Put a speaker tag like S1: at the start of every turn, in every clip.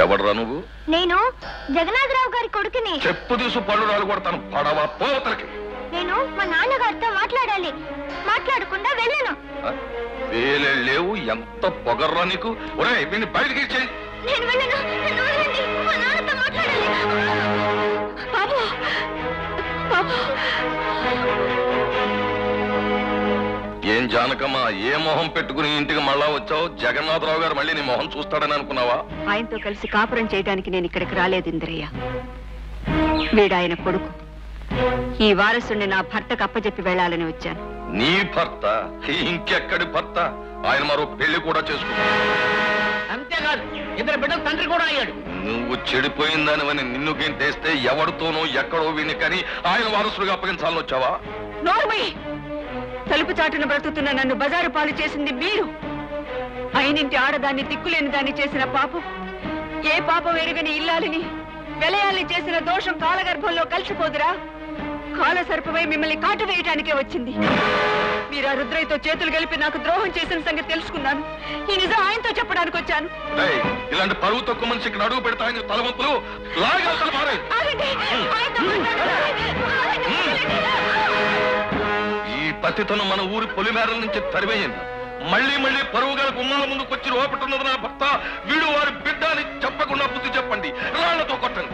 S1: ఎవడరా నువ్వు
S2: నేను జగన్నాథరావు గారి కొడుకుని
S1: చెప్పు తీసు పళ్ళు రాలు కొడతాను పడవ పోతలకి
S2: నేను మా నాన్నగారితో మాట్లాడాలి మాట్లాడకుండా వెళ్ళను
S1: ఆ? వేలే లేవు ఎంత పొగర్రా నీకు ఒరే వీడిని బయటికి ఇచ్చేయి
S2: నేను వెళ్ళను నన్ను వదలండి. మా నాన్నతో మాట్లాడాలి బాబు బాబు
S1: ఏం జానకమ్మా ఏ మొహం పెట్టుకుని ఇంటికి మళ్ళా వచ్చావు జగన్నాథరావు గారు మళ్ళీ నీ మొహం చూస్తాడని అనుకున్నావా
S3: ఆయనతో కలిసి కాపురం చేయడానికి నేను ఇక్కడికి రాలేదు ఇంద్రయ్య వీడాయన కొడుకు ఈ వారసుని నా భర్తకు అప్పచెప్పి వెళ్ళాలని వచ్చాను
S1: నీ భర్త ఇంకెక్కడి భర్త ఆయన మరో పెళ్లి కూడా చేసుకున్నాడు
S4: అంతేకాదు ఇద్దరు బిడ్డలు తండ్రి కూడా అయ్యాడు
S1: నువ్వు చెడిపోయిందానివని నిన్ను గెంటేస్తే ఎవరితోనో ఎక్కడో విని కానీ ఆయన వారసుడిగా అప్పగించాలని వచ్చావా
S3: నోర్మై తలుపు చాటున బ్రతుకుతున్న నన్ను బజారు పాలు చేసింది మీరు అయినింటి ఆడదాన్ని దిక్కులేని దాన్ని చేసిన పాపం ఏ పాపం ఎరుగని ఇల్లాలిని వెలయాల్ని చేసిన దోషం కాలగర్భంలో కలిసిపోదురా కాల సర్పమై మిమ్మల్ని కాటు వేయటానికే వచ్చింది మీరు ఆ రుద్రయ్యతో చేతులు కలిపి నాకు ద్రోహం చేసిన సంగతి తెలుసుకున్నాను ఈ నిజం ఆయనతో చెప్పడానికి వచ్చాను
S1: ఏయ్, ఇలాంటి పరువు తక్కువ మనిషి ఇక్కడ అడుగు పెడతాయని తలవంతులు లాగే అవతల పారేయ్.
S3: ఆగండి ఆయనతో మాట్లాడాలి. ఆయన్ని వదలండి.
S1: ఈ పతితను మన ఊరి పొలిమేరల నుంచి తరివేయండి మళ్ళీ మళ్ళీ పరువు గల గుమ్మాల ముందుకు వచ్చి లోపట్టున్నది నా భర్త వీడు వారి బిడ్డ అని చెప్పకుండా బుద్ధి చెప్పండి రాళ్లతో కొట్టండి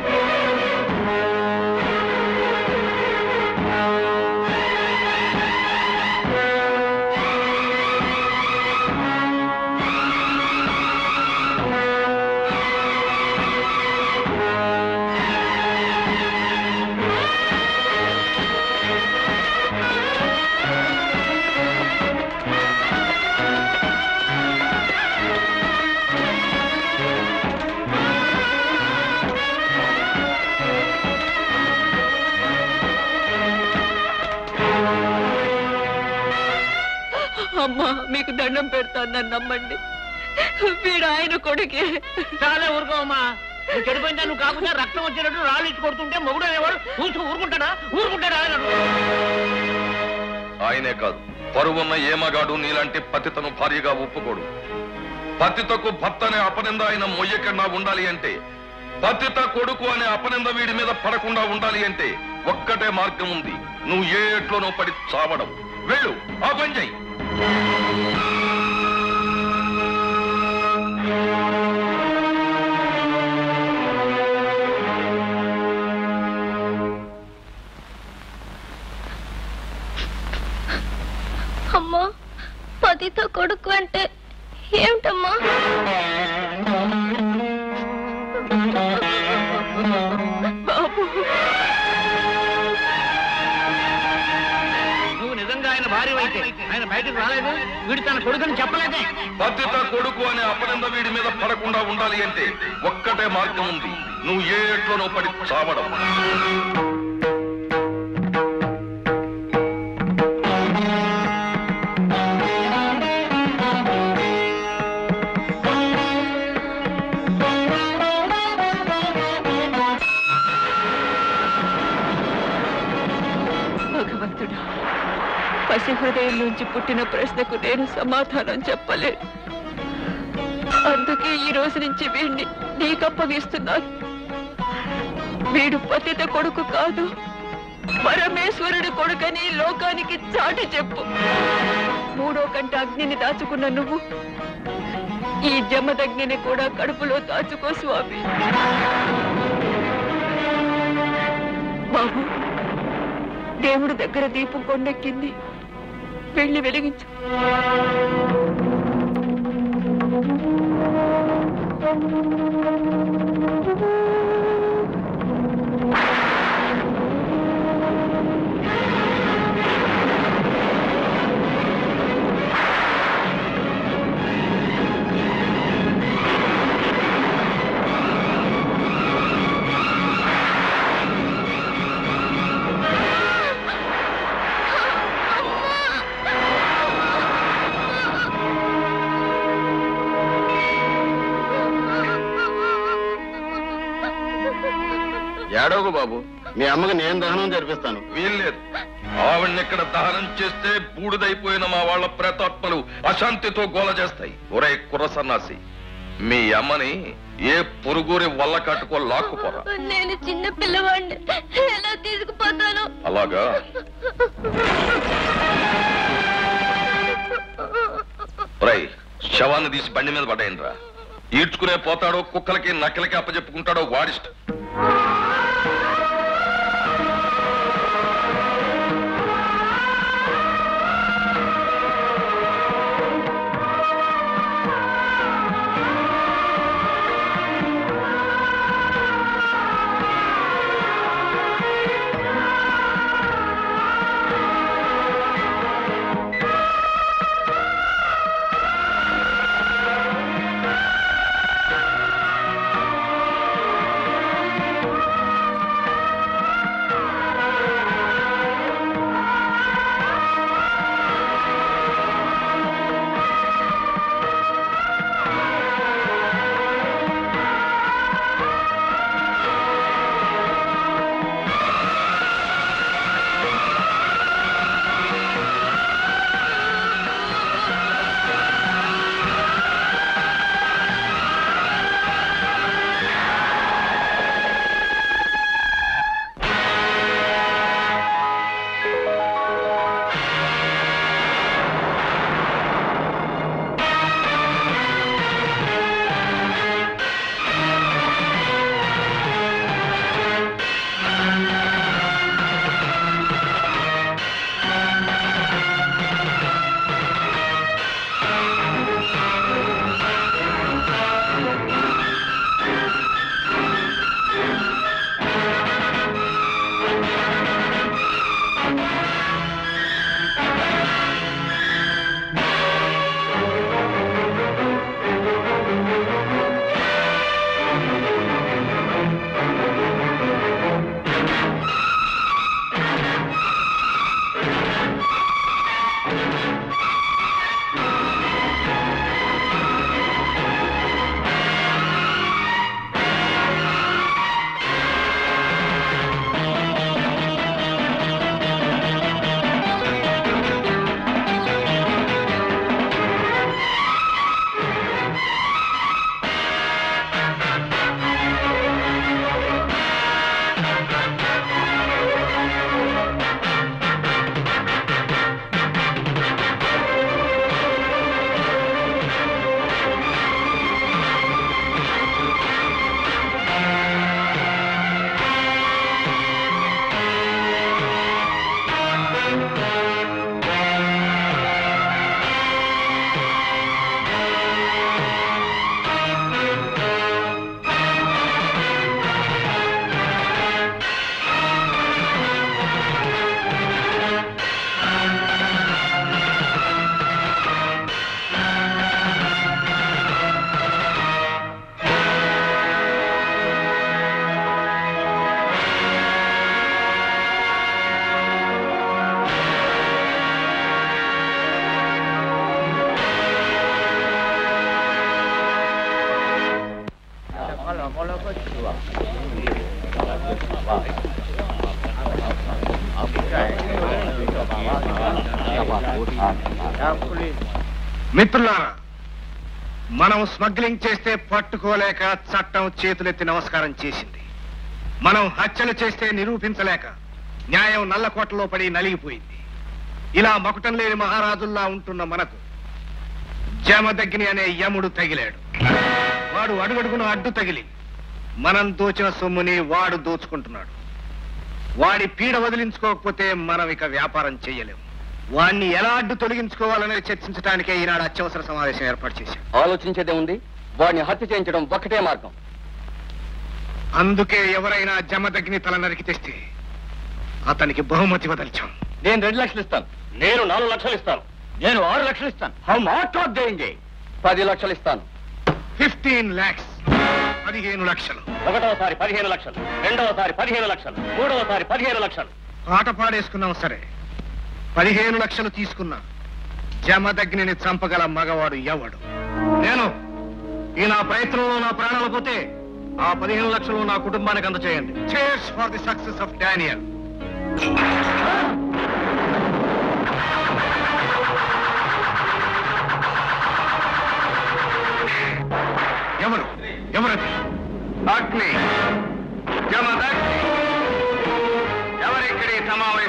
S3: అమ్మా మీకు దండం పెడతాను నన్ను నమ్మండి వీడు ఆయన కొడుకే
S4: చాలా ఊరుకోమా నువ్వు చెడిపోయిందా నువ్వు కాకుండా రక్తం వచ్చినట్టు రాళ్ళు ఇచ్చి కొడుతుంటే మొగుడు అనేవాడు చూసి ఊరుకుంటాడా ఊరుకుంటాడా అన్నాడు
S1: ఆయనే కాదు పరువున్న ఏ మగాడు నీలాంటి పతితను భార్యగా ఒప్పుకోడు పతితకు భర్త అనే అపనింద ఆయన మొయ్యకుండా ఉండాలి అంటే పతిత కొడుకు అనే అపనింద వీడి మీద పడకుండా ఉండాలి అంటే ఒక్కటే మార్గం ఉంది నువ్వు ఏ ఎట్లోనో పడి చావడం వెళ్ళు ఆ పని చెయ్యి
S2: అమ్మా పతితో కొడుకు అంటే ఏమిటమ్మా
S4: నువ్వు నిజంగా ఆయన భార్య అయితే ఆయన బయటకు రాలేదు వీడు తన కొడుకుని చెప్పలేదే
S1: పతిత కొడుకు అనే అపనింద వీడి మీద పడకుండా ఉండాలి అంటే ఒక్కటే మార్గం ఉంది నువ్వు ఏ ఎట్లోనో పడి చావడం
S3: భగవంతుడా పసి హృదయం నుంచి పుట్టిన ప్రశ్నకు నేను సమాధానం చెప్పలేను అందుకే ఈ రోజు నుంచి వీడిని నీకు అప్పగిస్తున్నాను వీడు పతిత కొడుకు కాదు పరమేశ్వరుడి కొడుకని లోకానికి చాటి చెప్పు మూడో కంట అగ్నిని దాచుకున్న నువ్వు ఈ జమదగ్నిని కూడా కడుపులో దాచుకో స్వామి బాబు దేవుడి దగ్గర దీపం కొండెక్కింది వెళ్ళి వెలిగించు
S5: ఏడవకు బాబు మీ అమ్మకి నేను దహనం జరిపిస్తాను
S1: వీల్లేదు ఆవిడ్ని ఇక్కడ దహనం చేస్తే బూడిదైపోయిన మా వాళ్ళ ప్రేతాత్మలు అశాంతితో గోల చేస్తాయి ఒరే కుర్ర సన్నాసి మీ అమ్మని ఏ పొరుగురి వల్ల కట్టుకో లాక్కుపోరా
S2: నేను చిన్న పిల్లవాడిని ఎలా తీసుకుపోతాను
S1: అలాగా రై శవాన్ని తీసి బండి మీద పడేయండి రా ఈడ్చుకునే పోతాడో కుక్కలకి నక్కలకి అప్పచెప్పుకుంటాడో వాడిష్టం
S6: మిత్రులారా మనం స్మగ్లింగ్ చేస్తే పట్టుకోలేక చట్టం చేతులెత్తి నమస్కారం చేసింది మనం హత్యలు చేస్తే నిరూపించలేక న్యాయం నల్లకోటలో పడి నలిగిపోయింది ఇలా మకుటం లేని మహారాజుల్లా ఉంటున్న మనకు జమదగ్ని అనే యముడు తగిలాడు వాడు అడుగడుగున అడ్డు తగిలి మనం దోచిన సొమ్ముని వాడు దోచుకుంటున్నాడు వాడి పీడ వదిలించుకోకపోతే మనం ఇక వ్యాపారం చెయ్యలేం వాణ్ణి ఎలా అడ్డు తొలగించుకోవాలనేది చర్చించడానికే ఈనాడు అత్యవసర సమావేశం ఏర్పాటు చేశాం
S5: ఆలోచించేదే ఉంది వాడిని హత్య చేయించడం ఒక్కటే మార్గం
S6: అందుకే ఎవరైనా జమదగ్ని తల నరికి తెస్తే అతనికి బహుమతి వదల్చాం
S5: నేను రెండు లక్షలు ఇస్తాను
S4: నేను నాలుగు లక్షలు ఇస్తాను
S5: నేను ఆరు లక్షలు ఇస్తాను
S4: హౌ మాట్లాడేంగే
S5: పది లక్షలు ఇస్తాను
S6: ఫిఫ్టీన్ లాక్స్ పదిహేను లక్షలు
S4: ఒకటోసారి పదిహేను లక్షలు రెండవసారి పదిహేను లక్షలు మూడవసారి పదిహేను లక్షలు
S6: పాట పాడేసుకున్నాం సరే పదిహేను లక్షలు తీసుకున్నా జమదగ్నిని చంపగల మగవాడు ఎవడు నేను ఈ నా ప్రయత్నంలో నా ప్రాణాలు పోతే ఆ పదిహేను లక్షలు నా కుటుంబానికి అందచేయండి cheers for the success of Daniel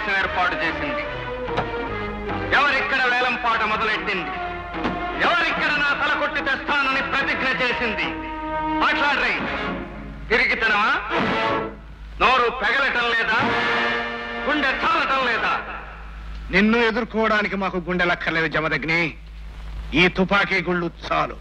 S5: సమావేశం ఏర్పాటు చేసింది ఎవరిక్కడ వేలం పాట మొదలెట్టింది ఎవరిక్కడ నా తల కొట్టి తెస్తానని ప్రతిజ్ఞ చేసింది మాట్లాడరై తిరిగి తినవా నోరు పెగలటం లేదా గుండె చాలటం లేదా
S6: నిన్ను ఎదుర్కోవడానికి మాకు గుండెలక్కర్లేదు జమదగ్ని ఈ తుపాకీ గుళ్ళు చాలు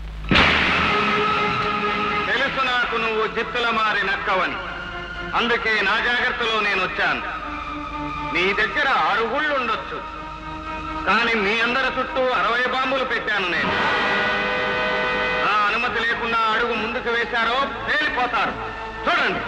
S5: తెలుసు నాకు నువ్వు జిత్తుల మారి నక్కవని అందుకే నా జాగ్రత్తలో నేను వచ్చాను నీ దగ్గర ఆరు గుళ్ళు ఉండొచ్చు కానీ మీ అందరి చుట్టూ అరవై బాంబులు పెట్టాను నేను నా అనుమతి లేకుండా అడుగు ముందుకు వేశారో పేలిపోతారు చూడండి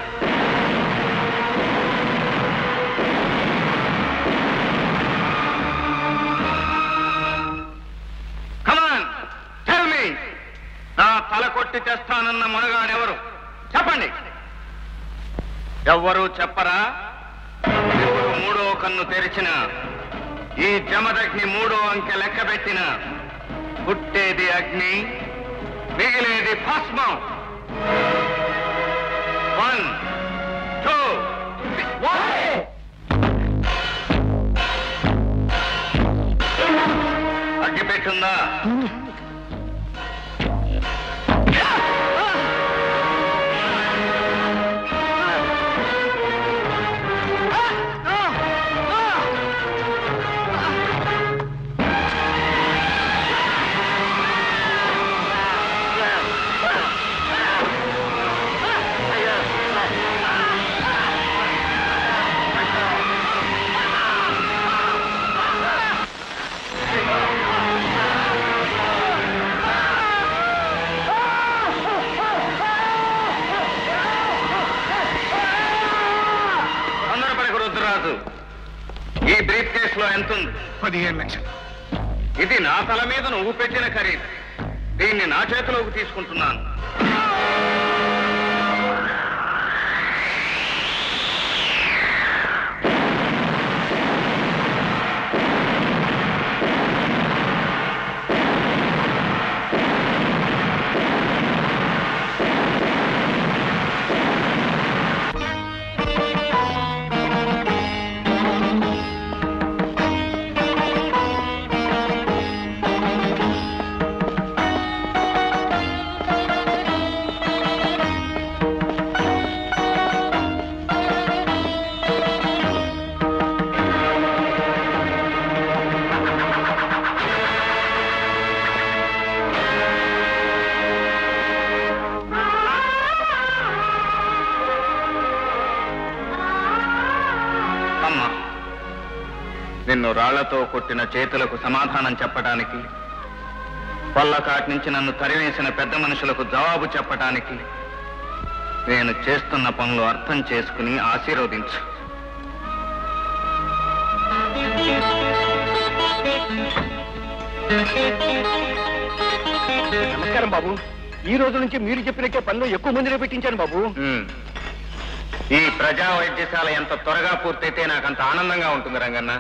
S5: కమాన్ టెల్ మీ నా తల కొట్టి తెస్తానన్న మునగాడెవరు చెప్పండి ఎవ్వరూ చెప్పరా ఇప్పుడు మూడో కన్ను తెరిచిన ఈ జమదగ్ని మూడో అంకె లెక్క పెట్టిన పుట్టేది అగ్ని మిగిలేది భస్మం వన్ టూ అగ్గి పెట్టుందా తొందరపడకు రుద్రరాజు ఈ బ్రీఫ్ కేసులో ఎంతుంది
S6: పదిహేను లక్షలు
S5: ఇది నా తల మీద నువ్వు పెట్టిన ఖరీదు దీన్ని నా చేతిలోకి తీసుకుంటున్నాను అమ్మా నిన్ను రాళ్లతో కొట్టిన చేతులకు సమాధానం చెప్పడానికి పల్లకాటి నుంచి నన్ను తరివేసిన పెద్ద మనుషులకు జవాబు చెప్పడానికి నేను చేస్తున్న పనులు అర్థం చేసుకుని ఆశీర్వదించు
S7: నమస్కారం బాబు ఈ రోజు నుంచి మీరు చెప్పినట్టే పనులు ఎక్కువ మందిని పెట్టించాను బాబు
S5: ఉమ్. ఈ ప్రజా వైద్యశాల ఎంత త్వరగా పూర్తయితే నాకు అంత ఆనందంగా ఉంటుంది రంగన్న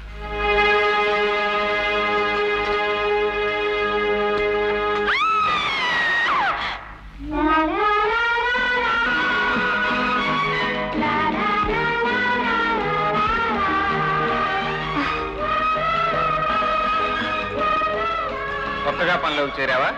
S5: కొత్తగా పనిలోకి చేరావా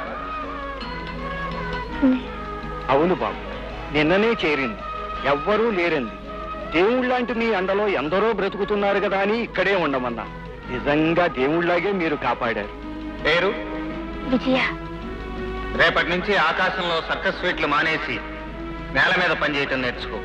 S7: అవును బాబు నిన్ననే చేరింది ఎవ్వరూ లేరంది దేవుళ్ళంటి మీ అండలో ఎందరో బ్రతుకుతున్నారు కదా అని ఇక్కడే ఉండమన్నా నిజంగా దేవుళ్ళలాగే మీరు కాపాడారు
S5: పేరు
S2: విజయ
S5: రేపటి నుంచి ఆకాశంలో సర్కస్ స్వీట్లు మానేసి నేల మీద పనిచేయటం నేర్చుకో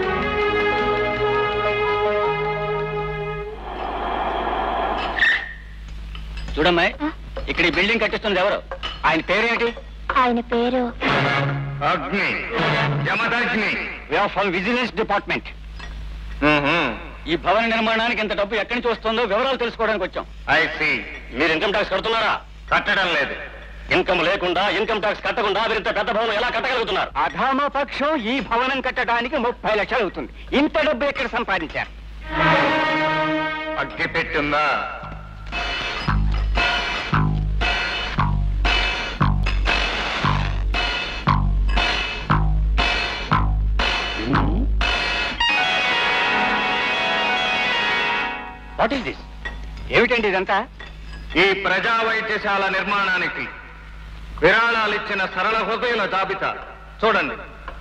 S7: చూడమ్మాయి ఇక్కడ ఈ బిల్డింగ్ కట్టిస్తుంది ఎవరు ఆయన పేరేంటి
S2: ఆయన పేరు
S5: Agni Jamadagni
S7: from vigilance department
S5: hmm.
S7: ఈ భవన నిర్మాణానికి ఇంత డబ్బు ఎక్కడి నుంచి వస్తుందో వివరాలు తెలుసుకోవడానికి వచ్చాం
S5: I see.
S7: మీరు ఇన్కమ్ ట్యాక్స్ కడుతున్నారా
S5: కట్టడం లేదు
S7: ఇన్కమ్ లేకుండా ఇన్కమ్ ట్యాక్స్ కట్టకుండా మీరు ఇంత పెద్ద భవనం ఎలా కట్టగలుగుతున్నారు అధామ పక్షం ఈ భవనం కట్టడానికి ముప్పై లక్షలు అవుతుంది ఇంత డబ్బు ఎక్కడ సంపాదించారు
S5: అగ్గి పెట్టుందా
S7: వాట్ ఈస్ దిస్ ఏమిటండి ఇదంతా
S5: ఈ ప్రజా వైద్యశాల నిర్మాణానికి విరాళాలిచ్చిన సరళ హృదయుల జాబితా చూడండి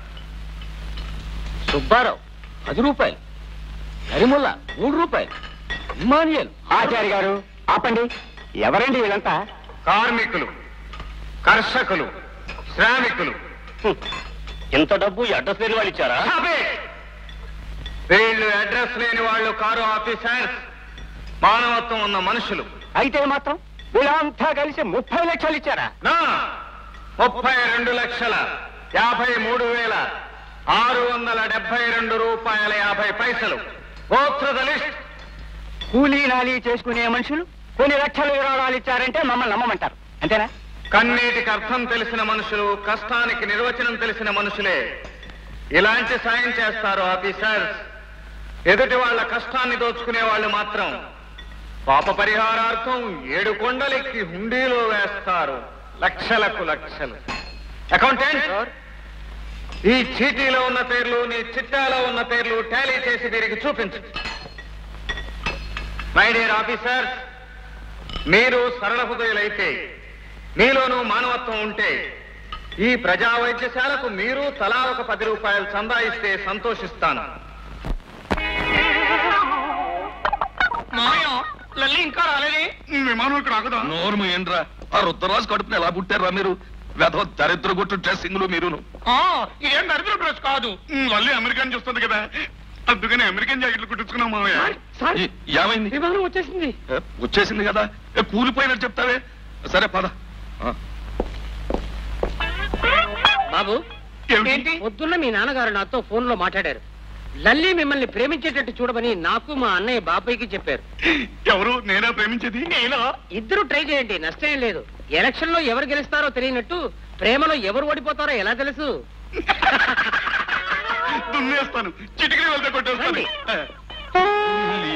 S4: సుబ్బారావు పది రూపాయలు కరిముల్లా మూడు రూపాయలు ఇమానియల్
S7: ఆచార్య గారు ఆపండి ఎవరండి వీళ్ళంతా
S5: కార్మికులు కర్షకులు శ్రామికులు
S7: ఇంత డబ్బు ఈ అడ్రస్ లేని వాళ్ళు ఇచ్చారా
S5: Stop it! వీళ్ళు అడ్రస్ లేని వాళ్ళు కారు ఆఫీసర్స్ మానవత్వం ఉన్న మనుషులు
S7: అయితే మాత్రం వీళ్ళంతా కలిసి ముప్పై లక్షలు ఇచ్చారా
S5: నా ముప్పై రెండు లక్షల యాభై మూడు వేల ఆరు వందల డెబ్బై రెండు రూపాయల యాభై పైసలు గోత్రద లిస్ట్
S7: కూలీ నాలీ చేసుకునే మనుషులు కొన్ని లక్షలు విరాళాలు ఇచ్చారంటే మమ్మల్ని నమ్మమంటారు అంతేనా
S5: కన్నీటికి అర్థం తెలిసిన మనుషులు కష్టానికి నిర్వచనం తెలిసిన మనుషులే ఇలాంటి సాయం చేస్తారు ఆఫీసర్స్ ఎదుటి వాళ్ళ కష్టాన్ని దోచుకునే వాళ్ళు మాత్రం పాప పరిహారార్థం ఏడు కొండలెక్కి హుండీలో వేస్తారు లక్షలకు లక్షలు అకౌంటెంట్ ఈ చీటీలో ఉన్న పేర్లు నీ చిట్టాలో ఉన్న పేర్లు టాలీ చేసి వీరికి చూపించు మై డియర్ ఆఫీసర్స్ మీరు సరళ హృదయులైతే మీలోనూ మానవత్వం ఉంటే ఈ ప్రజా వైద్యశాలకు మీరు తలా ఒక పది రూపాయలు చందా ఇస్తే సంతోషిస్తాను
S4: లల్లి ఇంకా రాలేదే
S6: విమానం ఇక్కడ ఆగదా
S1: నోర్ము ఏంట్రా ఆ రుద్రరాజు కడుపుని ఎలా పుట్టారా మీరు వెధవ దరిద్ర గుట్టు డ్రెస్సింగ్లు మీరును
S6: ఇదేం దరిద్ర డ్రెస్ కాదు మళ్ళీ అమెరికన్ చూస్తుంది కదా అందుకని అమెరికన్ జాకెట్లు కుట్టించుకున్నాం మామయ్య
S1: ఈ- ఏమైంది
S4: విమానం వచ్చేసింది
S1: ఏ, వచ్చేసింది కదా ఏ, కూలిపోయినట్టు చెప్తావే సరే పద ఆ.
S4: బాబు
S6: ఏంటి?
S4: పొద్దున్న మీ నాన్నగారు నాతో ఫోన్ లో మాట్లాడారు లల్లి మిమ్మల్ని ప్రేమించేటట్టు చూడమని నాకు మా అన్నయ్య బాబాయ్కి చెప్పారు
S6: ఎవరు నేనా ప్రేమించేది నేను
S4: ఇద్దరు ట్రై చేయండి నష్టం ఏం లేదు ఎలక్షన్ లో ఎవరు గెలుస్తారో తెలియనట్టు ప్రేమలో ఎవరు ఓడిపోతారో ఎలా తెలుసు
S6: దున్నేస్తాను చిటికని వెళ్తే కొట్టేస్తాను
S4: రండి.
S1: తల్లి.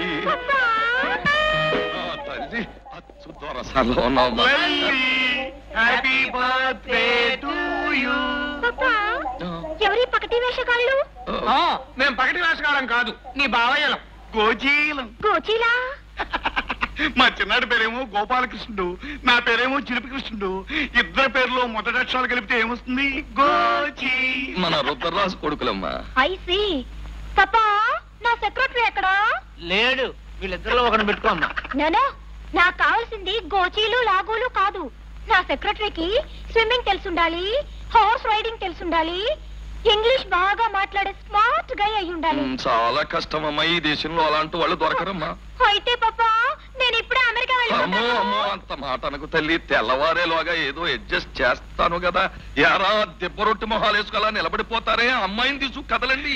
S1: ఆ, తల్లి అచ్చు దొరసాల్లో ఉన్నావు
S6: హ్యాపీ బర్త్డే టు యూ
S2: పాపా ఎవరి పకటి వేషగాళ్ళు
S6: మేము పగటి రాసకాలం కాదు నీ బావయ్యలం గోచీలం
S2: గోచీలా
S6: మా చిన్నాడి పేరేమో గోపాలకృష్ణుడు నా పేరేమో చిలిపి కృష్ణుడు ఇద్దరు పేర్లు మొదటి అక్షరాలు కలిపితే ఏమొస్తుంది గోచి
S1: మన రుద్రరాజు కొడుకులమ్మా
S2: ఐసి పాపా నా సెక్రటరీ ఎక్కడా
S4: లేడు వీళ్ళిద్దరిలో ఒకరిని పెట్టుకోమ్మా
S2: నానా నాకు కావాల్సింది గోచీలు లాగోలు కాదు నా సెక్రటరీకి స్విమ్మింగ్ తెలుసుండాలి హార్స్ రైడింగ్ తెలుసుండాలి ఇంగ్లీష్ బాగా మాట్లాడే స్మార్ట్ గై అయి ఉండాలి
S1: ఉమ్, చాలా కష్టం అమ్మా ఈ దేశంలో అలాంటి వాళ్ళు దొరకరమ్మా
S2: అయితే పాపా నేను ఇప్పుడే అమెరికా
S1: అమ్మో అమ్మో
S2: వెళ్ళిపోతాను
S1: అంత మాట అనకు తల్లి తెల్లవారేలోగా ఏదో అడ్జస్ట్ చేస్తాను కదా ఎరా దెబ్బ రొట్టి మొహాలు వేసుకు నిలబడిపోతారే అమ్మాయిని తీసుకు కదలండి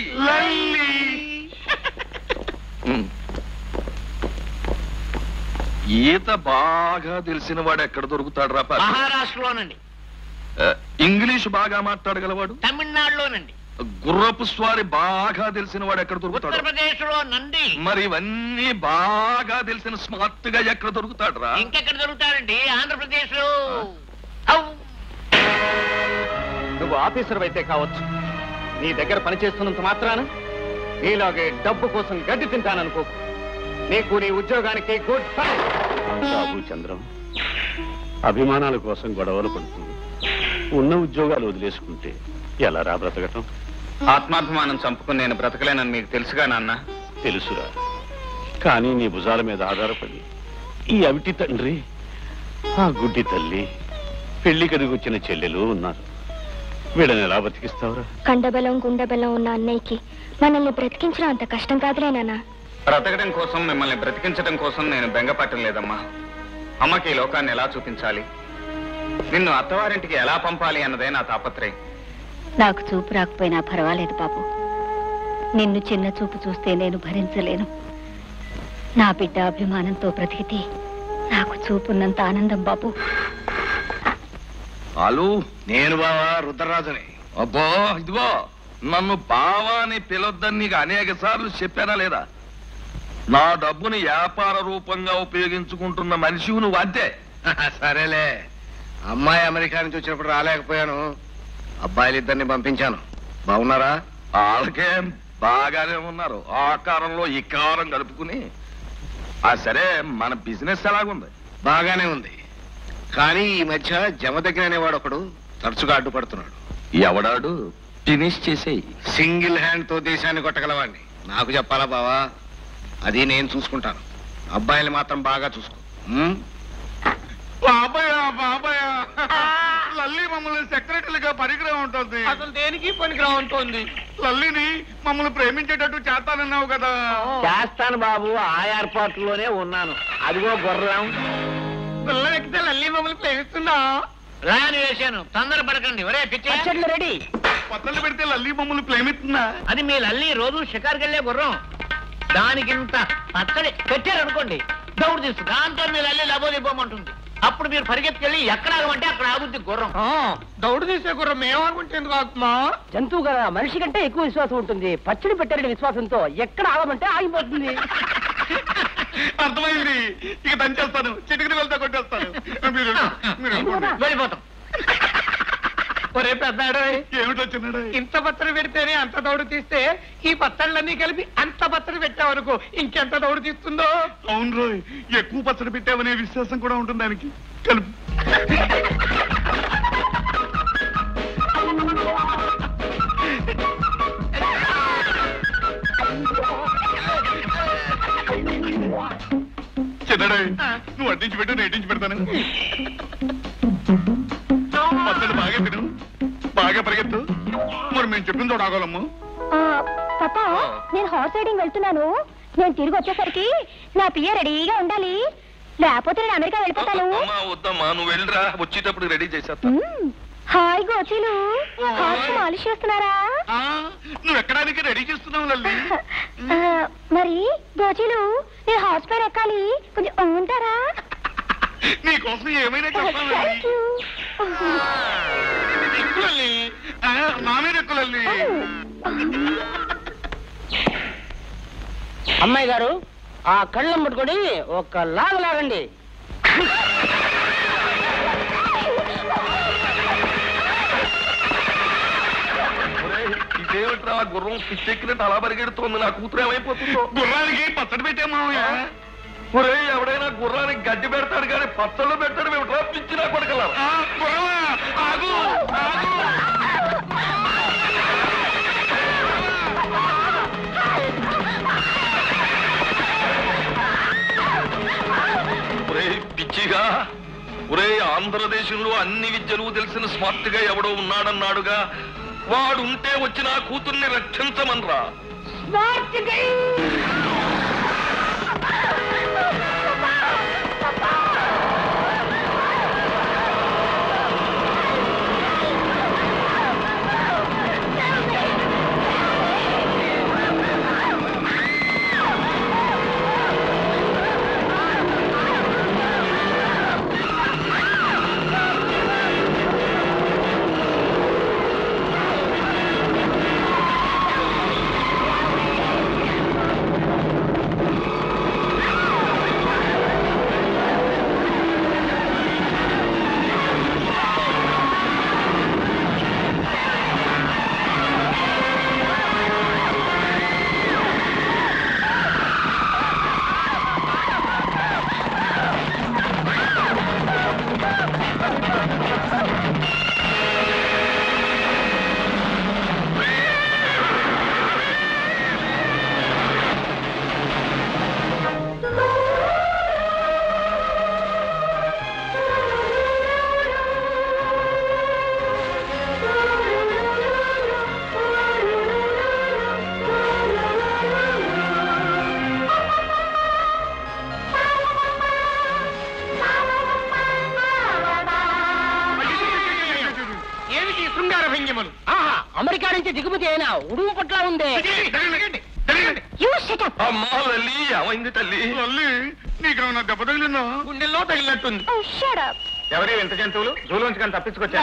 S1: ఉమ్. ఈత బాగా తెలిసిన వాడు ఎక్కడ దొరుకుతాడు రా
S4: మహారాష్ట్రలోనండి
S1: ఇంగ్లీష్ బాగా మాట్లాడగలవాడు
S4: తమిళనాడులోనండి
S1: గుర్రపు స్వారి బాగా తెలిసిన వాడు ఎక్కడ దొరుకుతాడు
S4: ఉత్తరప్రదేశ్ లో నంది
S1: మరి ఇవన్నీ బాగా తెలిసిన స్మార్ట్ గా ఎక్కడ దొరుకుతాడు రా
S4: ఇంకెక్కడ దొరుకుతారండి ఆంధ్రప్రదేశ్ లో
S7: నువ్వు ఆఫీసర్ అయితే కావచ్చు నీ దగ్గర పనిచేస్తున్నంత మాత్రాన నీలాగే డబ్బు కోసం గడ్డి తింటాననుకో నీకు నీ ఉద్యోగానికి గుడ్
S8: బాబు చంద్రం అభిమానాల కోసం గొడవలు పడుతుంది ఉన్న ఉద్యోగాలు వదిలేసుకుంటే ఎలా రా బ్రతకటం
S5: ఆత్మాభిమానం చంపుకుని నేను బ్రతకలేనని మీకు తెలుసుగా నాన్న
S8: తెలుసురా కానీ నీ భుజాల మీద ఆధారపడి ఈ అవిటి తండ్రి ఆ గుడ్డి తల్లి పెళ్లి కదిగొచ్చిన చెల్లెలు ఉన్నారు వీళ్ళని ఎలా బతికిస్తావురా
S2: కండబలం గుండెబలం ఉన్న అన్నయ్యకి మనల్ని బ్రతికించడం అంత కష్టం కాదులే నాన్న
S5: బ్రతకడం కోసం మిమ్మల్ని బ్రతికించడం కోసం నేను బెంగపట్టం లేదమ్మా అమ్మకి ఈ లోకాన్ని ఎలా చూపించాలి నిన్ను అత్తవారింటికి ఎలా పంపాలి అన్నదే నా తాపత్రయం
S9: నాకు చూపు రాకపోయినా పర్వాలేదు బాబు నిన్ను చిన్న చూపు చూస్తే నేను భరించలేను నా బిడ్డ అభిమానంతో బ్రతికితే నాకు చూపున్నంత ఆనందం బాబు
S1: హలో
S6: నేను బావా రుద్రరాజుని
S1: అబ్బో ఇదిగో నన్ను బావా అని పిలొద్దని నీకు అనేక సార్లు చెప్పానా లేదా నా డబ్బుని వ్యాపార రూపంగా ఉపయోగించుకుంటున్న మనిషి నువ్వు అంతే
S6: సరేలే అమ్మాయి అమెరికా నుంచి వచ్చినప్పుడు రాలేకపోయాను అబ్బాయిలు ఇద్దరిని పంపించాను బాగున్నారా
S1: వాళ్ళకేం బాగానే ఉన్నారు ఆకారంలో ఇకారం కలుపుకుని ఆ సరే మన బిజినెస్ ఎలాగుంది
S6: బాగానే ఉంది కానీ ఈ మధ్య జమదగ్ని అనేవాడు ఒకడు తరచుగా అడ్డుపడుతున్నాడు
S1: ఎవడాడు ఫినిష్ చేసేయి
S6: సింగిల్ హ్యాండ్ తో దేశాన్ని కొట్టగలవాడిని నాకు చెప్పాలా బావా అది నేను చూసుకుంటాను అబ్బాయిలు మాత్రం బాగా చూసుకో ఉం?
S5: బాబాయ్ బాబాయ్ లల్లి మమ్మల్ని సెక్రటరీగా పరికరం ఉంటుంది
S4: అసలు దేనికి పనికిరా ఉంటుంది
S5: లల్లిని మమ్మల్ని ప్రేమించేటట్టు చేస్తానన్నావు కదా
S4: చేస్తాను బాబు ఆ ఏర్పాట్లోనే ఉన్నాను అదిగో గుర్రం పిల్ల ఎక్కితే లల్లి మమ్మల్ని ప్రేమిస్తున్నా రాని వేశాను తొందర పడకండి ఒరే పిచ్చి రెడీ
S5: పత్తలు పెడితే లల్లి మమ్మల్ని ప్రేమిస్తుందా
S4: అది మీ లల్లి రోజు షికారుకి వెళ్ళే గుర్రం దానికింత పచ్చడి పెట్టారనుకోండి దౌడు తీసు దాంతో మీ లల్లి లబోదిపోమంటుంది అప్పుడు మీరు పరిగెత్తుకెళ్ళి ఎక్కడ ఆగమంటే అక్కడ ఆగుద్ది గుర్రం దౌడు తీసే గుర్రం ఏమనుకుంటే ఎందుకు ఆత్మా
S10: జంతువు కదా మనిషి కంటే ఎక్కువ విశ్వాసం ఉంటుంది పచ్చడి పెట్టారని విశ్వాసంతో ఎక్కడ ఆగమంటే ఆగిపోతుంది
S5: అర్థమైంది ఇక దంచేస్తాను చిటికని వెళ్తా కొట్టేస్తాను మీరు మీరు అనుకోండి.
S4: వెళ్ళిపోతాం ఒరే పెద్దాడు
S5: ఏమిటి వచ్చినాడు
S4: ఇంత పచ్చడి పెడితేనే అంత దౌడు తీస్తే ఈ పచ్చళ్ళన్నీ కలిపి అంత పచ్చడి పెట్టావనుకో ఇంకెంత దౌడు తీస్తుందో
S5: అవును రోయ్ ఎక్కువ పచ్చడి పెట్టావనే విశ్వాసం కూడా ఉంటుంది దానికి కలుపు చిన్నడా నువ్వు అడ్డించి పెట్టు నేను అడ్డించి పెడతాను పచ్చడి బాగా తిను బాగా పరిగెత్తు మరి మేము చెప్పిన చోట ఆగోలమ్మ
S2: పాప నేను హార్స్ రైడింగ్ వెళ్తున్నాను నేను తిరిగి వచ్చేసరికి నా పిల్ల రెడీగా ఉండాలి లేకపోతే నేను అమెరికా వెళ్ళిపోతాను
S1: అమ్మా వద్దమ్మా నువ్వు వెళ్ళరా వచ్చేటప్పుడు రెడీ చేసేస్తా
S2: మ్మ్. హాయ్ గోచీలు హార్స్ మాలిష్ చేస్తున్నారా
S5: ఆ, నువ్వు ఎక్కడానికి రెడీ చేస్తున్నావు లల్లి
S2: ఆ, మరి గోచీలు నేను హార్స్ పైన ఎక్కాలి కొంచెం ఉంటారా
S5: నీకోసం ఏమైనా చెప్పాలి
S2: థ్యాంక్ యూ
S5: ఎక్కులల్లి ఆ, నా మీద ఎక్కులల్లి
S10: అమ్మాయి గారు ఆ కళ్ళం పట్టుకొని ఒక లాగ లాగండి
S1: ఒరేయ్, ఇదేమిట్రా గుర్రం పిచ్చెక్కినట్టు అలా పరిగెడుతోంది నా కూతురు ఏమైపోతుందో
S5: గుర్రానికి పచ్చడి పెట్టామావయ్య
S1: ఒరే ఎవడైనా గుర్రానికి గడ్డి పెడతాడు కానీ పచ్చళ్ళు పెట్టాడు ఏమిట్రా పిచ్చి నా కొడకలా
S5: గుర్రమా ఆగు ఆగు
S1: ఒరే పిచ్చిగా ఒరే ఆంధ్రదేశంలో అన్ని విద్యలు తెలిసిన స్మార్ట్ గా ఎవడో ఉన్నాడన్నాడుగా వాడుంటే వచ్చి నా కూతుర్ని రక్షించమనరా
S4: ఏమిటి ఈ శృంగార భంగిమలు
S10: ఆహా అమెరికా నుంచి దిగుమతి అయినా ఉడుము పట్ల ఉందే
S2: యూ షటప్
S1: అమ్మా లల్లి ఏమైంది తల్లి
S5: లల్లి నీకేమన్నా దెబ్బ తగిలిందా
S4: గుండెల్లో తగిలినట్టుంది
S2: ఓ షటప్
S5: ఎవరి వింత జంతువులు జూలోంచి కానీ తప్పించుకొచ్చా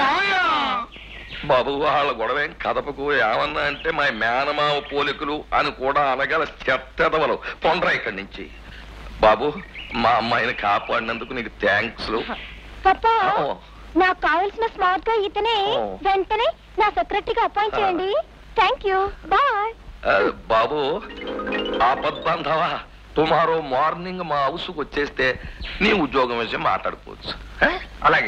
S1: బాబు వాళ్ళ గొడవేం కదపకు ఏమన్నా అంటే మా మేనమావ పోలికలు అని కూడా అనగల చెత్తదవలు పొండ్రా ఇక్కడి నుంచి బాబు మా అమ్మాయిని కాపాడినందుకు నీకు థ్యాంక్స్
S2: పాప
S1: ఓ.
S2: నాకు కావాల్సిన స్మార్ట్ గా ఇతనే
S1: ఓ.
S2: వెంటనే నా సెక్రటరీగా అపాయింట్ చేయండి థ్యాంక్ యూ బాయ్
S1: బాబు ఆపద్బాంధవా టుమారో మార్నింగ్ మా హౌస్కి వచ్చేస్తే నీ ఉద్యోగం విషయం మాట్లాడుకోవచ్చు
S5: అలాగే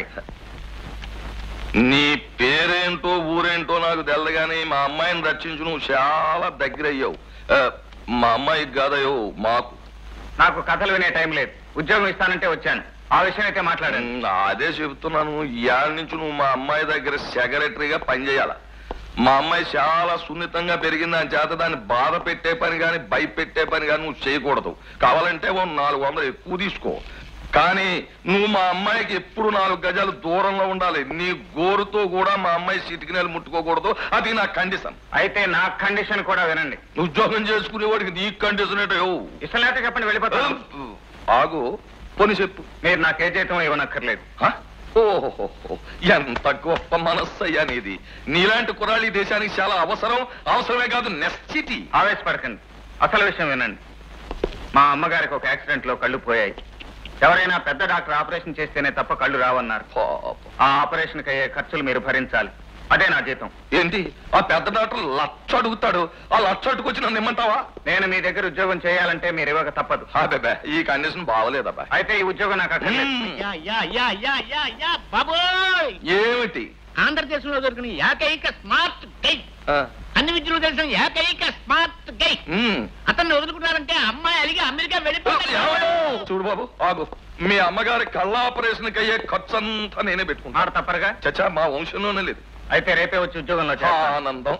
S1: నీ పేరేంటో ఊరేంటో నాకు తెలదు కానీ మా అమ్మాయిని రక్షించు నువ్వు చాలా దగ్గర అయ్యావు ఆ, మా అమ్మాయికి కాదయ్యో మాకు
S5: నాకు కథలు వినే టైం లేదు ఉద్యోగం ఇస్తానంటే వచ్చాను ఆ విషయం అయితే మాట్లాడాను
S1: ఉమ్, అదే చెబుతున్నాను ఇవాళ నుంచి నువ్వు మా అమ్మాయి దగ్గర సెక్రటరీగా పనిచేయాల మా అమ్మాయి చాలా సున్నితంగా పెరిగింది దాని చేత దాన్ని బాధ పెట్టే పని కానీ భయపెట్టే పని కానీ నువ్వు చేయకూడదు కావాలంటే ఓ నాలుగు వందలు ఎక్కువ తీసుకో కానీ నువ్వు మా అమ్మాయికి ఎప్పుడు నాలుగు గజాలు దూరంలో ఉండాలి నీ గోరుతో కూడా మా అమ్మాయి సిటికినలు ముట్టుకోకూడదు అది నా కండిషన్
S5: అయితే నా కండిషన్ కూడా వినండి
S1: ఉద్యోగం చేసుకునేవాడికి నీ కండిషన్ ఏంటో
S5: ఇష్టం లేకపోతే చెప్పండి వెళ్ళిపోతాను
S1: ఆగు పోని చెప్పు
S5: మీరు నాకు ఏ జీతం ఇవ్వనక్కర్లేదు
S1: హ? ఓహోహో ఎంత గొప్ప మనస్సు అయ్యా నీది నీలాంటి కురాళ్ళు ఈ దేశానికి చాలా అవసరం అవసరమే కాదు నెస్సిటీ
S5: ఆవేశపడకండి అసలు విషయం వినండి మా అమ్మగారికి ఒక యాక్సిడెంట్ లో కళ్ళు పోయాయి ఎవరైనా పెద్ద డాక్టర్ ఆపరేషన్ చేస్తేనే తప్ప కళ్ళు రావన్నారు ఆ ఆపరేషన్ కి అయ్యే ఖర్చులు మీరు భరించాలి అదే నా జీతం
S1: ఏంటి ఆ పెద్ద డాక్టర్ లక్ష అడుగుతాడు ఆ లక్ష అడుగుకొచ్చి నన్ను ఇమ్మంటావా
S5: నేను మీ దగ్గర ఉద్యోగం చేయాలంటే మీరు ఇవ్వక తప్పదు
S1: అబ్బే ఈ కండిషన్ బాగలేదబ్బా
S5: అయితే ఈ ఉద్యోగం నాకు అక్కర్లేదు
S1: మ్మ్.
S4: Yeah yeah yeah yeah yeah yeah బాబోయ్
S1: ఏమిటి
S4: ఆంధ్రదేశంలో దొరికిన ఏకైక స్మార్ట్ గై
S1: ఆ,
S4: అన్ని విద్యలు తెలిసిన ఏకైక స్మార్ట్ గై
S1: మ్మ్.
S4: అతన్ని వదులుకున్నారంటే అమ్మాయి అలిగి అమెరికా వెళ్ళిపోతాడు
S1: చూడు బాబు ఆగు మీ అమ్మగారి కళ్ళ ఆపరేషన్ కి అయ్యే ఖర్చు అంతా నేనే పెట్టుకుంటా
S5: మాట తప్పరుగా
S1: చచ్చా మా వంశంలోనే లేదు
S5: అయితే రేపే వచ్చి ఉద్యోగంలో చేస్తాను.
S1: ఆనందం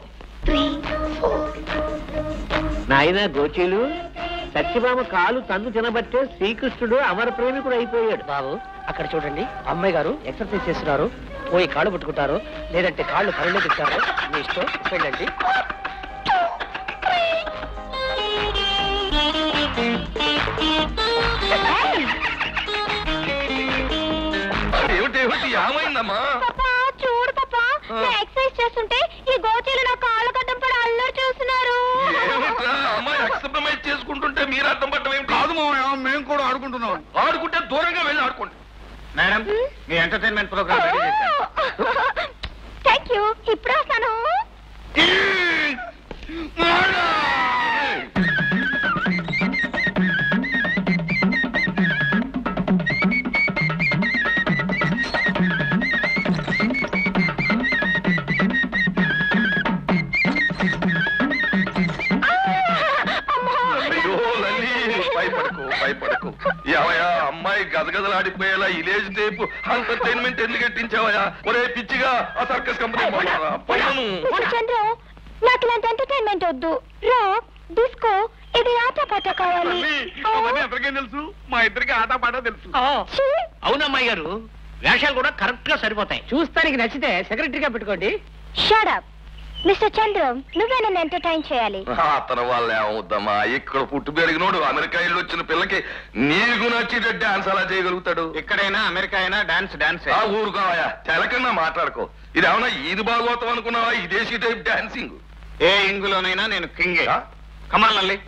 S10: నాయన గోచీలు సత్యభామ కాలు తన్ను తినబట్టే శ్రీకృష్ణుడు అమర ప్రేమికుడు అయిపోయాడు బాబు అక్కడ చూడండి అమ్మాయి గారు ఎక్సర్సైజ్ చేస్తున్నారు పోయి కాళ్ళు పట్టుకుంటారు లేదంటే కాళ్ళు కళ్ళు తింటారు మీ ఇష్టం వెళ్ళండి
S1: ఏమిటి ఏమిటి ఏమైందమ్మా
S2: పాపా చూడు పాపా నేను ఎక్సర్సైజ్ చేస్తుంటే ఈ గోచీలు నా కాళ్ళ గడ్డం పడి అల్లరి చూస్తున్నారు
S1: ఏమిట్రా అమ్మాయి ఎక్స్పెరిమెంట్ చేసుకుంటుంటే మీరు అర్థం పట్టడం ఏమిటి కాదు మేము కూడా ఆడుకుంటున్నాం ఆడుకుంటే దూరంగా వెళ్ళి ఆడుకోండి
S5: మేడం మీ ఎంటర్టైన్మెంట్ ప్రోగ్రామ్ రెడీ చేశాను
S2: థ్యాంక్ యూ ఇప్పుడు వస్తాను
S1: అయ్యో లల్లి భయపడకు భయపడకు ఏవయ్యా అమ్మాయి గదగదలాడిపోయేలా ఇలేజ్ టైపు ఎంటర్టైన్మెంట్ ఎందుకు ఎట్టించావయ్యా ఒరే పిచ్చిగా ఆ సర్కస్ కంపెనీ పనులను
S2: ఇప్పుడు చంద్ర నాకు ఇలాంటి ఎంటర్టైన్మెంట్ వద్దు రాక్ డిస్కో ఇది ఆట పాట కావాలి
S6: ఎంతకేం తెలుసు మా ఇద్దరికి ఆట పాట తెలుసు
S2: ఛీ!
S4: అవునమ్మాయి గారు వేషాలు కూడా కరెక్ట్ గా సరిపోతాయి
S10: చూస్తానికి నచ్చితే సెక్రటరీగా పెట్టుకోండి
S2: Shut up. మిస్టర్ చంద్రం నువ్వే నన్ను ఎంటర్టైన్ చేయాలి
S1: అతను వాళ్ళు ఏమవుద్దమ్మా ఇక్కడ పుట్టి పెరిగినోడు అమెరికా ఇల్లు వచ్చిన పిల్లకి నీకు నచ్చిన డాన్స్ అలా చేయగలుగుతాడు
S5: ఇక్కడైనా అమెరికా అయినా డాన్స్ డాన్స్
S1: ఆ ఊరుకోవయ్యా తెలకన్నా మాట్లాడుకో ఇది ఏమన్నా ఈది భాగవతం అనుకున్నావా ఇదేసి టైప్ డాన్సింగ్
S5: ఏ ఇంగులోనైనా నేను కింగే కమాల్ నల్లి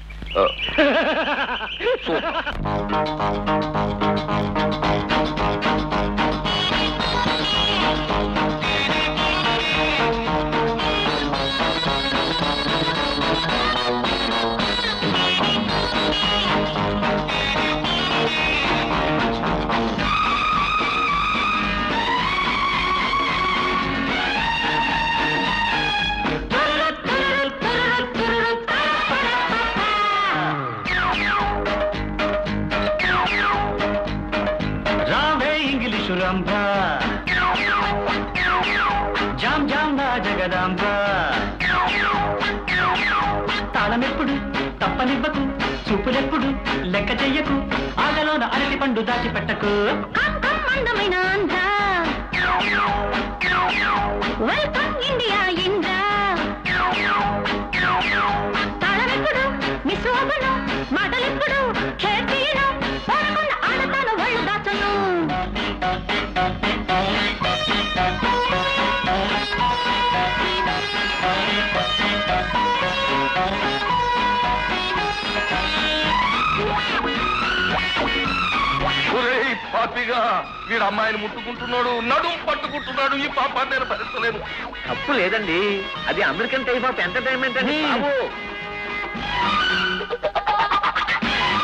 S10: రావే ఇంగ్లీషు రంభ జామ్ జామ్ నా జగదాంబ తాళమెప్పుడు తప్పనివ్వకు చూపులెప్పుడు లెక్క చెయ్యకు ఆగలోన అరటి పండు దాచిపెట్టకు
S2: అందమైన ఆంధ్ర వెల్కమ్ ఇండియా ఇంద్ర తాళమెప్పుడు మీ శోభను మాటలెప్పుడు ఖేతీను పడకుండా ఆడతాను ఒళ్ళు దాచను
S1: ఒరేయ్ పాపిగా వీడు అమ్మాయిని ముట్టుకుంటున్నాడు నడుం పట్టుకుంటున్నాడు ఈ పాపాన్ని నేను భరించలేను
S10: తప్పు లేదండి అది అమెరికన్ టైప్ ఆఫ్ ఎంటర్టైన్మెంట్ అండి బాబు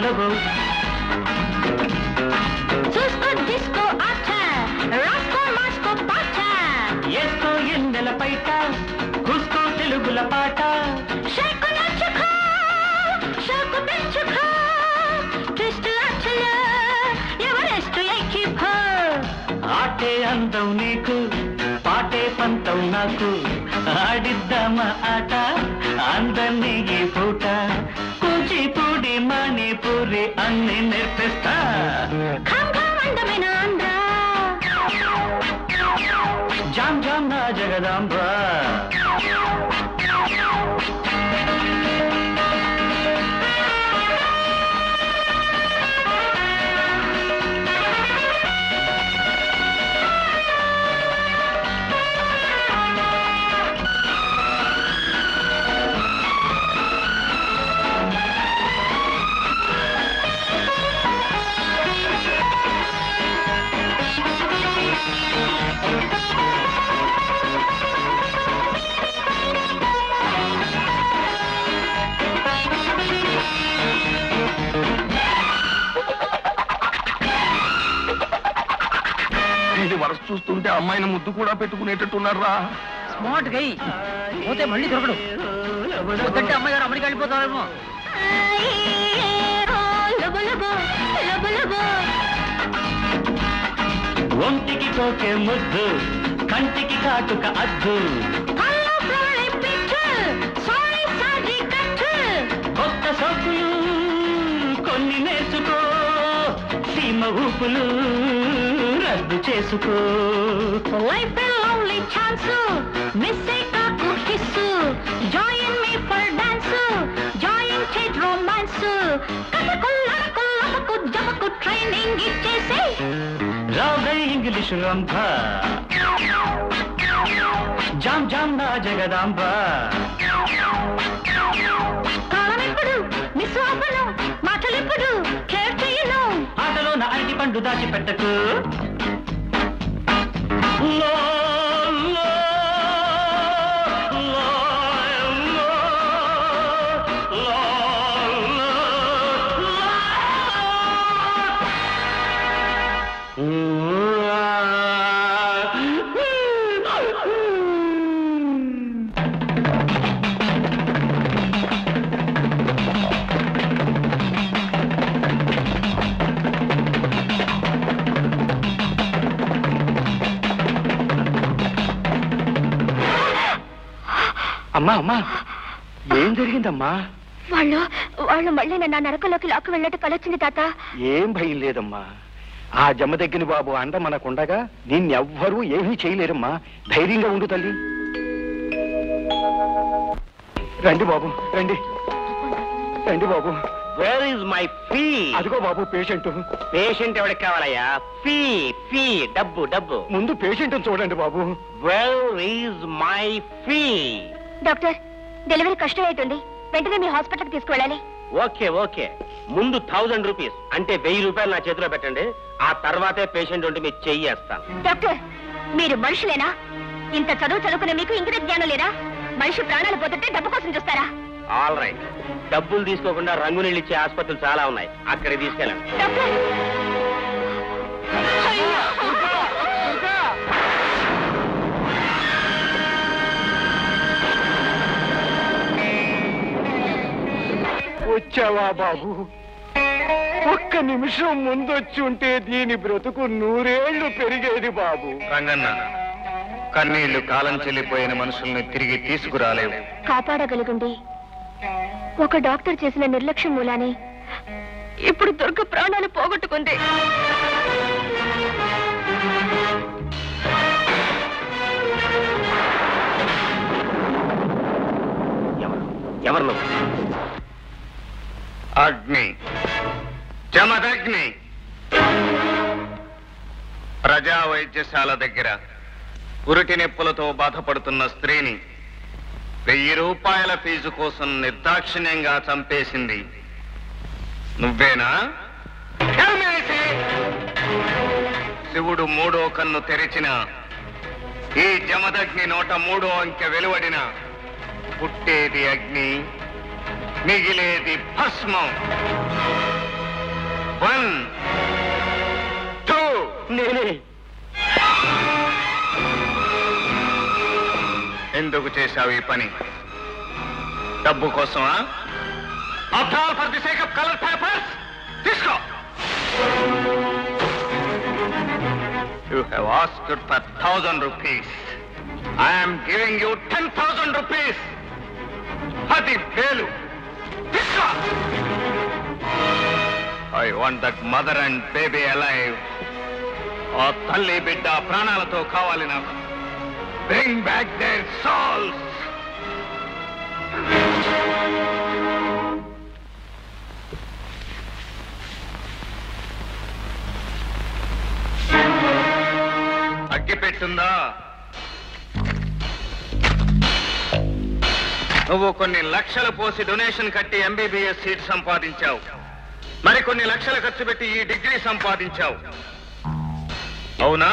S11: లబో
S2: చూసుకో డిస్కో ఆట రాస్కో మాస్కో పాట
S11: ఎస్కో ఎన్నెల పైట కుస్కో తెలుగుల పాట
S2: షేకు నచ్చుకో షోకు పెంచుకో ట్విస్ట్ అచ్చలు ఎవరెస్ట్ ఎక్కిపో
S11: ఆటే అందం నీకు పాటే పంతం నాకు ఆడిద్దామా ఆట అందరినీ ఈ పూట కూచిపూడి మణిపూరి అన్ని నేర్పిస్తా
S2: ఖమ్ ఖమ్ అందమైన ఆంధ్ర
S11: జామ్ జామ్ నా జగదాంబ
S1: ఇది వరస చూస్తుంటే అమ్మాయిని ముద్దు కూడా పెట్టుకునేటట్టున్నారా
S10: స్మార్ట్ గై పోతే మళ్ళీ దొరకడు వద్దంటే అమ్మాయి గారు అమెరికా వెళ్ళిపోతారేమో
S2: లబో లబో లబో లబో
S11: ఒంటికి కోకే ముద్దు కంటికి కాటుక అద్దు
S2: హలో ఫ్లోరీ పిక్చర్ సారీ సారీ కట్
S11: కొత్త సోకులు కొన్ని నేర్చుకో సీమ ఊపులు రద్దు చేసుకో
S2: లైఫ్ లవ్లీ ఛాన్స్ మిస్ కాకు kiss join me for dance join చేట్ రొమాన్స్ కథకు లడకు లబకు జబకు ట్రైనింగ్ ఇచ్చేసే
S11: రాగై ఇంగ్లీష్ రంభ జామ్ జామ్ నా జగదాంబ
S2: కాలమిప్పుడు మిస్ అవ్వను మాటలిప్పుడు కేర్ చేయను
S11: ఆటలో నా అరటి పండు దాచిపెట్టకు లో, లో, లో, లో, లో, లో.
S7: అమ్మా అమ్మా ఏం జరిగిందమ్మా
S2: వాళ్ళు వాళ్ళు మళ్ళీ నన్ను ఆ నరకంలోకి లాక్కు వెళ్ళట్టు కలొచ్చింది తాత
S7: ఏం భయం లేదమ్మా ఆ జమ్మదగ్గిన బాబు అండ మనకుండగా నిన్నెవ్వరూ ఏమీ చేయలేరమ్మా ధైర్యంగా ఉండు తల్లి రండి బాబు రండి రండి బాబు
S10: వేర్ ఇస్ మై ఫీ
S7: అదిగో బాబు పేషెంట్
S10: పేషెంట్ ఎవరికి కావాలయ్యా ఫీ ఫీ డబ్బు డబ్బు
S7: ముందు పేషెంట్ చూడండి బాబు
S10: వేర్ ఈజ్ మై ఫీ
S2: డాక్టర్ డెలివరీ కష్టమైతుంది వెంటనే మీ హాస్పిటల్కి తీసుకువెళ్ళాలి
S10: ఓకే ఓకే ముందు థౌజండ్ రూపీస్ అంటే వెయ్యి రూపాయలు నా చేతిలో పెట్టండి ఆ తర్వాతే పేషెంట్ ఉంటే మీరు చెయ్యేస్తాను
S2: డాక్టర్ మీరు మనుషులేనా ఇంత చదువు చదువుకునే మీకు ఇంగిత జ్ఞానం లేదా మనిషి ప్రాణాలు పోతుంటే డబ్బు కోసం చూస్తారా
S10: ఆల్ రైట్ డబ్బులు తీసుకోకుండా రంగు నీళ్ళు ఇచ్చే ఆసుపత్రులు చాలా ఉన్నాయి అక్కడికి తీసుకెళ్ళండి
S2: డాక్టర్
S7: వచ్చావా బాబు ఒక్క నిమిషం ముందొచ్చి ఉంటే దీని బ్రతుకు నూరేళ్లు పెరిగేది బాబు
S5: రంగన్న కన్నీళ్లు కాలం చెల్లిపోయిన మనుషుల్ని తిరిగి తీసుకురాలేవు
S2: కాపాడగలిగుండి ఒక డాక్టర్ చేసిన నిర్లక్ష్యం మూలానే ఇప్పుడు దుర్గ ప్రాణాలు పోగొట్టుకుంది
S10: ఎవరు ఎవరు నువ్వు
S5: అగ్ని జమదగ్ని ప్రజా వైద్యశాల దగ్గర ఉరిటి నొప్పులతో బాధపడుతున్న స్త్రీని వెయ్యి రూపాయల ఫీజు కోసం నిర్దాక్షిణ్యంగా చంపేసింది నువ్వేనా Tell me, I say. శివుడు మూడో కన్ను తెరిచిన ఈ జమదగ్ని నోట మూడో అంకె వెలువడిన పుట్టేది అగ్ని మిగిలేది భస్మం వన్ టూ
S10: నేనే
S5: ఎందుకు చేశావు ఈ పని డబ్బు కోసమా after all for the sake of colour papers తీసుకో you have asked for thousand rupees I'm giving you ten thousand rupees అది వేలు తీసుకో I want that mother and baby alive ఆ తల్లి బిడ్డ ప్రాణాలతో కావాలి నాకు బ్రింగ్ బ్యాక్ దేర్ సోల్స్ అగ్గి పెట్టుందా నువ్వు కొన్ని లక్షలు పోసి డొనేషన్ కట్టి ఎంబీబీఎస్ సీట్ సంపాదించావు మరికొన్ని లక్షలు ఖర్చు పెట్టి ఈ డిగ్రీ సంపాదించావు అవునా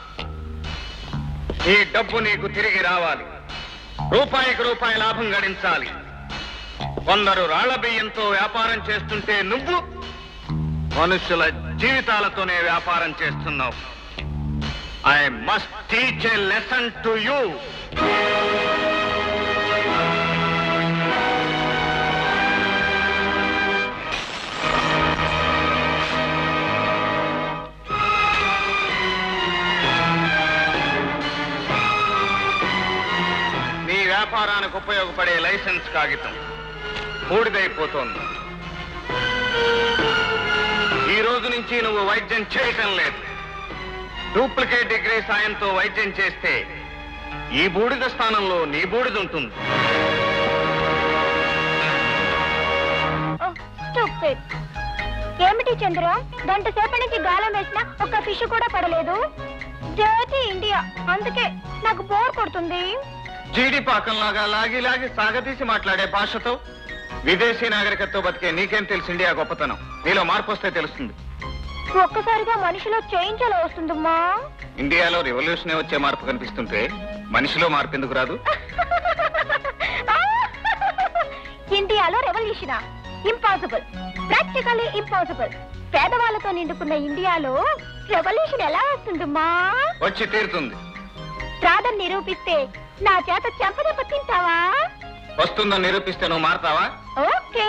S5: ఈ డబ్బు నీకు తిరిగి రావాలి రూపాయికి రూపాయి లాభం గడించాలి కొందరు రాళ్ల బియ్యంతో వ్యాపారం చేస్తుంటే నువ్వు మనుషుల జీవితాలతోనే వ్యాపారం చేస్తున్నావు I must teach a lesson to you నీ వ్యాపారానికి ఉపయోగపడే లైసెన్స్ కాగితం బూడిదైపోతోంది ఈ రోజు నుంచి నువ్వు వైద్యం చేయటం లేదు డూప్లికేట్ డిగ్రీ సాయంతో వైద్యం చేస్తే ఈ బూడిద స్థానంలో నీ బూడిద ఉంటుంది
S2: Stupid. ఏమిటి చంద్ర గంట సేపటి నుంచి గాలం వేసినా ఒక్క ఫిష్ కూడా పడలేదు డర్టీ ఇండియా అందుకే నాకు బోర్ కొడుతుంది
S5: జీడి పాకంలాగా లాగి లాగి సాగతీసి మాట్లాడే భాషతో విదేశీ నాగరికతతో బతికే నీకేం తెలుసు ఇండియా గొప్పతనం నీలో మార్పు వస్తే తెలుస్తుంది
S2: ఒక్కసారిగా మనిషిలో చేంజ్ ఎలా వస్తుందమ్మా
S5: ఇండియాలో రెవల్యూషన్ వచ్చే మార్పు కనిపిస్తుంటే మనిషిలో మార్పు ఎందుకు రాదు
S2: ఇండియాలో రెవల్యూషన్ ఇంపాసిబుల్ ప్రాక్టికల్లీ ఇంపాసిబుల్ పేదవాళ్ళతో నిండుకున్న ఇండియాలో రెవల్యూషన్ ఎలా వస్తుందమ్మా
S5: వచ్చి తీరుతుంది
S2: రాదని నిరూపిస్తే నా చేత చెంపదెబ్బ తింటావా
S5: వస్తుందని నిరూపిస్తే నువ్వు మారతావా
S2: ఓకే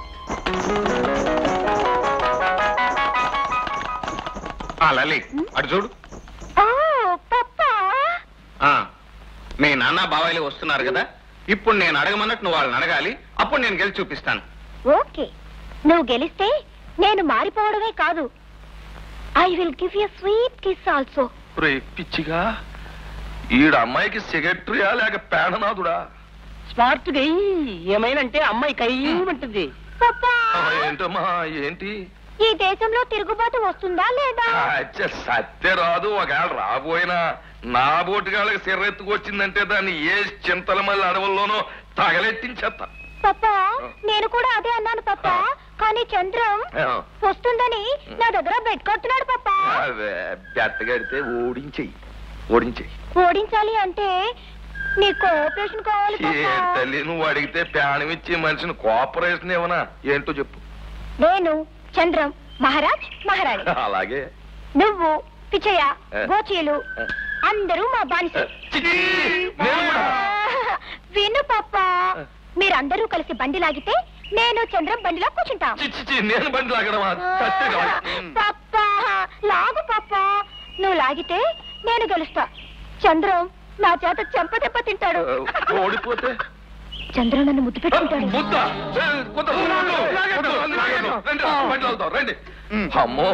S5: ఆ లలి అటు చూడు
S2: ఓ పప్పా
S5: ఆ మీ నాన్న బాబాయిలు వస్తున్నారు కదా ఇప్పుడు నేను అడగమన్నట్టు నువ్వు వాళ్ళని అడగాలి అప్పుడు నేను గెలిచి చూపిస్తాను
S2: ఓకే నువ్వు గెలిస్తే నేను మారిపోవడమే కాదు I will give you sweet kiss also
S1: రే పిచ్చిగా ఈడ అమ్మాయికి సెక్రటరీయా లేక పేడనాథుడా
S10: స్మార్ట్ గై ఏమైనంటే అమ్మాయి కయ్యమంటుంది
S2: పప్పా
S1: ఆ, ఏంటమ్మా ఏంటి
S2: ఈ దేశంలో తిరుగుబాటు వస్తుందా లేదా
S1: అచ్చ సత్య రాదు ఒకవేళ రాబోయినా నా బోటుగాళ్ళకి సిర్రెత్తుకొచ్చిందంటే దాన్ని ఏ చింతల మళ్ళీ అడవుల్లోనో తగలెట్టించేస్తా
S2: పప్పా నేను కూడా అదే అన్నాను పప్పా కానీ చంద్రం
S1: ఆ,
S2: వస్తుందని నా దగ్గర బెడ్ కడుతున్నాడు పప్పా
S1: అవే బెత్తగడితే ఓడించేయి ఓడించేయి
S2: ఓడించాలి అంటే నీ కోఆపరేషన్ కావాలి
S1: ఏ
S2: పప్పా
S1: తల్లి నువ్వు అడిగితే ప్రాణం ఇచ్చి మనిషిని కోఆపరేషన్ ఏమన్నా ఏంటో చెప్పు
S2: నేను చంద్రం మహారాజ్ మహారాణి
S1: అలాగే
S2: నువ్వు పిచ్చయ్య
S1: ఏ.
S2: గోచీలు
S1: ఏ.
S2: అందరూ మా బానిస
S1: చిచి, నేను కూడా.
S2: విను పాప మీరందరూ కలిసి బండి లాగితే నేను చంద్రం బండిలో కూర్చుంటాం
S1: చి, చి, చి, నేను బండి లాగడమా కత్తి కావాలి.
S2: పప్ప లాగు పప్ప నువ్వు లాగితే నేను గెలుస్తా చంద్రం నా చేత చెంపదెబ్బ తింటాడు
S1: ఓడిపోతే
S2: చంద్రం నన్ను ముద్దు పెట్టుకుంటాడు
S1: ముద్ద ఏ, కొంత ఉండు, ఉండు. కొంత మంది లాగేద్దాం. రండి, బండి లాగుదాం, రండి అమ్మో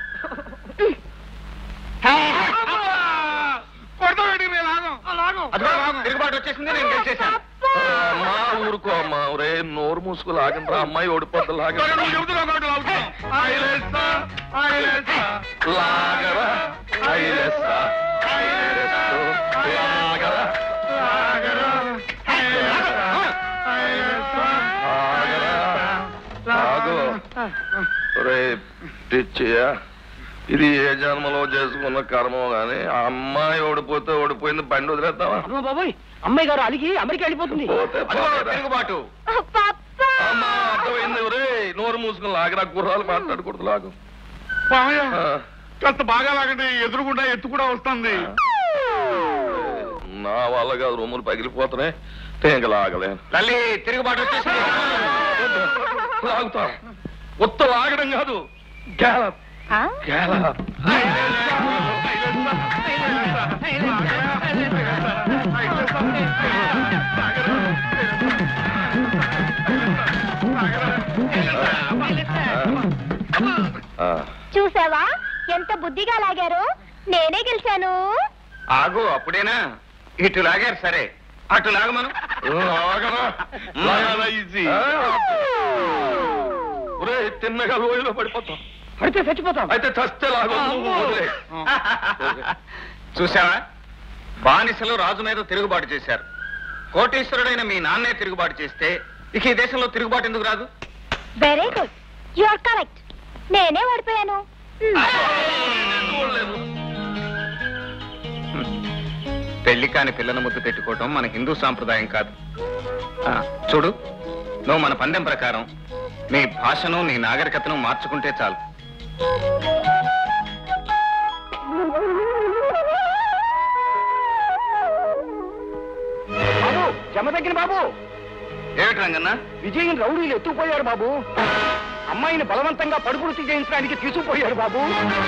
S5: అదిగో, తిరుగుబాటు వచ్చేసింది నేను గెలిచేశాను
S1: అమ్మా ఊరుకో అమ్మా ఒరే నోరు మూసుకు లాగండి అమ్మాయి ఓడిపోద్ది లాగండి లాగరా ఐలెస్సా ఐలెస్సు, లాగరా ఆగరా. ఆగు. ఒరే పిచ్చియా ఇది ఏ జన్మలో చేసుకున్న కర్మో గాని ఆ అమ్మాయి ఓడిపోతే ఓడిపోయింది బండి వదిలేద్దామా
S10: అమ్మో బాబోయ్ అమ్మాయి గారు అలిగి అమెరికా వెళ్ళిపోతుంది
S1: పోతే
S5: అదిగో,
S1: పోతేరా.
S5: తిరుగుబాటు
S2: పప్ప
S1: అమ్మా అర్థమైంది ఒరే నోరు మూసుకుని లాగరా గుర్రాలు మాట్లాడకూడదు లాగు
S8: మామయ్య కాస్త బాగా లాగండి ఎదురుగుండా ఎత్తు కూడా వస్తుంది
S1: నా వల్ల కాదు రొమ్ములు పగిలిపోతున్నాయి తేగలాగలేను
S5: తల్లి తిరుగుబాటు వచ్చేసింది
S1: లాగుతా ఉత్త లాగడం కాదు గ్యాలప్ గ్యాలప్ ఆ,
S2: చూసావా ఎంత బుద్ధిగా లాగారు నేనే గెలిచాను
S5: ఆగు అప్పుడేనా ఇటు లాగారు సరే అటు లాగమను
S1: లాగరా లాగాలా ఈజీ ఒరే తిన్నగా లోయలో పడిపోతాం
S10: పడితే చచ్చిపోతాం
S1: అయితే చస్తే లాగో నువ్వు వదిలే.
S5: చూసావా బానిసలు రాజు మీద తిరుగుబాటు చేశారు కోటీశ్వరుడైన మీ నాన్నే తిరుగుబాటు చేస్తే ఇక ఈ దేశంలో తిరుగుబాటు ఎందుకు రాదు
S2: very good you are correct నేనే ఓడిపోయాను హ్మ్.
S1: చూడలేదు.
S5: పెళ్లి కాని పిల్లల ముద్దు పెట్టుకోవటం మన హిందూ సాంప్రదాయం కాదు ఆ, చూడు నువ్వు మన పందెం ప్రకారం నీ భాషను నీ నాగరికతను మార్చుకుంటే చాలు
S7: బాబు జమ తగ్గిన బాబు
S5: ఏమిటి రంగన్న
S7: విజయం రౌడీలు ఎత్తుకుపోయారు బాబు అమ్మాయిని బలవంతంగా పడుపుడుతి చేయించడానికి తీసుకుపోయారు బాబు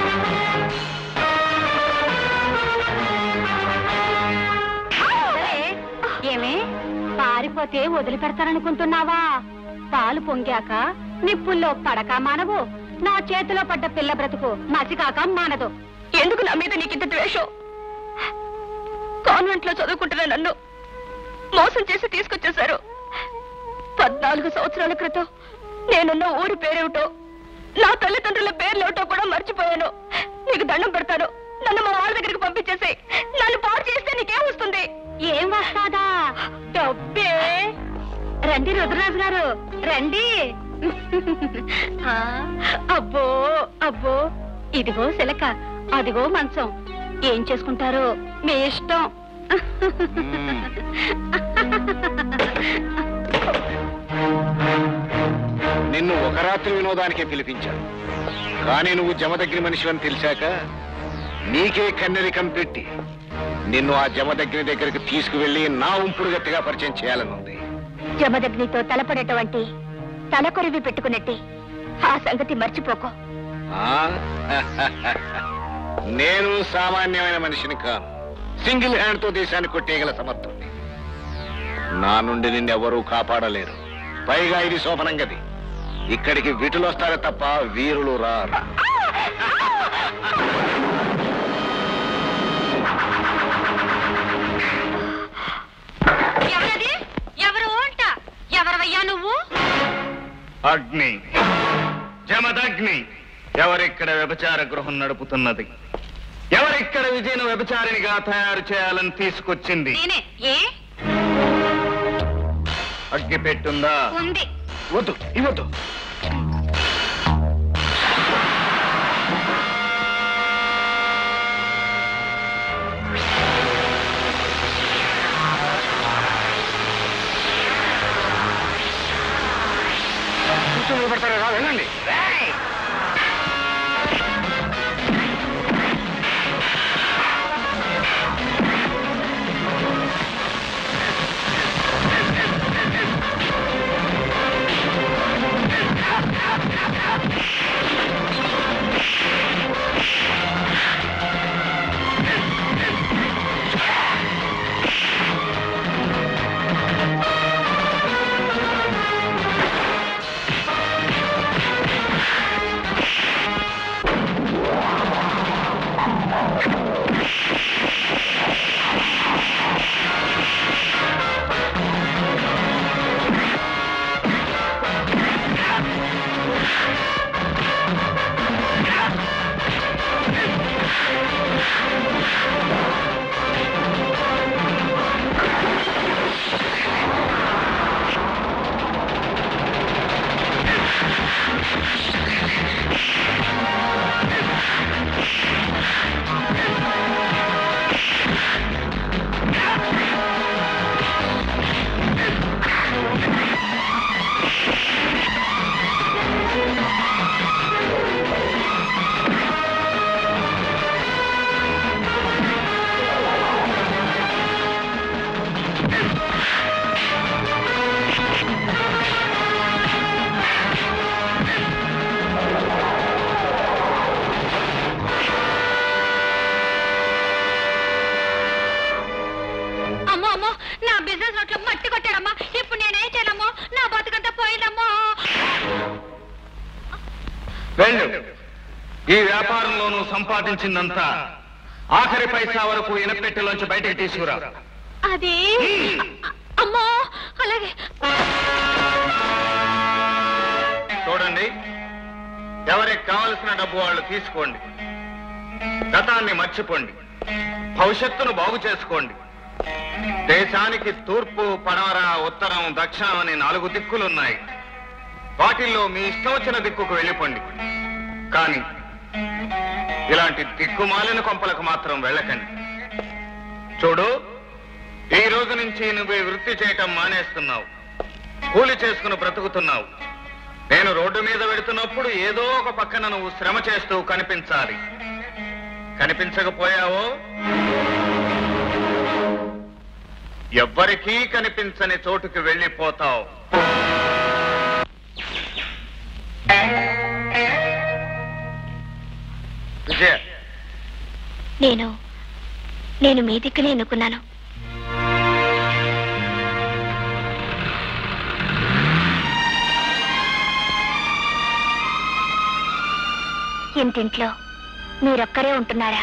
S2: ఏమే పారిపోతే వదిలిపెడతారనుకుంటున్నావా పాలు పొంగాక నిప్పుల్లో పడక మానవు నా చేతిలో పడ్డ పిల్ల బ్రతుకు మసికాక మానదు
S3: ఎందుకు నా మీద నీకింత ద్వేషం కాన్వెంట్ లో చదువుకుంటున్న నన్ను మోసం చేసి తీసుకొచ్చేశారు పద్నాలుగు సంవత్సరాల క్రితం నేనున్న ఊరి పేరేమిటో నా తల్లిదండ్రుల పేర్లేమిటో కూడా మర్చిపోయాను నీకు దండం పెడతాను నన్ను మా వాళ్ళ దగ్గరికి పంపించేసి నన్ను పాడు చేస్తే నీకేం వస్తుంది
S2: ఏం వస్తాదా డబ్బే రండి రుద్రరాజు గారు రండి ఆ, అబ్బో అబ్బో ఇదిగో సిలక అదిగో మంచం ఏం చేసుకుంటారో మీ ఇష్టం
S6: నిన్ను ఒక రాత్రి వినోదానికే పిలిపించాను కానీ నువ్వు జమ దగ్గర మనిషి అని తెలిసాక నీకే కన్నెరికం పెట్టి నిన్ను ఆ జమ దగ్గర దగ్గరికి తీసుకువెళ్లి నా ఉంపుడు గట్టిగా పరిచయం చేయాలని ఉంది
S2: జమదగ్నితో తలపడేటువంటి తలకొరివి పెట్టుకున్నట్టే ఆ సంగతి మర్చిపోకో
S6: ఆ? నేను సామాన్యమైన మనిషిని కాను సింగిల్ హ్యాండ్ తో దేశాన్ని కొట్టేయగల సమర్థుణ్ణి నా నుండి నిన్నెవరూ కాపాడలేరు పైగా ఇది శోభనం గది ఇక్కడికి విటులు వస్తారే తప్ప వీరులు రారు
S2: ఎవరది ఎవరు అంట ఎవరవయ్యా నువ్వు
S5: అగ్ని జమదగ్ని ఎవరిక్కడ వ్యభిచార గృహం నడుపుతున్నది ఎవరిక్కడ విజయను వ్యభిచారినిగా తయారు చేయాలని తీసుకొచ్చింది
S2: నేనే ఏ
S5: అగ్గి పెట్టుందా
S2: ఉంది
S6: వద్దు ఇవ్వద్దు కూర్చొని నిలబడతారా రా వెళ్ళండి
S2: ఆ
S5: వెళ్ళు ఈ వ్యాపారంలోనూ సంపాదించిందంతా ఆఖరి పైసా వరకు ఇనపెట్టెలోంచి బయటకు తీసుకురా
S2: అది అమ్మో అలాగే
S5: చూడండి ఎవరికి కావలసిన డబ్బు వాళ్ళు తీసుకోండి గతాన్ని మర్చిపోండి భవిష్యత్తును బాగు చేసుకోండి దేశానికి తూర్పు పడమర ఉత్తరం దక్షిణం అని నాలుగు దిక్కులున్నాయి వాటిల్లో మీ ఇష్టం వచ్చిన దిక్కుకు వెళ్ళిపోండి కానీ ఇలాంటి దిక్కుమాలిన కొంపలకు మాత్రం వెళ్ళకండి చూడు ఈ రోజు నుంచి నువ్వు ఈ వృత్తి చేయటం మానేస్తున్నావు కూలి చేసుకుని బ్రతుకుతున్నావు నేను రోడ్డు మీద వెళుతున్నప్పుడు ఏదో ఒక పక్కన నువ్వు శ్రమ చేస్తూ కనిపించాలి కనిపించకపోయావో ఎవ్వరికీ కనిపించని చోటుకి వెళ్ళిపోతావు విజయ
S2: నేను నేను మీ దిక్కునే ఎన్నుకున్నాను ఇంటింట్లో మీరొక్కరే ఉంటున్నారా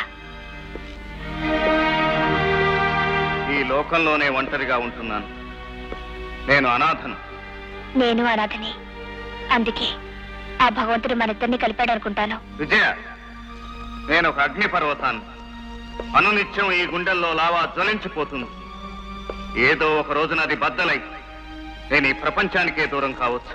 S5: ఈ లోకంలోనే ఒంటరిగా ఉంటున్నాను నేను అనాథను
S2: నేను అనాథని అందుకే ఆ భగవంతుడు మనిద్దరిని కలిపాడు అనుకుంటాను
S5: విజయ నేను ఒక అగ్ని పర్వతాన్ని అనునిత్యం ఈ గుండెల్లో లావా జ్వలించిపోతుంది ఏదో ఒక రోజున అది బద్దలై నేను ఈ ప్రపంచానికే దూరం కావచ్చు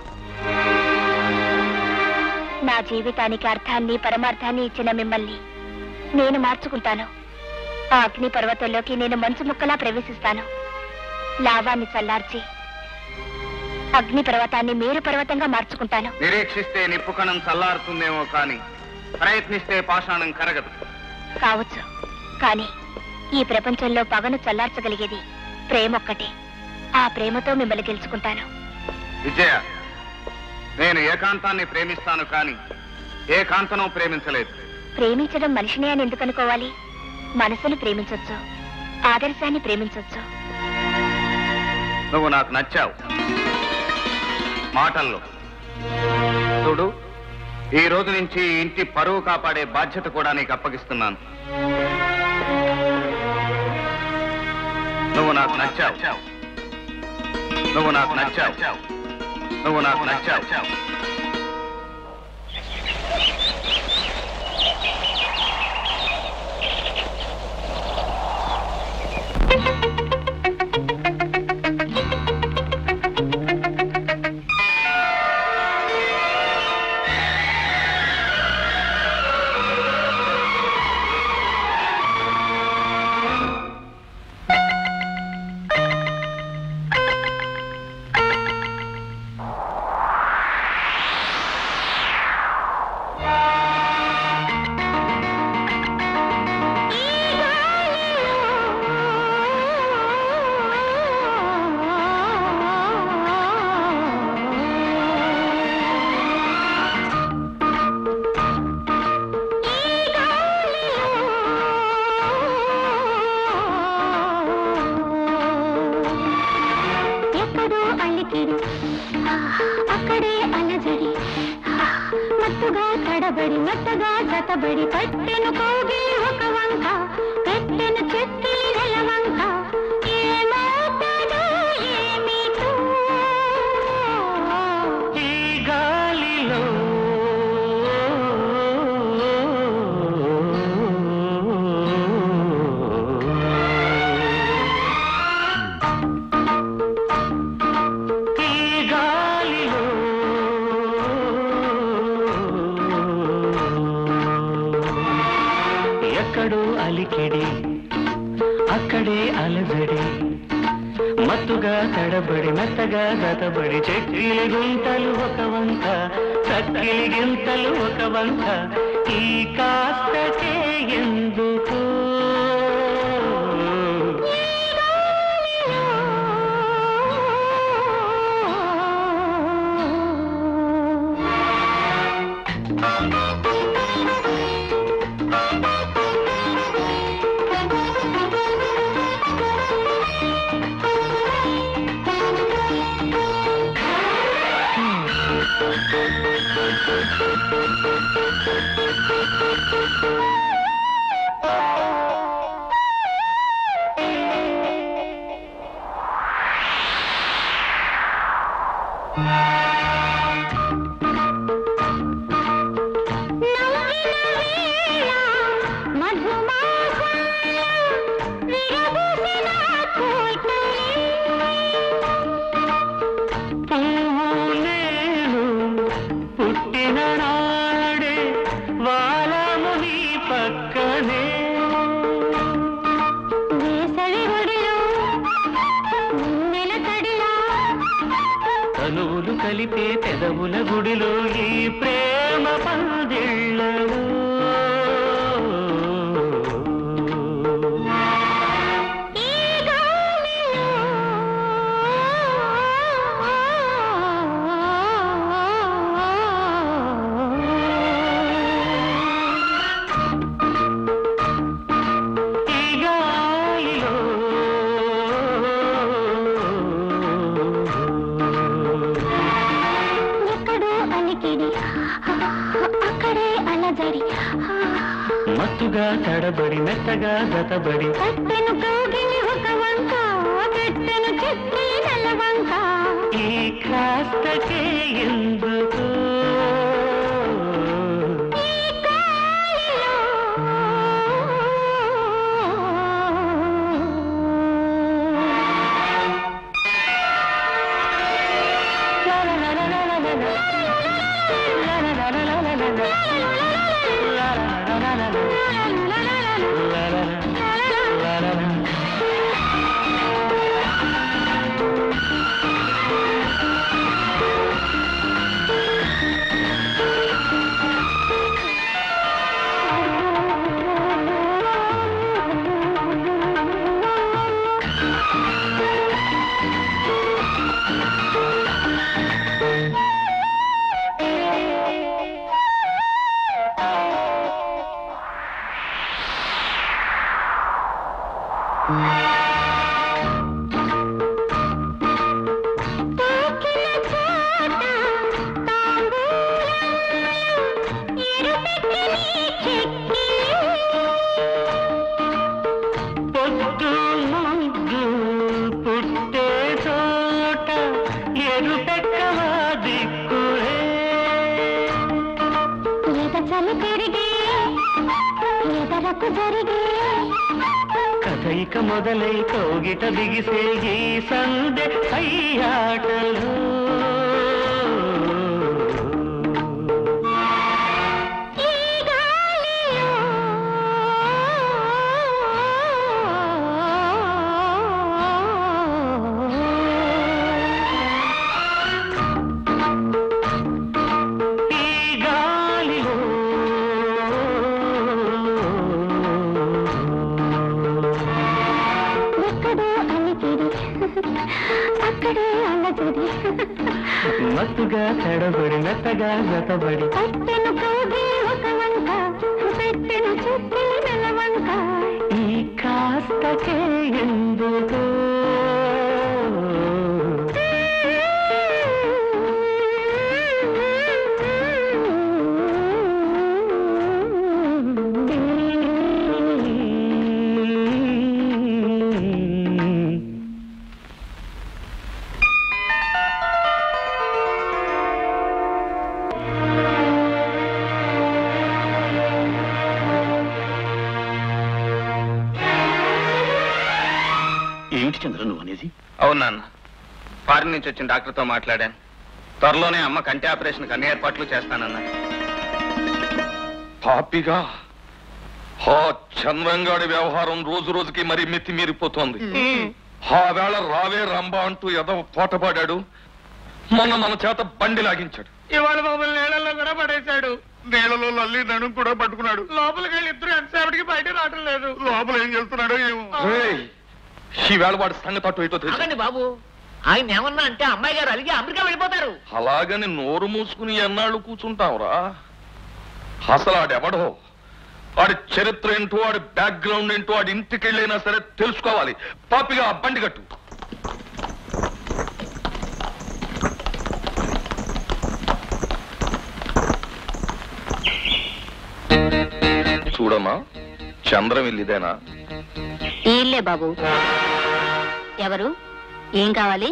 S2: నా జీవితానికి అర్థాన్ని పరమార్థాన్ని ఇచ్చిన మిమ్మల్ని నేను మార్చుకుంటాను ఆ అగ్ని పర్వతంలోకి నేను మంచు ముక్కలా ప్రవేశిస్తాను లావాన్ని చల్లార్చి అగ్ని పర్వతాన్ని మేరు పర్వతంగా మార్చుకుంటాను
S5: నిరీక్షిస్తే నిప్పు కణం చల్లారుతుందేమో కానీ ప్రయత్నిస్తే పాషాణం కరగదు
S2: కావచ్చు కానీ ఈ ప్రపంచంలో పగను చల్లార్చగలిగేది ప్రేమ ఒక్కటే ఆ ప్రేమతో మిమ్మల్ని గెలుచుకుంటాను
S5: విజయ నేను ఏకాంతాన్ని ప్రేమిస్తాను కానీ ఏకాంతను ప్రేమించలేదు
S2: ప్రేమించడం మనిషినే అని ఎందుకు అనుకోవాలి మనసును ప్రేమించొచ్చు ఆదర్శాన్ని ప్రేమించొచ్చు
S5: నువ్వు నాకు నచ్చావు మాటల్లో చూడు ఈ రోజు నుంచి ఈ ఇంటి పరువు కాపాడే బాధ్యత కూడా నీకు అప్పగిస్తున్నాను నువ్వు నాకు నచ్చావు నువ్వు నాకు నచ్చావు నువ్వు నాకు నచ్చావు
S12: ఎక్కడో అల్లికిడి అక్కడే అలజడి మత్తుగా తడబడి మెత్తగా జతబడి పట్టెను కోగి ఒక వంక పెట్టెను చెక్కిలి నెలవంక ఏమవుతాడో ఏమిటో
S11: ఈ గాలిలో ఈ గాలిలో ఎక్కడో అలికిడి అక్కడే అలజడి మత్తుగా తడబడి మెత్తగా గతబడి చెక్కిలి గుంతలు ఒక వంక చక్కిలి గింతలు ఒక వంక ఈ కాస్తకే ఎందుకు
S12: ఆ
S11: కలిపే పెదవుల గుడిలో ఈ ప్రేమ పందిళ్ళలో ఈ గాలిలో
S12: ఎక్కడో అలికిడి అక్కడే అలజడి
S11: మత్తుగా తడబడి మెత్తగా గతబడి
S12: కట్టెను కౌగిలి ఒక వంక పెట్టెను చెట్టి నెలవంక
S11: ఈ కాస్తకే ఎందుకు పొద్దు ముగ్గు పుట్టే చోట ఎరుపెక్కవా దిక్కులే
S12: ఈత చలి పెరిగి ఎదరకు జరిగి
S11: కథయిక మొదలై కౌగిట బిగిసే ఈ సందె అయ్యాటలు ఈ గాలిలో
S12: ఎక్కడో అలికిడి అక్కడే అలజడి
S11: మత్తుగా తడబడి మెత్తగా గతబడి
S12: కట్టెను కౌగిలి ఒక వంక పెట్టెను చెట్టి నెలవంక
S11: ఈ కాస్తకే ఎందుకు
S8: ఏమిటి చంద్ర నువ్వు అనేది
S5: అవును నాన్న ఫారిన్ నుంచి వచ్చిన డాక్టర్తో మాట్లాడాను త్వరలోనే అమ్మ కంటి ఆపరేషన్కి అన్ని ఏర్పాట్లు చేస్తానన్నా
S1: పాపిగా ఆ చంద్రంగాడి వ్యవహారం రోజు రోజుకి మరీ మితి మీరిపోతోంది ఆ వేళ రావే రంబా అంటూ ఎదవ పోటపాడాడు మొన్న మన చేత బండి లాగించాడు
S4: ఇవాళ మమ్మల్ని నీళ్ళల్లో కూడా పడేశాడు నీళ్ళలో లల్లి నడుము కూడా పట్టుకున్నాడు లోపలికి వెళ్ళి ఇద్దరు ఎంతసేపటికి బయట రావటం లేదు లోపల ఏం చేస్తున్నాడో ఏమో
S1: రేయ్, ఈ వేళ వాడి సంగతి అటు ఇటో తెలుసు
S10: ఆగండి బాబు ఆయన ఏమన్నా అంటే అమ్మాయి గారు అలిగి అమెరికా వెళ్ళిపోతారు
S1: అలాగని నోరు మూసుకుని ఎన్నాళ్ళు కూర్చుంటావురా అసలు ఆడెవడో వాడి చరిత్ర ఏంటో వాడి బ్యాక్గ్రౌండ్ ఏంటో వాడి ఇంటికి వెళ్ళైనా సరే తెలుసుకోవాలి పాపిగా ఆ బండి కట్టు చూడమ్మా చంద్రం ఇల్లిదేనా
S2: ఇల్లే బాబు ఎవరు ఏం కావాలి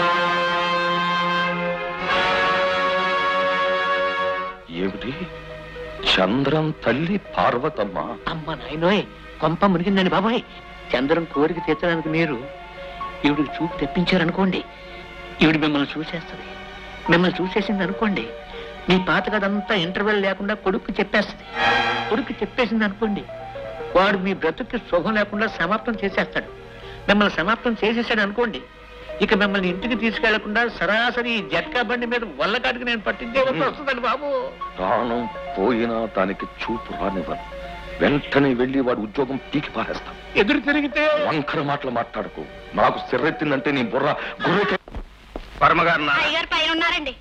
S1: ఏమిటి చంద్రం తల్లి పార్వతమ్మ
S10: అమ్మ నాయనోయ్ కొంప మునిగిందండి బాబాయ్ చంద్రం కోరిక తీర్చడానికి మీరు ఈవిడికి చూపు తెప్పించారనుకోండి ఈవిడ మిమ్మల్ని చూసేస్తుంది మిమ్మల్ని చూసేసింది అనుకోండి మీ పాత కథంతా ఇంటర్వెల్ లేకుండా కొడుకు చెప్పేస్తుంది కొడుకు చెప్పేసింది అనుకోండి వాడు మీ బ్రతుక్కి సుఖం లేకుండా సమాప్తం చేసేస్తాడు మిమ్మల్ని సమాప్తం చేసేసాడు అనుకోండి
S4: ఇక మిమ్మల్ని ఇంటికి తీసుకెళ్లకుండా సరాసరి ఈ జట్కా బండి మీద వల్లకాటికి నేను పట్టిందే వస్తుందండి బాబు
S1: ప్రాణం పోయినా దానికి చూపు రానివ్వను వెంటనే వెళ్ళి వాడి ఉద్యోగం పీకి పారేస్తాను
S4: ఎదురు తిరిగితే
S1: వంకర మాటలు మాట్లాడకు నాకు సిర్రెత్తిందంటే నీ బుర్ర గుర్రెకే
S5: పరమగారు నా
S2: అయ్యగారు పైన ఉన్నారండి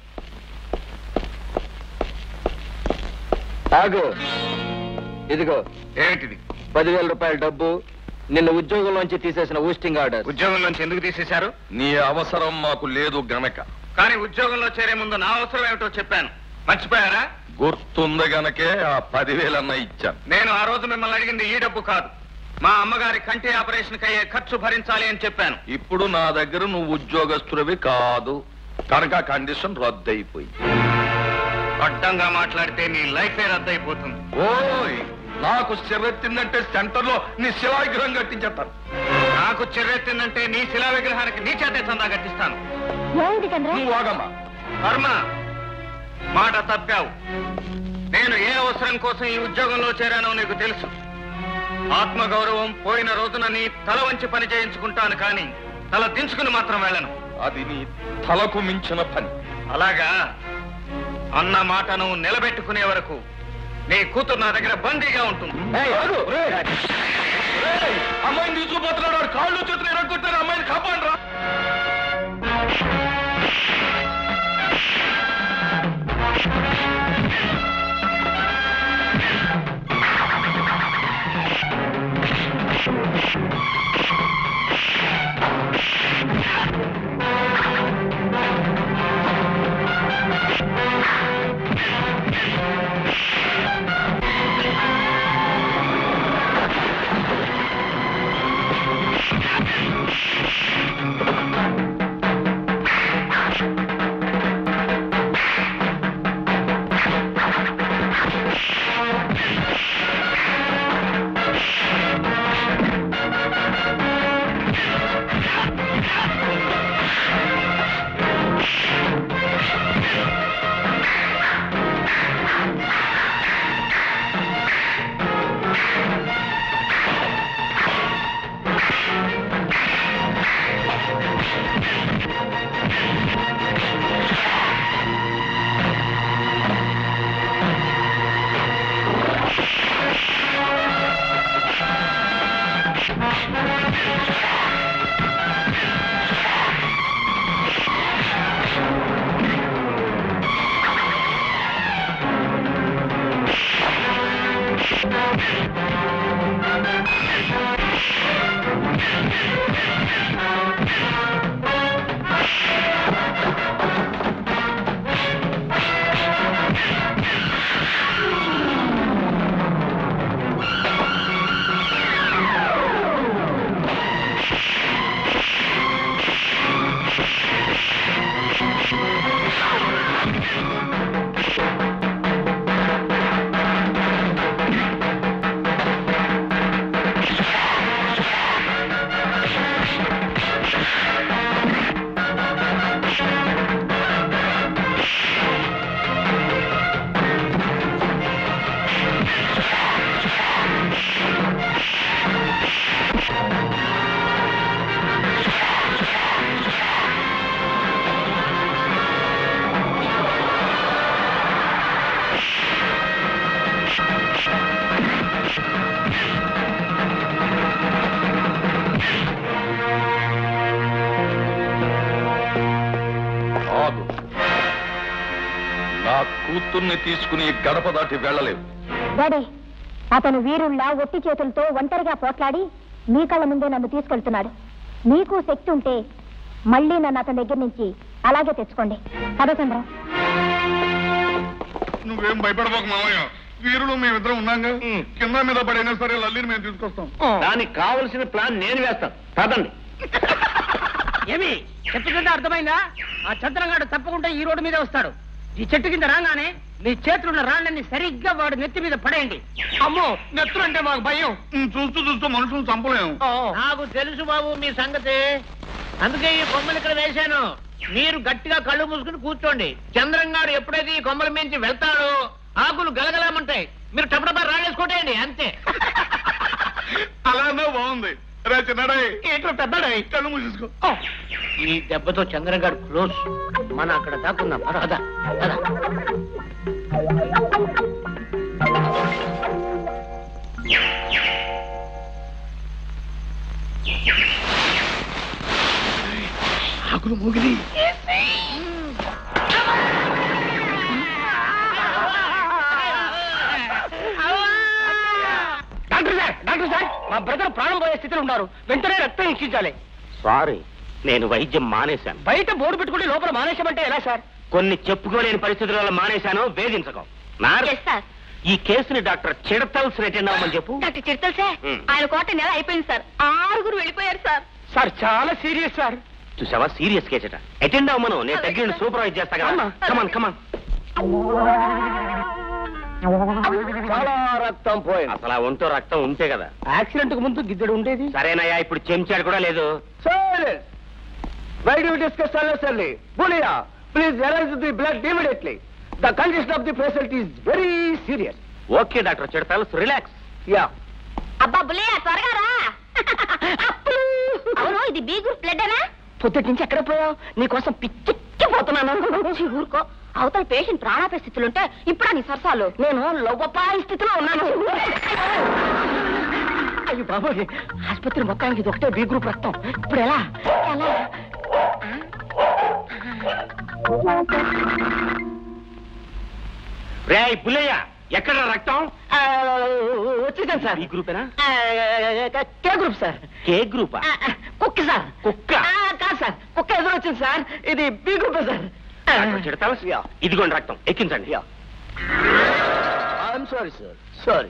S7: ఆగు ఇదిగో
S5: ఏమిటిది
S7: పదివేల రూపాయల డబ్బు నిన్న ఉద్యోగంలోంచి తీసేసిన ఊస్టింగ్ ఆర్డర్
S5: ఉద్యోగం నుంచి ఎందుకు తీసేశారు
S1: నీ అవసరం మాకు లేదు గనక
S5: కానీ ఉద్యోగంలో చేరే ముందు నా అవసరం ఏమిటో చెప్పాను మర్చిపోయారా
S1: గుర్తుంది గనకే ఆ పదివేలన్న ఇచ్చాను
S5: నేను ఆ రోజు మిమ్మల్ని అడిగింది ఈ డబ్బు కాదు మా అమ్మగారి కంటి ఆపరేషన్ అయ్యే ఖర్చు భరించాలి అని చెప్పాను
S1: ఇప్పుడు నా దగ్గర నువ్వు ఉద్యోగస్తుడివి కాదు కనుక ఆ కండిషన్ రద్దయిపోయింది
S5: అడ్డంగా మాట్లాడితే నీ లైఫే రద్దయిపోతుంది
S1: ఓయ్ నాకు సిర్రెత్తిందంటే సెంటర్ లో నీ శిలాగ్రహం కట్టించేస్తాను
S5: నాకు చెర్రెత్తిందంటే నీ శిలా విగ్రహానికి నీ చేతే చందా కట్టిస్తాను
S2: ఏమిటి చంద్ర
S1: నువ్వు ఆగమ్మా
S5: కర్మ మాట తప్పావు నేను ఏ అవసరం కోసం ఈ ఉద్యోగంలో చేరానో నీకు తెలుసు ఆత్మగౌరవం పోయిన రోజున నీ తల వంచి పని చేయించుకుంటాను కానీ తల దించుకుని మాత్రం వెళ్ళను
S1: అది నీ తలకు మించిన పని
S5: అలాగా అన్న మాటను నిలబెట్టుకునే వరకు నీ కూతురు నా దగ్గర బందీగా ఉంటుంది
S1: అమ్మాయిని తీసుకుపోతున్నాడు వాడు కాళ్ళు చేతులు ఎరగొట్టారు అమ్మాయిని కాపాడరా ఆగు నా కూతుర్ని తీసుకుని గడప దాటి వెళ్ళలేవు
S2: డాడీ అతను వీరుల్లా ఒట్టి చేతులతో ఒంటరిగా పోట్లాడి మీ కళ్ళ ముందే నన్ను తీసుకెళ్తున్నాడు మీకు శక్తి ఉంటే మళ్ళీ నన్ను అతని దగ్గర నుంచి అలాగే తెచ్చుకోండి కదా చంద్ర
S6: నువ్వేం భయపడబోకు మామయ్య వీరులు మేమిద్దరం ఉన్నాగా కింద మీద పడైనా సరే లల్లిని మేము తీసుకొస్తాం
S7: దానికి కావలసిన ప్లాన్ నేను వేస్తాను పదండి
S10: ఏమి చెట్టు కింద అర్థమైందా ఆ చంద్రంగాడు తప్పకుండా ఈ రోడ్డు మీద వస్తాడు ఈ చెట్టు కింద రాగానే మీ చేతులున్న రాళ్ళని సరిగ్గా వాడు నెత్తి మీద పడేయండి అమ్మో నెత్తురు అంటే మాకు భయం
S6: చూస్తూ చూస్తూ మనుషులు చంపలేము
S4: నాకు తెలుసు బాబు మీ సంగతి అందుకే ఈ కొమ్మలు ఇక్కడ వేశాను మీరు గట్టిగా కళ్ళు మూసుకుని కూర్చోండి చంద్రంగాడు ఎప్పుడైతే ఈ కొమ్మల మించి వెళ్తాడో ఆకులు గలగలమంటాయి మీరు టపటపా రాగేసుకుంటేయండి అంతే
S6: అలానే బాగుంది రే చిన్నడాయి
S10: ఏంటో పెద్దడాయి
S6: కళ్ళు మూసేసుకో
S10: ఈ దెబ్బతో చంద్రగాడు క్లోజ్ మనం అక్కడ దాక్కుందాం పద, పద, పద.
S7: ఆకులు మూగిలి
S10: డాక్టర్ సార్ డాక్టర్ సార్ మా బ్రదర్ ప్రాణం పోయే స్థితిలో ఉన్నారు వెంటనే రక్తం ఇచ్చించాలి
S13: సారీ నేను వైద్యం మానేశాను
S10: బయట బోర్డు పెట్టుకుంటే లోపల మానేశామంటే ఎలా సార్
S13: కొన్ని చెప్పుకోలేని పరిస్థితుల వల్ల మానేశాను వేధించకం నార్-
S2: సార్
S13: ఈ కేసుని డాక్టర్ చిడతల్స్ అటెండ్ అవ్వమని చెప్పు
S2: డాక్టర్ చిరుతల్ సార్
S13: ఉమ్.
S2: ఆయన కోట నెల అయిపోయింది సార్ ఆరుగురు వెళ్ళిపోయారు సార్
S10: సార్ చాలా సీరియస్ సార్
S13: చూసావా సీరియస్ కేసట అటెండ్ అవ్వమను నేను దగ్గర సూపర్వైజ్ చేస్తా కదా
S10: అమ్మా.
S13: కమాన్ కమాన్
S10: చాలా రక్తం పోయింది
S13: అసలు ఆ ఒంటో రక్తం ఉంటే కదా
S10: యాక్సిడెంట్ కు ముందు గిద్దెడు ఉండేది
S13: సరేనయ్యా ఇప్పుడు చెంచాడు కూడా లేదు
S10: Silence! Why do you discuss unnecessarily? Bulia, please analyze the blood immediately. The condition of the patient is very serious.
S13: Okay doctor చిడతల్స్ రిలాక్స్
S10: Yeah.
S2: అబ్బా బుల్లయ్య త్వరగా రా అవును ఇది బీ గ్రూప్ బ్లడ్ అనా
S10: పొద్దుటి నుంచి ఎక్కడ పోయావు నీకోసం పిచ్చెక్కిపోతున్నాను
S2: ఊరుకో అవతల పేషెంట్ ప్రాణాపే స్థితిలో ఉంటే ఇప్పుడు నీ సరసాలు
S10: నేను లవ్వపాయి స్థితిలో ఉన్నాను అయ్యో బాబోయ్ ఆసుపత్రి మొత్తానికి ఇది ఒకటే బి గ్రూప్ రక్తం ఇప్పుడు ఎలా
S2: ఎలా
S13: రే పుల్లయ్య ఎక్కడ రక్తం
S10: ఆ, వచ్చేసాను సార్
S13: ఈ గ్రూపేనా
S10: ఆ, కే గ్రూప్ సార్
S13: కే గ్రూపా
S10: ఆ, ఆ, కుక్క సార్
S13: కుక్క
S10: ఆ, కాదు సార్ కుక్క ఎదురు వచ్చింది సార్ ఇది బి గ్రూప్ సార్
S13: డాక్టర్ చిడతల్స్ ఇదిగోండి రక్తం ఎక్కించండి
S10: ఐఎమ్ సారీ సార్ సారీ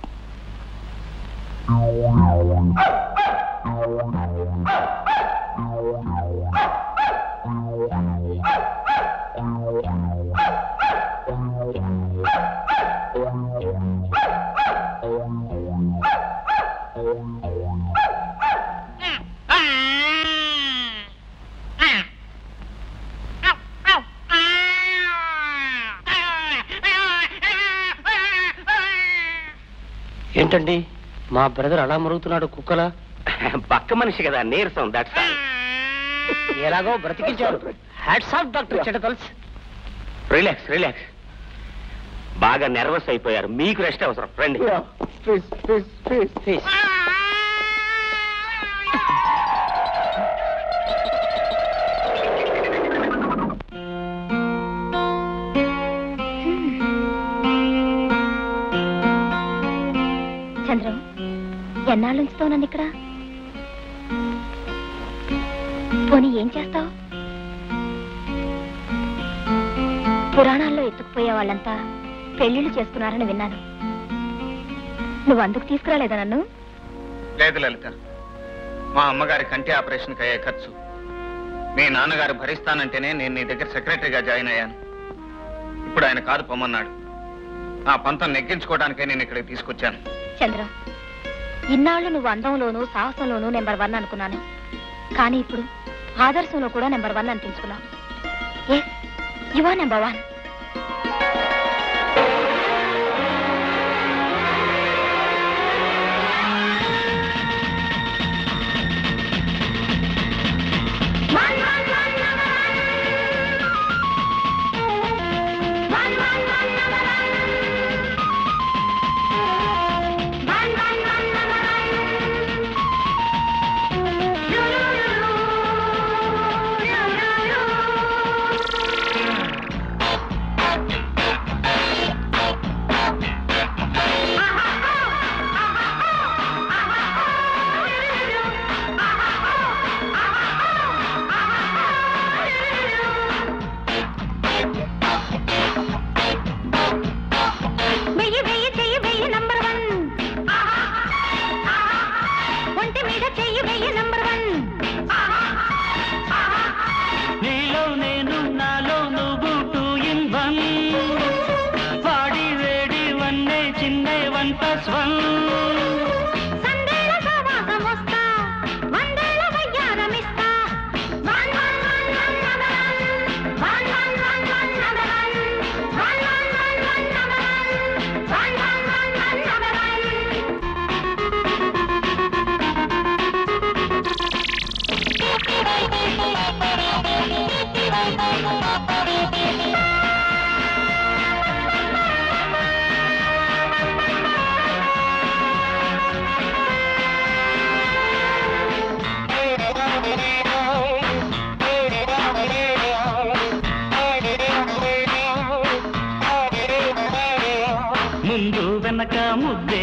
S10: ఏంటండి మా బ్రదర్ అలా మరుగుతున్నాడు కుక్కలా
S13: పక్క మనిషి కదా నీరసం దట్స్
S10: ఎలాగో బ్రతికించారు హ్యాట్స్ ఆఫ్ డాక్టర్ చెడకల్స్
S13: రిలాక్స్ రిలాక్స్ బాగా నర్వస్ అయిపోయారు మీకు రెస్ట్ అవసరం రండి
S10: please please please please
S2: Chandram ఎన్నాళ్ళు ఉంచుతావు నన్ను ఇక్కడ పోనీ ఏం చేస్తావు పురాణాల్లో ఎత్తుకుపోయే వాళ్ళంతా పెళ్లిళ్ళు చేసుకున్నారని విన్నాను నువ్వు అందుకు తీసుకురాలేదా నన్ను
S5: లేదు లలిత మా అమ్మగారి కంటి ఆపరేషన్కి అయ్యే ఖర్చు మీ నాన్నగారు భరిస్తానంటేనే నేను నీ దగ్గర సెక్రటరీగా జాయిన్ అయ్యాను ఇప్పుడు ఆయన కాదు పొమ్మన్నాడు నా పంతం నెగ్గించుకోవడానికే నేను ఇక్కడికి తీసుకొచ్చాను
S2: చంద్రం ఇన్నాళ్ళు నువ్వు అందంలోనూ సాహసంలోనూ నెంబర్ వన్ అనుకున్నాను కానీ ఇప్పుడు ఆదర్శంలో కూడా నెంబర్ వన్ అనిపించుకున్నావు ఏ యువా నెంబర్ వన్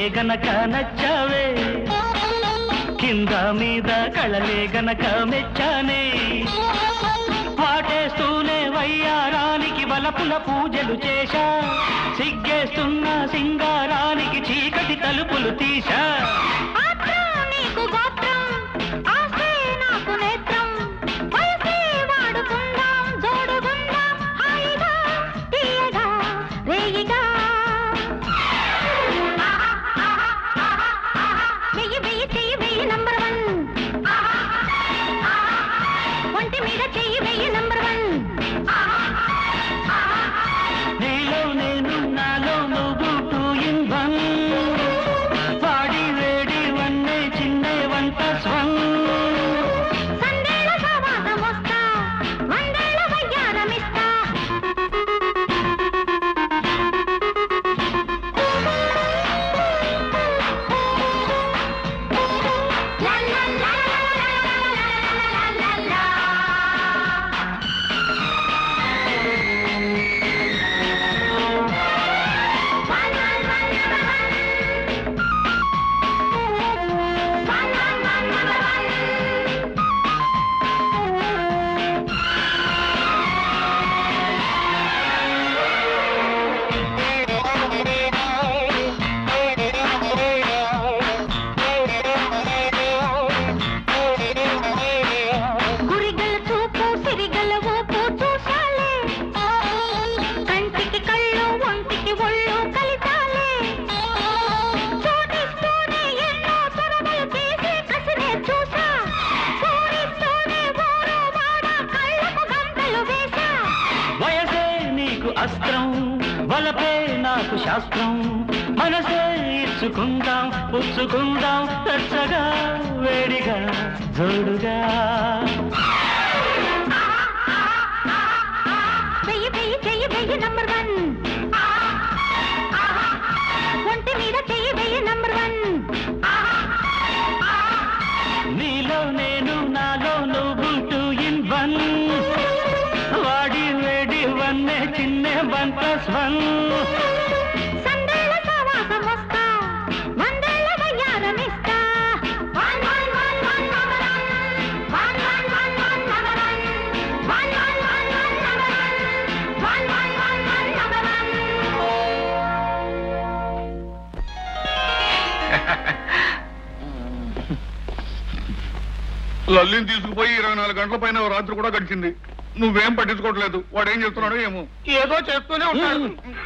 S11: గనక నచ్చావే కింద మీద కళలే గనక మెచ్చానే వాటేస్తూనే వయ్యారానికి వలపుల పూజలు చేశా సిగ్గేస్తున్న సింగారానికి చీకటి తలుపులు తీశా
S12: నీకు గోత్రం ఆసే నాకు నేత్రం వయసే వాడుకుందాం జోడుగుందాం హాయిగా తీయగా రేయిగా వెయ్యి వెయ్యి చెయ్యి వెయ్యి నంబర్ వన్ ఒంటి మీద చెయ్యి వెయ్యి నంబర్ వన్
S11: నీలో నేను నాలో నువ్వు టూ ఇన్ వన్ వాడి వేడి వన్నే చిన్నే వంట స్వం
S12: సందేళ సవాసం వస్తా వందేళ వయ్యారమిస్తా లా లా లా లా లా లా లా లా. గురిగల చూపు సిరిగల ఊపు చూశాలే కంటికి కళ్ళు ఒంటికి ఒళ్ళు కలిసాలే చూడిస్తూనే ఎన్నో చొరవలు చేసి కసినే చూసా చూడిస్తూనే ఊరు వాడ కళ్ళకు గంటలు వేశా
S11: వయసే నీకు అస్త్రం వలపే నాకు శాస్త్రం మనసే ఇచ్చుకుందాం పుచ్చుకుందాం తచ్చగా వేడిగా జోడుగా
S12: వెయ్యి వెయ్యి చెయ్యి వెయ్యి నంబర్ వన్ ఒంటి మీద చెయ్యి వెయ్యి నంబర్ వన్
S11: నీలో నేను నాలో నువ్వు టూ ఇన్ వన్ వాడి వేడి వన్నే చిన్నే వన్ ప్లస్ వన్
S12: సందేళ సవాసం వస్తా వందేళ్ళ వయ్యారమిస్తా వన్ వన్ వన్ వన్ నగరం వన్ వన్ వన్ వన్ నగరం వన్ వన్ వన్ వన్ నగరం వన్ వన్ వన్ వన్ నగరం
S1: లల్లిని తీసుకుపోయి ఇరవై నాలుగు గంటల పైన రాత్రి కూడా గడిచింది నువ్వేం పట్టించుకోవట్లేదు వాడు ఏం చెప్తున్నాడో ఏమో
S4: ఏదో చేస్తూనే ఉంటాడు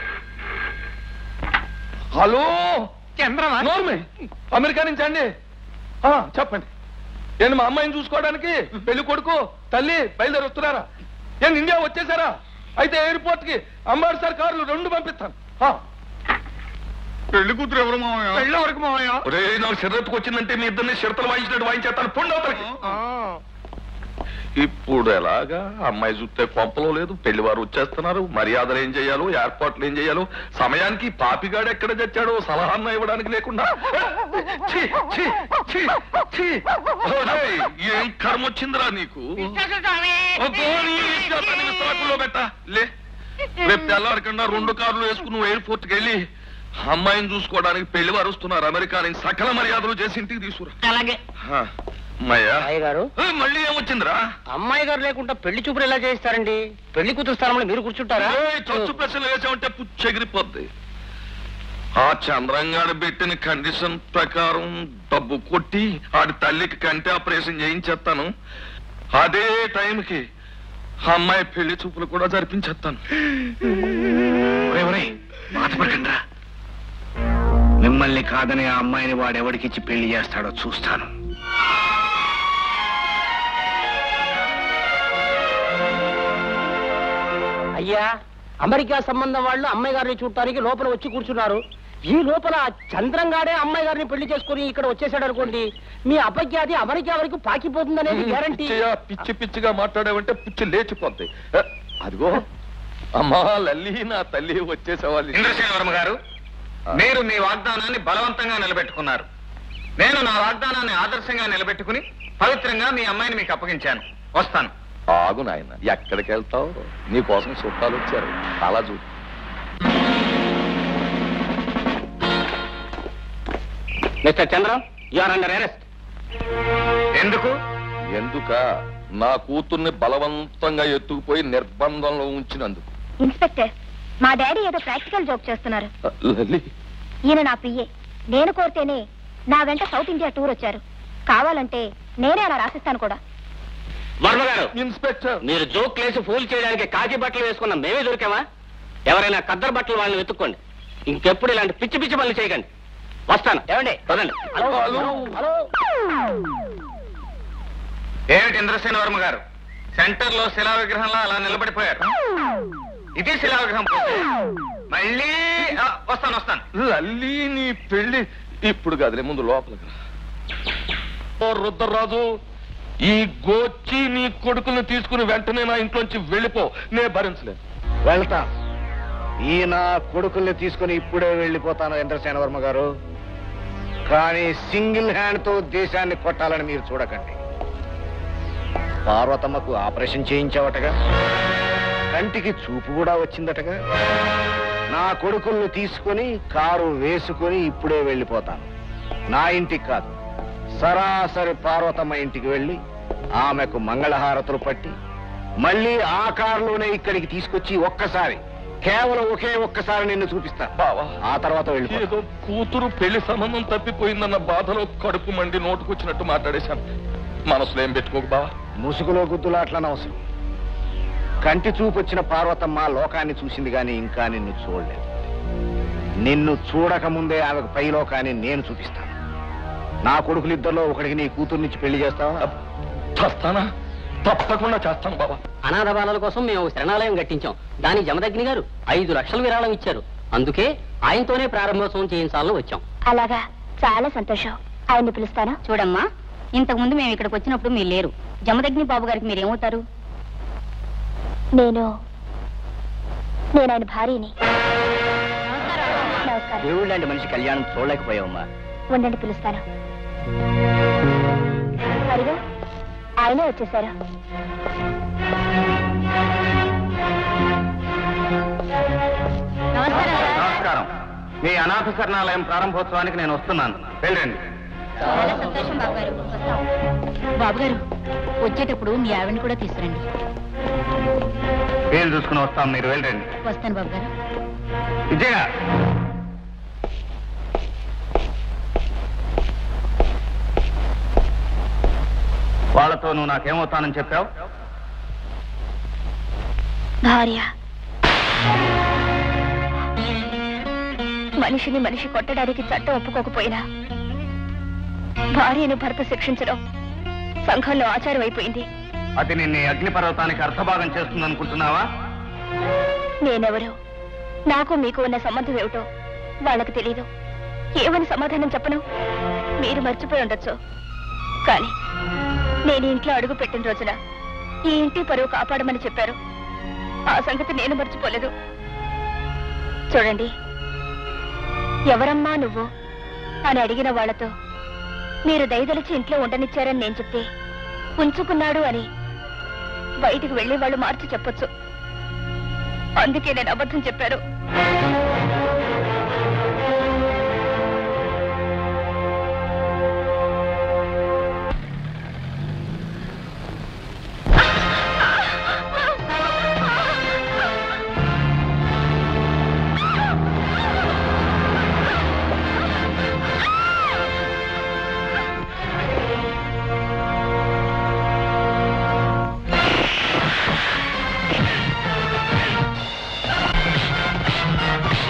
S1: హలో
S4: చంద్రమా
S1: నోర్మే అమెరికా నుంచి అండి ఆ, చెప్పండి ఏంటి మా అమ్మాయిని చూసుకోవడానికి పెళ్లి కొడుకు తల్లి బయలుదేరి వస్తున్నారా ఏంటి ఇండియా వచ్చేసారా అయితే ఎయిర్పోర్ట్ కి అంబాసిడర్ కార్లు రెండు పంపిస్తాను ఆ. పెళ్లి కూతురు ఎవరు మామయ్య
S4: పెళ్ళి వరకు మావయ్య
S1: ఒరే నాకు షరత్తుకు వచ్చిందంటే మీ ఇద్దరిని షరతులు వాయించినట్టు వాయించేస్తాను పొండి అవతలకి ఇప్పుడు ఎలాగా అమ్మాయి చూస్తే కొంపలో లేదు పెళ్లి వారు వచ్చేస్తున్నారు మర్యాదలు ఏం చేయాలో ఏర్పాట్లు ఏం చేయాలో సమయానికి పాపిగాడు ఎక్కడ చచ్చాడో సలహాన్న ఇవ్వడానికి లేకుండా ఛీ, ఛీ, ఛీ, ఛీ. ఒరేయ్, ఏం కర్మ వచ్చిందిరా నీకు అబ్బో, నీ ఇష్టాన్ని విస్తరాకుల్లో పెట్ట లే రేపు తెల్లారకుండా రెండు కార్లు వేసుకుని నువ్వు ఎయిర్పోర్ట్కి వెళ్ళి అమ్మాయిని చూసుకోవడానికి పెళ్లి వారు వస్తున్నారు అమెరికా నుంచి సకల మర్యాదలు చేసి ఇంటికి తీసుకురా
S10: అలాగే
S1: హా, అమ్మయ్యా
S10: అయ్య గారు
S1: ఏ, మళ్ళీ ఏమొచ్చిందిరా
S10: అమ్మాయి గారు లేకుండా పెళ్లి చూపులు ఎలా చేయిస్తారండి పెళ్లి కూతురు స్థానంలో మీరు కూర్చుంటారా
S1: ఏయ్, చచ్చు ప్రశ్నలు వేసామంటే పుచ్చెగిరిపోద్ది ఆ చంద్రంగాడు పెట్టిన కండిషన్ ప్రకారం డబ్బు కొట్టి ఆడి తల్లికి కంటి ఆపరేషన్ చేయించేస్తాను అదే టైంకి ఆ అమ్మాయి పెళ్లి చూపులు కూడా జరిపించేస్తాను
S6: బాధపడకండ్రా మిమ్మల్ని కాదని ఆ అమ్మాయిని వాడెవడికిచ్చి పెళ్లి చేస్తాడో చూస్తాను
S10: అయ్యా అమెరికా సంబంధం వాళ్ళు అమ్మాయి గారిని చూడటానికి లోపల వచ్చి కూర్చున్నారు ఈ లోపల చంద్రంగాడే అమ్మాయి గారిని పెళ్లి చేసుకుని ఇక్కడ వచ్చేసాడు అనుకోండి మీ అపఖ్యాతి అమెరికా వరకు పాకిపోతుందనేది గ్యారంటీ
S1: పిచ్చిగా పిచ్చి పిచ్చిగా మాట్లాడావంటే పిచ్చి లేచిపోద్ది ఏ, అదిగో అమ్మా లల్లి నా తల్లి వచ్చేసేవాళ్ళు
S5: ఇంద్రసేనవర్మ గారు మీరు మీ వాగ్దానాన్ని బలవంతంగా నిలబెట్టుకున్నారు నేను నా వాగ్దానాన్ని ఆదర్శంగా నిలబెట్టుకుని పవిత్రంగా మీ అమ్మాయిని మీకు అప్పగించాను వస్తాను
S1: ఆగు నాయన ఎక్కడికి వెళ్తావు నీ కోసం చుట్టాలు వచ్చారు అలా చూ
S13: mister Chandram you are under arrest
S1: ఎందుకు ఎందుక నా కూతుర్ని బలవంతంగా ఎత్తుకుపోయి నిర్బంధంలో ఉంచినందుకు
S2: ఇన్స్పెక్టర్ మా డాడీ ఏదో ప్రాక్టికల్ జోక్ చేస్తున్నారు
S1: లలి
S2: ఈయన నా పిఏ నేను కోరితేనే నా వెంట సౌత్ ఇండియా టూర్ వచ్చారు కావాలంటే నేనే అలా రాసిస్తాను కూడా
S13: వర్మ గారు
S1: ఇన్స్పెక్టర్
S13: మీరు జోక్ లేసి ఫూల్ చేయడానికి కాకి బట్టలు వేసుకున్న మేమే దొరికామా ఎవరైనా కద్దరు బట్టలు వాళ్ళని వెతుక్కోండి ఇంకెప్పుడు ఇలాంటి పిచ్చి పిచ్చి పనులు చేయకండి వస్తాను ఏమండి పదండి
S5: ఏమిటి ఇంద్రసేన వర్మ గారు సెంటర్ లో శిలా విగ్రహంలో అలా నిలబడిపోయారు ఇది శిలా విగ్రహం పోతే. మళ్ళీ ఆ, వస్తాను వస్తాను
S1: లల్లి నీ పెళ్లి ఇప్పుడు కాదులే ముందు లోపలికి రా. ఓ రుద్రరాజు ఈ గోచి నీ కొడుకుని తీసుకుని వెంటనే నా ఇంట్లోంచి వెళ్ళిపో నే భరించలేను
S6: వెళ్తా ఈ నా కొడుకుల్ని తీసుకుని ఇప్పుడే వెళ్ళిపోతాను ఇంద్రసేన వర్మ గారు కానీ సింగిల్ హ్యాండ్ తో దేశాన్ని కొట్టాలని మీరు చూడకండి పార్వతమ్మకు ఆపరేషన్ చేయించావటగా కంటికి చూపు కూడా వచ్చిందటగా నా కొడుకుల్ని తీసుకొని కారు వేసుకొని ఇప్పుడే వెళ్ళిపోతాను నా ఇంటికి కాదు సరాసరి పార్వతమ్మ ఇంటికి వెళ్ళి ఆమెకు మంగళహారతులు పట్టి మళ్ళీ ఆ కారులోనే ఇక్కడికి తీసుకొచ్చి ఒక్కసారి కేవలం ఒకే ఒక్కసారి నిన్ను చూపిస్తా
S1: బావా
S6: ఆ తర్వాత వెళ్ళిపో
S1: ఏదో కూతురు పెళ్లి సంబంధం తప్పిపోయిందన్న బాధలో కడుపు మండి నోటుకొచ్చినట్టు మాట్లాడేశాను మనసులో ఏం పెట్టుకోకు బావా
S6: ముసుగులో గుద్దులాట్లని అవసరం కంటి చూపు వచ్చిన పార్వతమ్మ లోకాన్ని చూసింది గాని ఇంకా నిన్ను చూడలేదు నిన్ను చూడక ముందే ఆమెకు పై లోకాన్ని నేను చూపిస్తాను నా కొడుకులిద్దరిలో ఒకడికి నీ కూతుర్నిచ్చి పెళ్లి చేస్తావా
S1: చేస్తానా తప్పకుండా చేస్తాను బావా
S10: అనాథ బాలల కోసం మేము ఒక శరణాలయం కట్టించాం దాని జమదగ్ని గారు ఐదు లక్షలు విరాళం ఇచ్చారు అందుకే ఆయనతోనే ప్రారంభోత్సవం చేయించాలని వచ్చాం
S2: అలాగా చాలా సంతోషం ఆయన్ని పిలుస్తాను
S9: చూడమ్మా ఇంతకు ముందు మేము ఇక్కడికి వచ్చినప్పుడు మీరు లేరు జమదగ్ని బాబు గారికి మీరు ఏమవుతారు
S2: నేను నేను ఆయన భార్యని నమస్కారం
S10: దేవుడు లాంటి మనిషి కళ్యాణం చూడలేకపోయావమ్మా
S2: ఉండండి పిలుస్తాను అరిగా ఆయనే వచ్చేసారు
S5: నమస్కారం మీ అనాథ శరణాలయం ప్రారంభోత్సవానికి నేను వస్తున్నాను వెళ్ళండి
S9: చాలా సంతోషం బాబు గారు బాబు గారు వచ్చేటప్పుడు మీ ఆవిడని కూడా తీసుకురండి
S5: వీలు చూసుకుని వస్తాం మీరు వెళ్ళండి
S9: వస్తాను బాబు గారు
S5: విజయ వాళ్ళతో నువ్వు నాకేమవుతానని చెప్పావు
S2: భార్య మనిషిని మనిషి కొట్టడానికి చట్టం ఒప్పుకోకపోయినా భార్యను భర్త శిక్షించడం సంఘంలో ఆచారం అయిపోయింది
S5: అది నిన్ను ఈ అగ్నిపర్వతానికి అర్థభాగం చేస్తుందనుకుంటున్నావా
S2: నేనెవరు నాకు మీకు ఉన్న సంబంధం ఏమిటో వాళ్ళకి తెలీదు ఏమని సమాధానం చెప్పను మీరు మర్చిపోయి ఉండొచ్చు కానీ నేను ఇంట్లో అడుగు పెట్టిన రోజున ఈ ఇంటి పరువు కాపాడమని చెప్పారు ఆ సంగతి నేను మర్చిపోలేదు చూడండి ఎవరమ్మా నువ్వు అని అడిగిన వాళ్ళతో మీరు దయదలిచి ఇంట్లో ఉండనిచ్చారని నేను చెప్తే ఉంచుకున్నాడు అని బయటికి వెళ్లి వాళ్ళు మార్చి చెప్పొచ్చు అందుకే నేను అబద్ధం చెప్పాను
S12: ఆ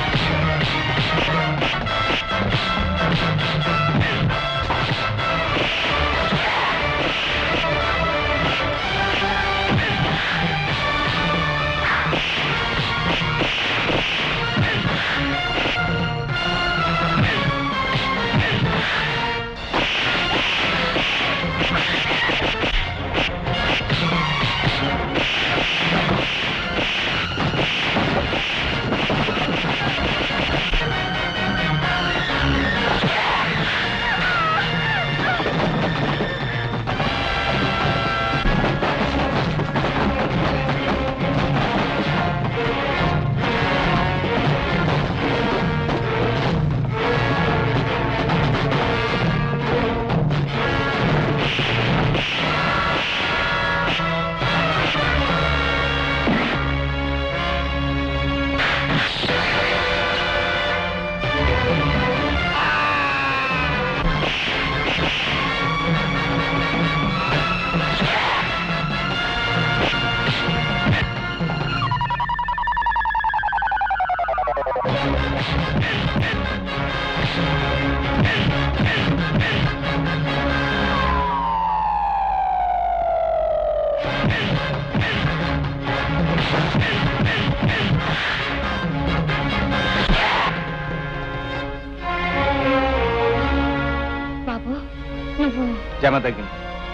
S2: నువ్వు
S6: జమ తగ్గింది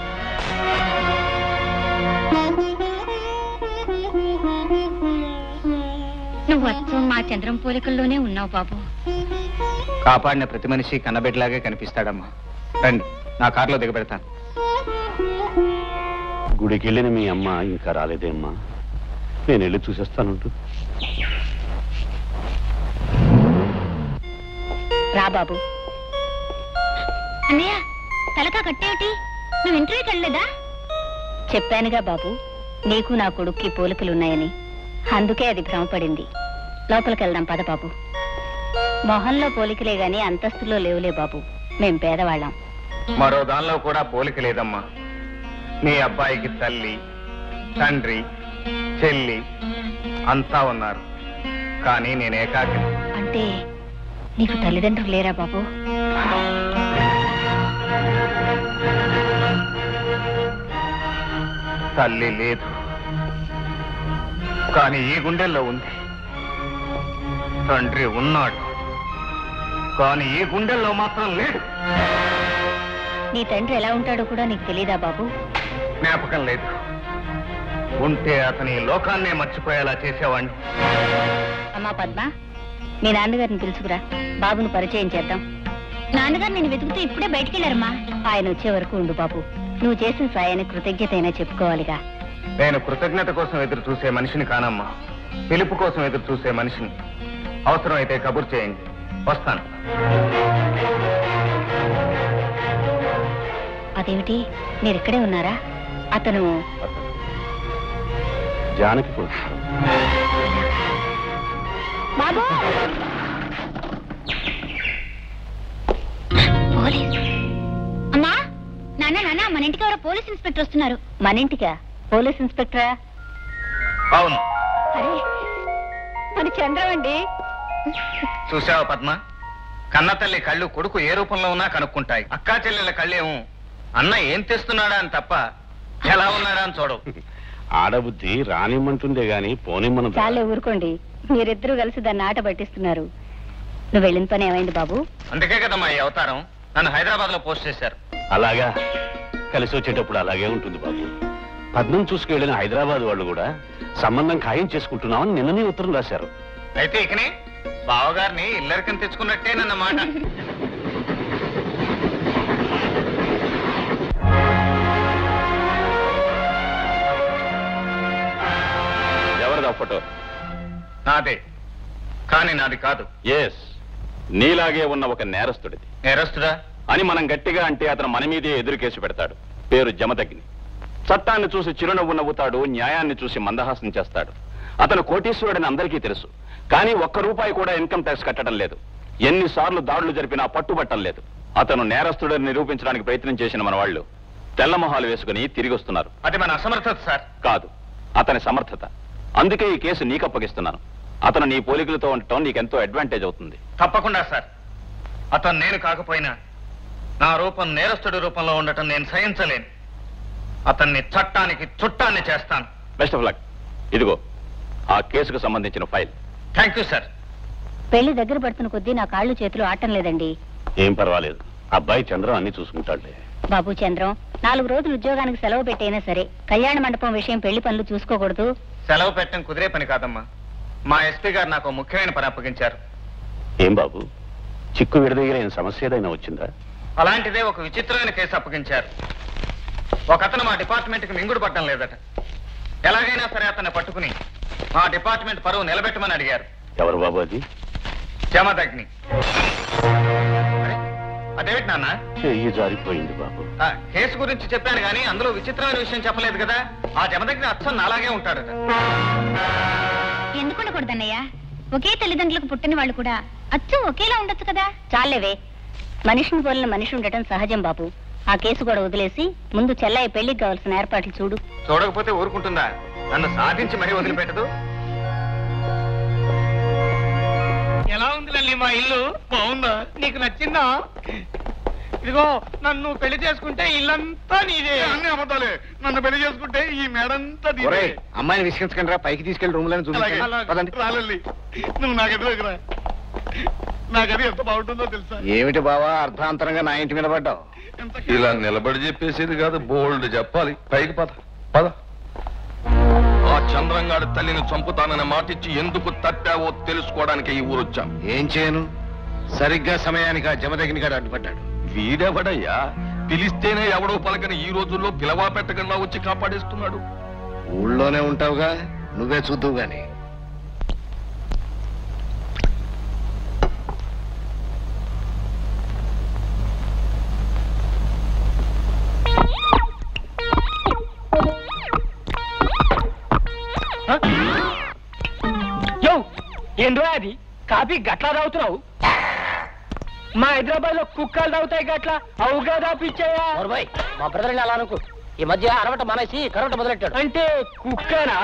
S2: నువ్వు అచ్చం మా చంద్రం పోలికల్లోనే ఉన్నావు బాబు
S6: కాపాడిన ప్రతి మనిషి కన్నబిడ్డలాగే కనిపిస్తాడమ్మా రండి నా కారులో దిగబెడతాను
S8: గుడికి వెళ్ళిన మీ అమ్మ ఇంకా రాలేదే అమ్మా నేను వెళ్ళి చూసేస్తానుంటు
S9: రా బాబు
S2: అన్నయ్య తలకా కట్టేమిటి నువ్వు ఇంటర్వ్యూకి వెళ్ళలేదా
S9: చెప్పానుగా బాబు నీకు నా కొడుక్కి పోలికలున్నాయని అందుకే అది భ్రమపడింది లోపలికి వెళ్దాం పద బాబు మొహంలో పోలికలే గాని అంతస్తులో లేవులే బాబు మేం పేదవాళ్ళం
S6: మరో దానిలో కూడా పోలిక లేదమ్మా మీ అబ్బాయికి తల్లి తండ్రి చెల్లి అంతా ఉన్నారు కానీ నేను ఏకాకి
S9: అంటే నీకు తల్లిదండ్రులు లేరా బాబు
S6: తల్లి లేదు కానీ ఈ గుండెల్లో ఉంది తండ్రి ఉన్నాడు కానీ ఈ గుండెల్లో మాత్రం లేడు
S9: నీ తండ్రి ఎలా ఉంటాడో కూడా నీకు తెలీదా బాబు
S6: జ్ఞాపకం లేదు ఉంటే అతని ఈ లోకాన్నే మర్చిపోయేలా చేసేవాణ్ణి
S9: అమ్మా పద్మ మీ నాన్నగారిని పిలుచుకురా బాబును పరిచయం చేద్దాం
S2: నాన్నగారు నేను వెతుకుతూ ఇప్పుడే బయటికి వెళ్ళారమ్మా
S9: ఆయన వచ్చే వరకు ఉండు బాబు నువ్వు చేసిన సాయానికి కృతజ్ఞత అయినా చెప్పుకోవాలిగా
S6: నేను కృతజ్ఞత కోసం ఎదురు చూసే మనిషిని కానమ్మా పిలుపు కోసం ఎదురు చూసే మనిషిని అవసరమైతే కబుర్ చేయండి వస్తాను
S9: అదేమిటి మీరు ఇక్కడే ఉన్నారా అతను
S8: జానకి కొడుకు
S2: బాబు పోలీస్ అమ్మా నాన్న నాన్న మన ఇంటికి ఎవరో పోలీస్ ఇన్స్పెక్టర్ వస్తున్నారు
S9: మన ఇంటికా పోలీస్ ఇన్స్పెక్టరా
S6: అవును
S9: అరే మన చంద్రం అండి
S6: చూసావా పద్మ కన్నతల్లి కళ్ళు కొడుకు ఏ రూపంలో ఉన్నా కనుక్కుంటాయి అక్కా చెల్లెల కళ్ళేమో అన్న ఏం తెస్తున్నాడా అని తప్ప ఎలా ఉన్నాడా అని చూడవు
S8: ఆడబుద్ధి రానిమ్మంటుందే గాని పోనిమ్మను
S9: చాలే ఊరుకోండి మీరిద్దరూ కలిసి దాన్ని ఆట పట్టిస్తున్నారు నువ్వు వెళ్ళిన పని ఏమైంది బాబు
S6: అందుకే కదమ్మా ఈ అవతారం నన్ను హైదరాబాద్ లో పోస్ట్ చేశారు
S8: అలాగా కలిసి వచ్చేటప్పుడు అలాగే ఉంటుంది బాబు పద్మం చూసుకెళ్ళిన హైదరాబాద్ వాళ్ళు కూడా సంబంధం ఖాయం చేసుకుంటున్నామని నిన్ననే ఉత్తరం రాశారు
S6: అయితే ఇకనే బావగారిని ఇల్లరికని తెచ్చుకున్నట్టే నన్న మాట
S8: ఎవరిదా ఫోటో
S6: నాదే కానీ నాది కాదు
S8: ఎస్ నీలాగే ఉన్న ఒక నేరస్తుడిది
S6: నేరస్తుడా
S8: అని మనం గట్టిగా అంటే అతను మన మీదే ఎదురు కేసు పెడతాడు పేరు జమదగ్ని చట్టాన్ని చూసి చిరునవ్వు నవ్వుతాడు న్యాయాన్ని చూసి మందహాసం చేస్తాడు అతను కోటీశ్వరుడని అందరికీ తెలుసు కానీ ఒక్క రూపాయి కూడా ఇన్కమ్ ట్యాక్స్ కట్టడం లేదు ఎన్నిసార్లు దాడులు జరిపినా పట్టుబట్టం లేదు అతను నేరస్తుడని నిరూపించడానికి ప్రయత్నం చేసిన మన వాళ్ళు తెల్లమొహాలు వేసుకుని తిరిగి వస్తున్నారు
S6: అది మన అసమర్థత సార్
S8: కాదు అతని సమర్థత అందుకే ఈ కేసు నీకు అప్పగిస్తున్నాను అతను నీ పోలికలతో ఉండటం నీకెంతో అడ్వాంటేజ్ అవుతుంది
S6: తప్పకుండా సార్ అతను నేను కాకపోయినా నా రూపం నేరస్తుడి రూపంలో ఉండటం నేను సహించలేను అతన్ని చట్టానికి చుట్టాన్ని చేస్తాను
S8: బెస్ట్ ఆఫ్ లక్ ఇదిగో ఆ కేసుకు సంబంధించిన ఫైల్
S6: థ్యాంక్ యూ సార్
S9: పెళ్లి దగ్గర పడుతున్న కొద్దీ నా కాళ్ళు చేతులు ఆటం లేదండి
S8: ఏం పర్వాలేదు అబ్బాయి చంద్రం అన్ని చూసుకుంటాడులే
S9: బాబు చంద్రం నాలుగు రోజులు ఉద్యోగానికి సెలవు పెట్టైనా సరే కళ్యాణ మండపం విషయం పెళ్లి పనులు చూసుకోకూడదు
S6: సెలవు పెట్టడం కుదిరే పని కాదమ్మా మా ఎస్పీ గారు నాకు ఓ ముఖ్యమైన పని అప్పగించారు
S8: ఏం బాబు చిక్కు విడదగిన సమస్య ఏదైనా వచ్చిందా
S6: అలాంటిదే ఒక విచిత్రమైన కేసు అప్పగించారు ఒక అతను మా డిపార్ట్మెంట్ కి మింగుడు పట్టడం లేదట ఎలాగైనా సరే అతన్ని పట్టుకుని మా డిపార్ట్మెంట్ పరువు నిలబెట్టమని అడిగారు
S8: ఎవరు బాబు అది
S6: జమదగ్ని అరే, అదేమిటి నాన్న
S8: చెయ్యి జారిపోయింది బాబు
S6: ఆ, కేసు గురించి చెప్పాను కానీ అందులో విచిత్రమైన విషయం చెప్పలేదు కదా ఆ జమదగ్ని అచ్చం నాలాగే ఉంటాడట
S2: ఎందుకు ఉండకూడదన్నయ్య ఒకే తల్లిదండ్రులకు పుట్టిన వాళ్ళు కూడా అచ్చు ఒకేలా ఉండొచ్చు కదా
S9: చాలేవే మనిషిని పోలిన మనిషి ఉండటం సహజం బాబు ఆ కేసు కూడా వదిలేసి ముందు చెల్లయ్య పెళ్లికి కావాల్సిన ఏర్పాట్లు చూడు
S6: చూడకపోతే ఊరుకుంటుందా నన్ను సాధించి మరీ వదిలిపెట్టదు
S4: ఎలా ఉంది లల్లి మా ఇల్లు బాగుందా నీకు నచ్చిందా ఇదిగో నన్ను పెళ్లి చేసుకుంటే ఇల్లంతా నీదే
S6: అన్ని అబద్ధాలే నన్ను పెళ్లి చేసుకుంటే ఈ మేడంతా అమ్మాయిని విసిగించకండి రా పైకి తీసుకెళ్లి రూమ్ లో
S4: అలాగే.
S6: పదండి
S4: రాలల్లి నువ్వు నాకు ఎదురుకురా
S6: నాకది ఎంత బాగుంటుందో తెలుసా
S7: ఏమిటి బావా అర్ధాంతరంగా నా ఇంటి మీద పడ్డావు
S1: ఇలా నిలబడి చెప్పేసేది కాదు బోల్డ్ చెప్పాలి పైకి పద పద ఆ చంద్రంగాడి తల్లిని చంపుతానని మాటిచ్చి ఎందుకు తప్పావో తెలుసుకోవడానికి ఈ ఊరొచ్చాం
S6: ఏం చేయను సరిగ్గా సమయానికి ఆ జమదగిని గారు అడ్డుపడ్డాడు
S1: వీడెవడయ్యా పిలిస్తేనే ఎవడో పలకని ఈ రోజుల్లో పిలవా పెట్టకుండా వచ్చి కాపాడేస్తున్నాడు
S6: ఊళ్ళోనే ఉంటావుగా నువ్వే చూద్దువు గాని
S10: యో ఏంద్రా అది కాపీ గట్లా తాగుతున్నావు మా హైదరాబాద్ లో కుక్కలు తాగుతాయి గట్లా అవుగా తాపిచ్చాయా మా బ్రదర్ అలా అనుకో ఈ మధ్య అరవట మానేసి కరవట మొదలెట్టాడు అంటే కుక్కనా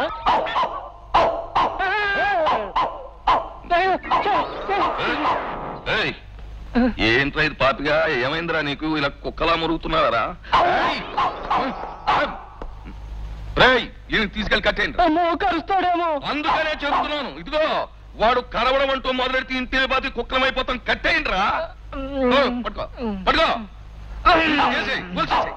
S1: ఏయ్ ఏంట్రా ఇది పాపిగా ఏమైందిరా నీకు ఇలా కుక్కలా మురుగుతున్నారా రేయ్ ఈయన తీసుకెళ్ళి కట్టేయండి
S10: అమ్మో కరుస్తాడేమో
S1: అందుకనే చెబుతున్నాను ఇదిగో వాడు కరవడం అంటూ మొదలెడితే ఇంటి బాతి కుక్కలమైపోతాం కట్టేయండి రా పట్టుకో పట్టుకో చేసేయ్, కూల్చేసేయ్.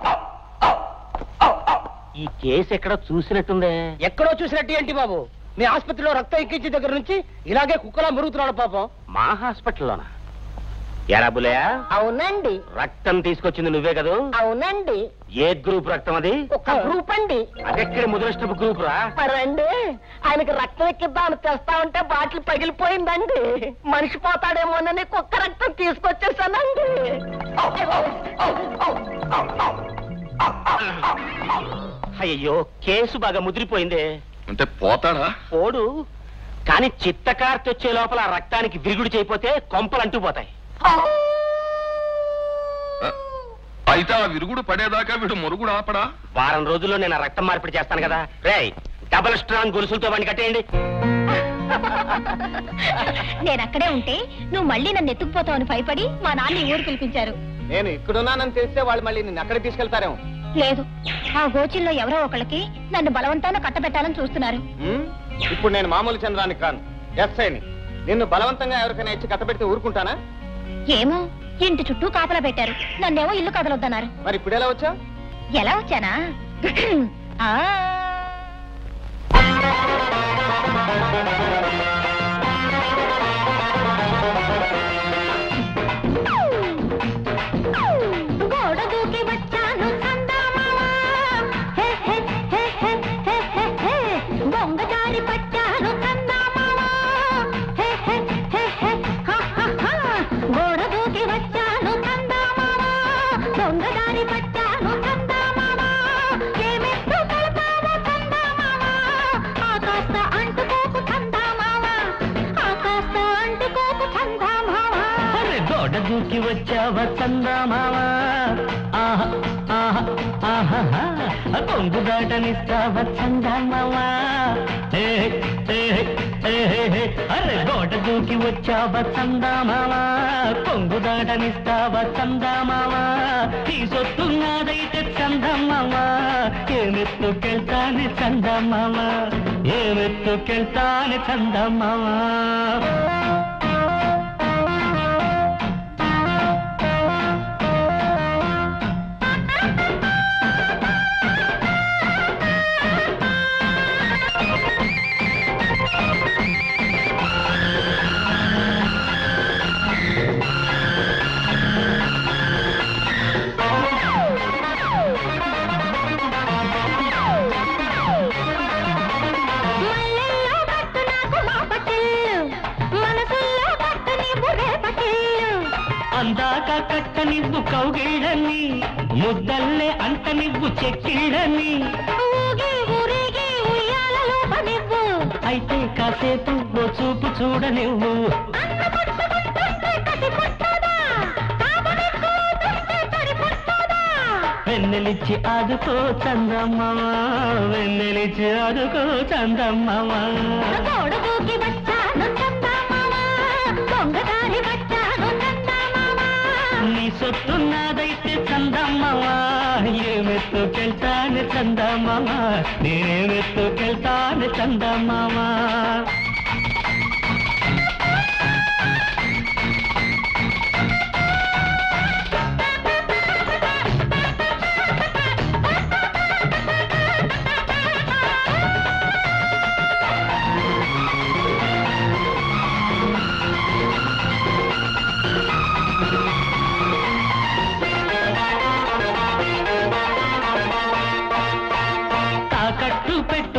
S10: ఈ కేసు ఎక్కడ చూసినట్టుందే ఎక్కడో చూసినట్టు ఏంటి బాబు మీ ఆసుపత్రిలో రక్తం ఎక్కించే దగ్గర నుంచి ఇలాగే కుక్కలా మురుగుతున్నాడు పాపం
S13: మా హాస్పిటల్లోనా ఎరా బులయా
S10: అవునండి
S13: రక్తం తీసుకొచ్చింది నువ్వే కదూ
S10: అవునండి
S13: ఏ గ్రూప్ రక్తం అది
S10: ఒక గ్రూప్ అండి
S13: అదెక్కడ ముదరష్టపు గ్రూప్ రా
S10: మరండి ఆయనకి రక్తం ఎక్కిద్దామని తెస్తా ఉంటే బాటిల్ పగిలిపోయిందండి మనిషి పోతాడేమోనని కుక్క రక్తం తీసుకొచ్చేసానండి
S13: అయ్యో కేసు బాగా ముదిరిపోయిందే
S1: అంటే పోతాడా
S13: పోడు కానీ చిత్తకార్తె వచ్చే లోపల ఆ రక్తానికి విరుగుడు చేయపోతే కొంపలు అంటుపోతాయి
S1: అయితే ఆ విరుగుడు పడేదాకా వీడు మురుగుడు ఆపడా
S13: వారం రోజుల్లో నేను ఆ రక్తం మార్పిడి చేస్తాను కదా రేయ్ డబల్ స్ట్రాంగ్ గొలుసులతో వాడిని కట్టేయండి
S2: నేను అక్కడే ఉంటే నువ్వు మళ్ళీ నన్ను ఎత్తుకుపోతావని భయపడి మా నాన్న ఈ ఊరు పిలిపించారు
S10: నేను ఇక్కడున్నానని తెలిస్తే వాళ్ళు మళ్ళీ నిన్ను అక్కడ తీసుకెళ్తారేమో
S2: లేదు ఆ గోచిల్లో ఎవరో ఒకళ్ళకి నన్ను బలవంతాన కట్టబెట్టాలని చూస్తున్నారు
S10: ఉమ్, ఇప్పుడు నేను మామూలు చంద్రానికి కాను ఎస్ఐని నిన్ను బలవంతంగా ఎవరికైనా ఇచ్చి కట్టబెడితే ఊరుకుంటానా
S2: ఏమో ఇంటి చుట్టూ కాపలా పెట్టారు నన్నేమో ఇల్లు కదలొద్దన్నారు
S10: మరి ఇప్పుడు ఎలా వచ్చా
S2: ఎలా వచ్చానా ఆ గోడ దూకి వచ్చాను చందమామ. హే, హే, హే, హే, హే, హే, హే. బొంగ జారి పట్టాను చందమామ. హే, హే, హే, హే, హా, హా, హా. గోడ దూకి వచ్చాను చందమామ. దొంగ దారి పట్టాను చందమామ. ఏమెత్తు కడతావో చందమామ. ఆకాశ అంటుకోకు చందమామ. ఆకాశ అంటుకోకు చందమామ.
S11: అరే గోడ దూకి వచ్చావా చందమావా ఆహా ఆహా ఆహా కొంగు దాటనిస్తావా చందమావా ఏ, ఏ, ఏ, ఏ, అరే గోడ దూకి వచ్చావా చందమావా కొంగు దాటనిస్తావా చందమావా ఈ సొత్తు నాదైతే చందమావా ఏమెత్తుకెళ్తానే చందమావా ఏమెత్తుకెళ్తానే చందమావా
S2: మల్లెల్లో కట్టు నాకు మా పట్టిల్లు మనసుల్లో కట్టు నీవు రేపటిల్లు
S11: అందాక కట్ట నివ్వు కౌగిళ్ళని ముద్దల్లే అంట నివ్వు చెక్కిళ్ళని
S2: ఊగి ఊరేగి ఉయ్యాలలో పనివ్వు
S11: అయితే కాసేపు ఓ చూపు చూడనివ్వు
S2: అన్న పట్టుకుంటుంటే కసి పుట్టదా తాపనెక్కువ తెస్తే తడి పుట్టదా
S11: వెన్నెలిచ్చి ఆదుకో చందమ్మావా వెన్నెలిచ్చి ఆదుకో చందమ్మావా
S2: గోడ దూకి వచ్చాను చందమామ దొంగదారి వచ్చాను చందమామ
S11: నీ సొత్తు నాదైతే చందమ్మావా ఏమెత్తుకెళ్తాను చందమ్మావా నేనేమెత్తుకెళ్తాను చందమ్మావా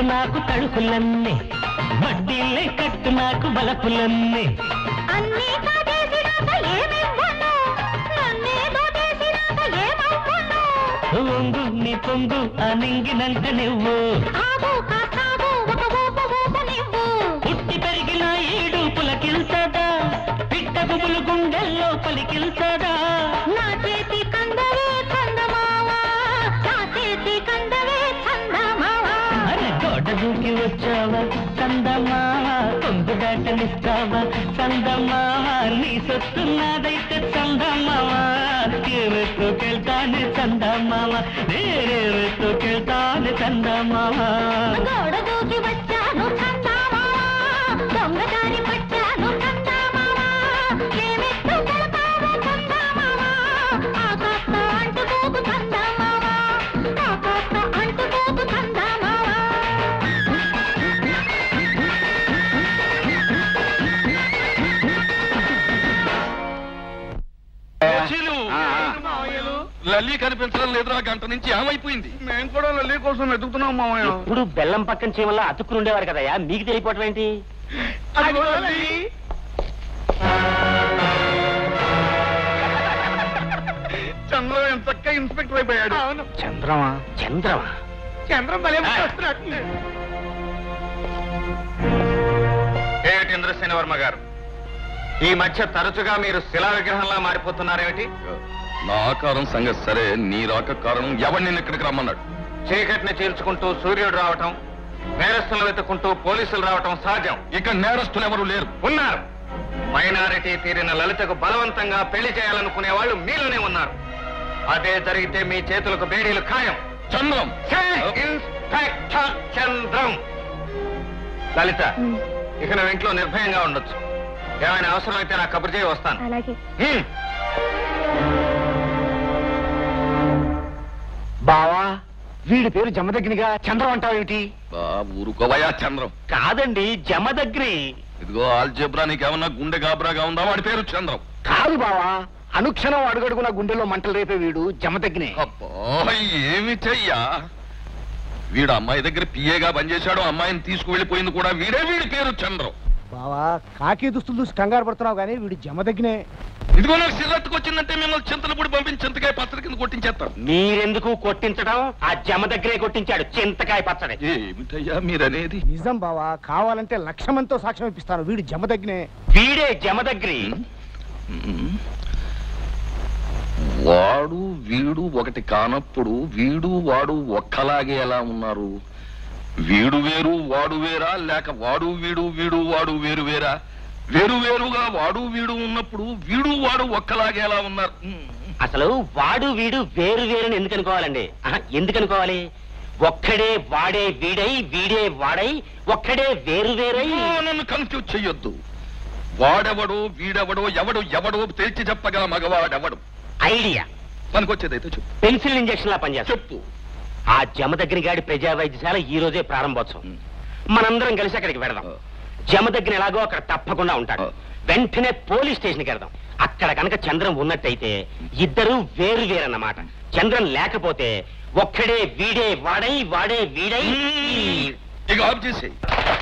S11: నాకు తడుకులన్నీ వడ్డీలే కట్టు నాకు బలపులన్నీ
S12: అన్నీ కాజేసినాక ఏమివ్వను నన్నే దోచేసినాక ఏమవ్వను
S11: ఒంగు నీ పొంగు అనింగినంట నువ్వు
S12: ఆగు కాసాగు ఒక ఊపు ఊపు నివ్వు
S11: పుట్టి పెరిగిన ఈడు పులకిల్సదా పిట్ట గుబులు గుండెల్లో పలికిల్సదా
S12: నా చేతి కందవే చందమావా నా చేతి కందవే చందమావా
S11: అరే గోడ దూకి వచ్చావా చందమావా కొంగు దాటనిస్తావా చందమావా నీ సొత్తు నాదైతే చందమావా ఏమెత్తుకెళ్తాను చందమావా నేనేమెత్తుకెళ్తాను చందమావా
S12: గోడ దూకి వచ్చాను చందమావా దొంగదారి పట్టాను చందమావా ఏమెత్తు కలపావే చందమావా ఆకాశ అంటుకోకు చందమావా ఆకాశ అంటుకోకు చందమావా
S1: చీలు లల్లి కనిపించడం లేదురా గంట నుంచి ఏమైపోయింది
S6: మేము కూడా లల్లి కోసం వెతుకుతున్నాం మామయ్య
S10: ఇప్పుడు బెల్లం పక్కన చేయవల్ల అతుక్కుని ఉండేవారు కదయ్యా మీకు తెలియపోవటం ఏంటి
S6: చంద్రం ఎంత చక్కగా ఇన్స్పెక్టర్ అయిపోయాడు అవును
S10: చంద్రమా చంద్రమా
S6: చంద్రం భలే
S5: ఏమిటి ఇంద్రసేన వర్మ గారు ఈ మధ్య తరచుగా మీరు శిలా విగ్రహంలా మారిపోతున్నారేమిటి
S1: నా ఆకారం సంగతి సరే నీ రాక కారణం ఎవరిని నిన్ను ఇక్కడికి రమ్మన్నాడు
S5: చీకటిని చీల్చుకుంటూ సూర్యుడు రావటం నేరస్తులను వెతుక్కుంటూ పోలీసులు రావటం సహజం
S1: ఇక నేరస్తులు ఎవరు లేరు
S5: ఉన్నారు మైనారిటీ తీరిన లలితకు బలవంతంగా పెళ్లి చేయాలనుకునే వాళ్ళు మీలోనే ఉన్నారు అదే జరిగితే మీ చేతులకు బేడీలు ఖాయం
S1: చంద్రం
S5: ఇన్స్పెక్టర్ చంద్రం లలిత ఇక నువ్వు ఇంట్లో నిర్భయంగా ఉండొచ్చు ఏమైనా అవసరమైతే నా కబురు చేయి వస్తాను
S2: అలాగే
S5: హ్మ్.
S10: బావా వీడి పేరు జమదగ్నిగా చంద్రం అంటావేమిటి
S1: బా, ఊరుకోవయ్యా చంద్రం
S10: కాదండి జమదగ్ని
S1: ఇదిగో ఆల్జబ్రా నీకేమన్నా గుండె గాబరాగా ఉందా వాడి పేరు చంద్రం
S10: కాదు బావా అనుక్షణం అడుగడుగున గుండెలో మంటలు రేపే వీడు జమదగ్ని
S1: అబ్బా ఏమి చెయ్యా వీడు అమ్మాయి దగ్గర పిఏగా పనిచేశాడు అమ్మాయిని తీసుకువెళ్ళిపోయింది కూడా వీడే వీడి పేరు చంద్రం
S14: బావా కాకి దుస్తులు చూసి కంగారు పడుతున్నావు కానీ వీడు జమదగ్నే
S1: ఇదిగో నాకు సిర్రత్తుకు వచ్చిందంటే మిమ్మల్ని చింతలపూడి పంపించి చింతకాయ పచ్చడి కింద కొట్టించేస్తాను
S10: మీరెందుకు కొట్టించడం ఆ జమదగ్నే కొట్టించాడు చింతకాయ పచ్చడి
S1: ఏమిటయ్యా మీరనేది
S14: నిజం బావా కావాలంటే లక్షమంతో సాక్ష్యం ఇప్పిస్తాను వీడు జమదగ్నే
S10: వీడే జమదగ్ని
S1: ఉమ్. వాడు వీడు ఒకటి కానప్పుడు వీడు వాడు ఒక్కలాగే ఎలా ఉన్నారు వీడు వేరు వాడు వేరా లేక వాడు వీడు వీడు వాడు వేరు వేరా వేరు వేరుగా వాడు వీడు ఉన్నప్పుడు వీడు వాడు ఒక్కలాగే ఎలా ఉన్నారు ఉమ్.
S10: అసలు వాడు వీడు వేరు వేరుని ఎందుకు అనుకోవాలండి ఆహా, ఎందుకు అనుకోవాలి ఒక్కడే వాడే వీడై వీడే వాడై ఒక్కడే వేరు వేరై
S1: అయ్యో, నన్ను కన్ఫ్యూజ్ చెయ్యొద్దు వాడెవడో వీడెవడో ఎవడు ఎవడో తేల్చి చెప్పగల మగవాడెవడు
S10: ఐడియా
S1: పనికొచ్చేదైతే చెప్పు
S10: పెన్సిల్ ఇంజక్షన్ లా పనిచేస్తాం
S1: చెప్పు
S10: ఆ జమదగ్ని గాడి ప్రజా వైద్యశాల ఈ రోజే ప్రారంభోత్సవం
S1: ఉమ్.
S10: మనందరం కలిసి అక్కడికి వెడదాం
S1: ఆ.
S10: జమదగ్ని ఎలాగో అక్కడ తప్పకుండా ఉంటాడు
S1: ఆ.
S10: వెంటనే పోలీస్ స్టేషన్కి వెళ్దాం అక్కడ కనుక చంద్రం ఉన్నట్టయితే ఇద్దరు వేరు వేరన్నమాట చంద్రం లేకపోతే ఒక్కడే వీడే వాడై వాడే వీడై
S1: ఇక ఆఫ్ చేసేయి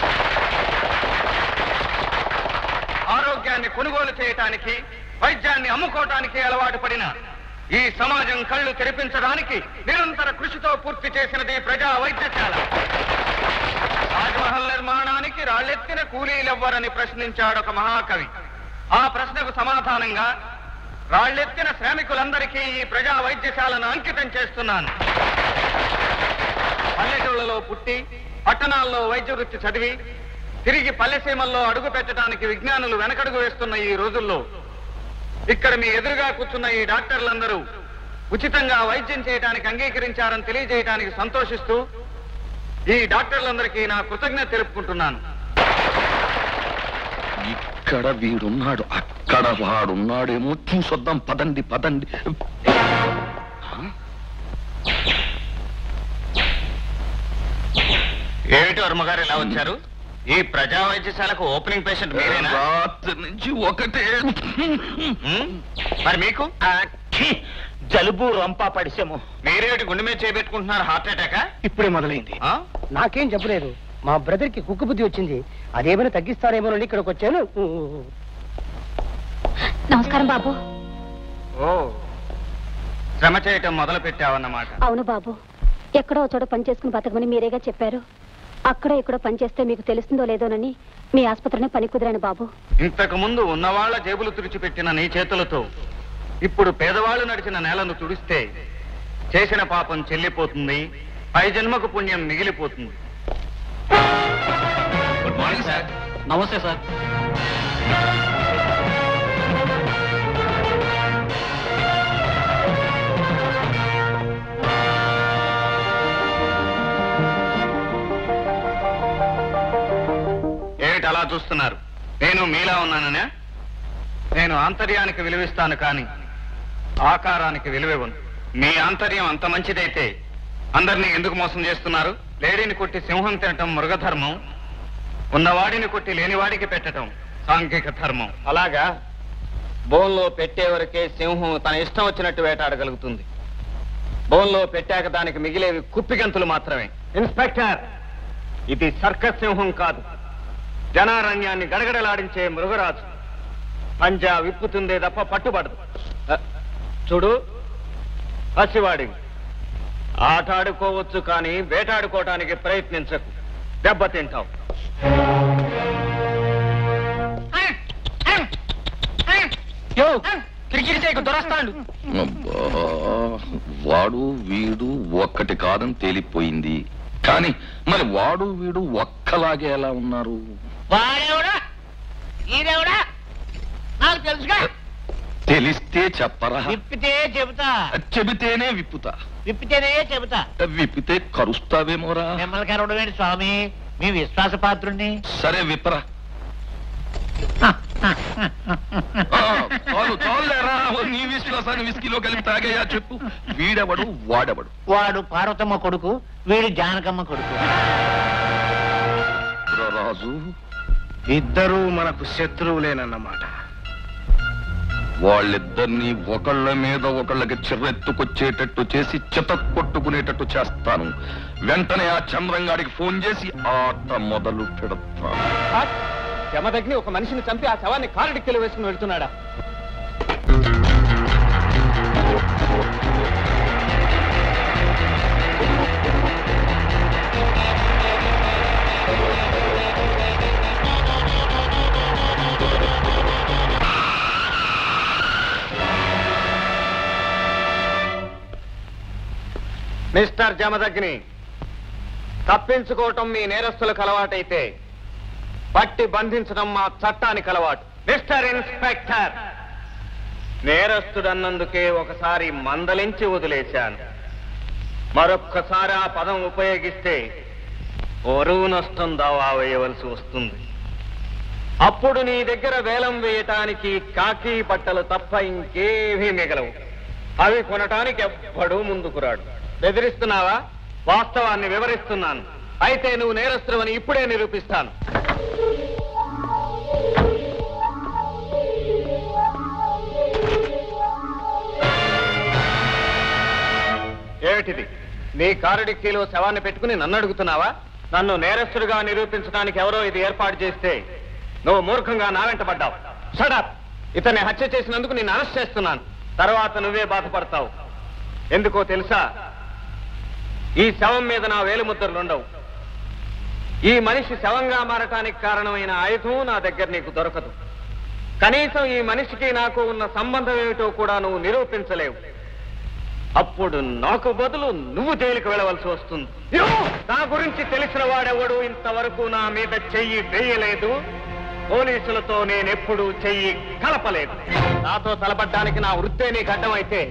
S5: ఆరోగ్యాన్ని కొనుగోలు చేయటానికి వైద్యాన్ని అమ్ముకోవటానికి అలవాటు పడిన ఈ సమాజం కళ్ళు తెరిపించడానికి నిరంతర కృషితో పూర్తి చేసినది ప్రజా వైద్యశాల తాజ్మహల్ నిర్మాణానికి రాళ్ళెత్తిన కూలీలెవ్వరని ప్రశ్నించాడు ఒక మహాకవి ఆ ప్రశ్నకు సమాధానంగా రాళ్ళెత్తిన శ్రామికులందరికీ ఈ ప్రజా వైద్యశాలను అంకితం చేస్తున్నాను పల్లెటూళ్ళలో పుట్టి పట్టణాల్లో వైద్య వృత్తి చదివి తిరిగి పల్లెసీమల్లో అడుగు పెట్టడానికి విజ్ఞానులు వెనకడుగు వేస్తున్న ఈ రోజుల్లో ఇక్కడ మీ ఎదురుగా కూర్చున్న ఈ డాక్టర్లందరూ ఉచితంగా వైద్యం చేయడానికి అంగీకరించారని తెలియజేయడానికి సంతోషిస్తూ ఈ డాక్టర్లందరికీ నా కృతజ్ఞత తెలుపుకుంటున్నాను
S1: ఇక్కడ వీడున్నాడు అక్కడ వాడున్నాడేమో చూసొద్దాం పదండి పదండి
S5: ఏమిటి వర్మగారు ఇలా వచ్చారు ఈ ప్రజా వైద్యశాలకు ఓపెనింగ్ పేషెంట్ మీరేనా
S1: రాత్రి నుంచి ఒకటే
S5: హ్మ్? మరి మీకు
S10: ఆ, ఛీ! జలుబు రంపా పడిసెము
S5: మీరేటి గుండె మీద చేపెట్టుకుంటున్నారు హార్ట్ అటాకా
S6: ఇప్పుడే మొదలైంది
S14: నాకేం చెప్పలేదు మా బ్రదర్ కి కుక్క బుద్ధి వచ్చింది అదేమైనా తగ్గిస్తారేమోనని ఇక్కడికి వచ్చాను
S9: నమస్కారం బాబు
S5: ఓ శ్రమ చేయటం మొదలు పెట్టావన్నమాట
S9: అవును బాబు ఎక్కడో చోట పని చేసుకుని బతకమని మీరేగా చెప్పారు అక్కడో ఇక్కడో పని చేస్తే మీకు తెలుస్తుందో లేదోనని మీ ఆసుపత్రినే పని కుదిరాను బాబు
S5: ఇంతకు ముందు ఉన్నవాళ్ల జేబులు తుడిచిపెట్టిన నీ చేతులతో ఇప్పుడు పేదవాళ్ళు నడిచిన నేలను తుడిస్తే చేసిన పాపం చెల్లిపోతుంది పై జన్మకు పుణ్యం మిగిలిపోతుంది
S13: గుడ్ మార్నింగ్ సార్ నమస్తే సార్
S5: ఏమిటి అలా చూస్తున్నారు నేను మీలా ఉన్నాననే నేను ఆంతర్యానికి విలువిస్తాను కానీ ఆకారానికి విలువివ్వను మీ ఆంతర్యం అంత మంచిదైతే అందరినీ ఎందుకు మోసం చేస్తున్నారు లేడీని కొట్టి సింహం తినటం మృగధర్మం ఉన్నవాడిని కొట్టి లేనివాడికి పెట్టటం సాంఘిక ధర్మం అలాగా బోన్లో పెట్టే వరకే సింహం తన ఇష్టం వచ్చినట్టు వేటాడగలుగుతుంది బోన్లో పెట్టాక దానికి మిగిలేవి కుప్పిగంతులు మాత్రమే ఇన్స్పెక్టర్ ఇది సర్కస్ సింహం కాదు జనారణ్యాన్ని గడగడలాడించే మృగరాజు పంజా విప్పుతుందే తప్ప పట్టుబడదు అ, చూడు పసివాడి ఆటాడుకోవచ్చు కానీ వేటాడుకోవటానికి ప్రయత్నించకు దెబ్బతింటావు
S10: క్రికెట్ చేయకు దొరస్తాడు
S1: అబ్బా, వాడు వీడు ఒక్కటి కాదని తేలిపోయింది కానీ మరి వాడు వీడు ఒక్కలాగే ఎలా ఉన్నారు
S4: వాడెవడా ఈడెవడా నాకు తెలుసుగా
S1: తెలిస్తే చెప్పరా
S4: విప్పితే చెబుతా
S1: చెబితేనే విప్పుతా
S4: విప్పితేనే చెబుతా
S1: విప్పితే కరుస్తావేమోరా
S4: మిమ్మల్ని కరవడమేంటి స్వామి మీ విశ్వాస పాత్రుణ్ణి
S1: సరే విప్పరా ఆ, చాలు చాలులేరా నీ విశ్వాసాన్ని విస్కీలో కలిపి తాగయ్యా చెప్పు వీడెవడు వాడెవడు
S4: వాడు పార్వతమ్మ కొడుకు వీడు జానకమ్మ కొడుకు
S1: రాజు
S6: ఇద్దరూ మనకు శత్రువులేనన్నమాట
S1: వాళ్ళిద్దరినీ ఒకళ్ళ మీద ఒకళ్ళకి చిర్రెత్తుకొచ్చేటట్టు చేసి చిత కొట్టుకునేటట్టు చేస్తాను వెంటనే ఆ చంద్రంగాడికి ఫోన్ చేసి ఆట మొదలు పెడతాను
S5: యమదగ్ని ఒక మనిషిని చంపి ఆ శవాన్ని కారడిక్కిలో వేసుకుని వెళ్తున్నాడా మిస్టర్ జమదగ్ని తప్పించుకోవటం మీ నేరస్తులకు అలవాటైతే పట్టి బంధించడం మా చట్టానికి అలవాటు మిస్టర్ ఇన్స్పెక్టర్ నేరస్తుడన్నందుకే ఒకసారి మందలించి వదిలేశాను మరొక్కసారి ఆ పదం ఉపయోగిస్తే ఒరువు నష్టం దావా వేయవలసి వస్తుంది అప్పుడు నీ దగ్గర వేలం వేయటానికి కాకి బట్టలు తప్ప ఇంకేమీ మిగలవు అవి కొనటానికి ఎవ్వడూ ముందుకు రాడు బెదిరిస్తున్నావా వాస్తవాన్ని వివరిస్తున్నాను అయితే నువ్వు నేరస్తువని ఇప్పుడే నిరూపిస్తాను ఏమిటిది నీ కారు డిక్కీలో శవాన్ని పెట్టుకుని నన్ను అడుగుతున్నావా నన్ను నేరస్తుడిగా నిరూపించడానికి ఎవరో ఇది ఏర్పాటు చేస్తే నువ్వు మూర్ఖంగా నా వెంట పడ్డావు షడప్ ఇతన్ని హత్య చేసినందుకు నేను అరెస్ట్ చేస్తున్నాను తర్వాత నువ్వే బాధపడతావు ఎందుకో తెలుసా ఈ శవం మీద నా వేలుముద్రలుండవు ఈ మనిషి శవంగా మారటానికి కారణమైన ఆయుధం నా దగ్గర నీకు దొరకదు కనీసం ఈ మనిషికి నాకు ఉన్న సంబంధం ఏమిటో కూడా నువ్వు నిరూపించలేవు అప్పుడు నాకు బదులు నువ్వు జైలుకు వెళ్ళవలసి వస్తుంది యో! నా గురించి తెలిసిన వాడెవడు ఇంతవరకు నా మీద చెయ్యి వేయలేదు పోలీసులతో నేనెప్పుడు చెయ్యి కలపలేదు నాతో తలపడ్డానికి నా వృత్తే నీకు అడ్డమైతే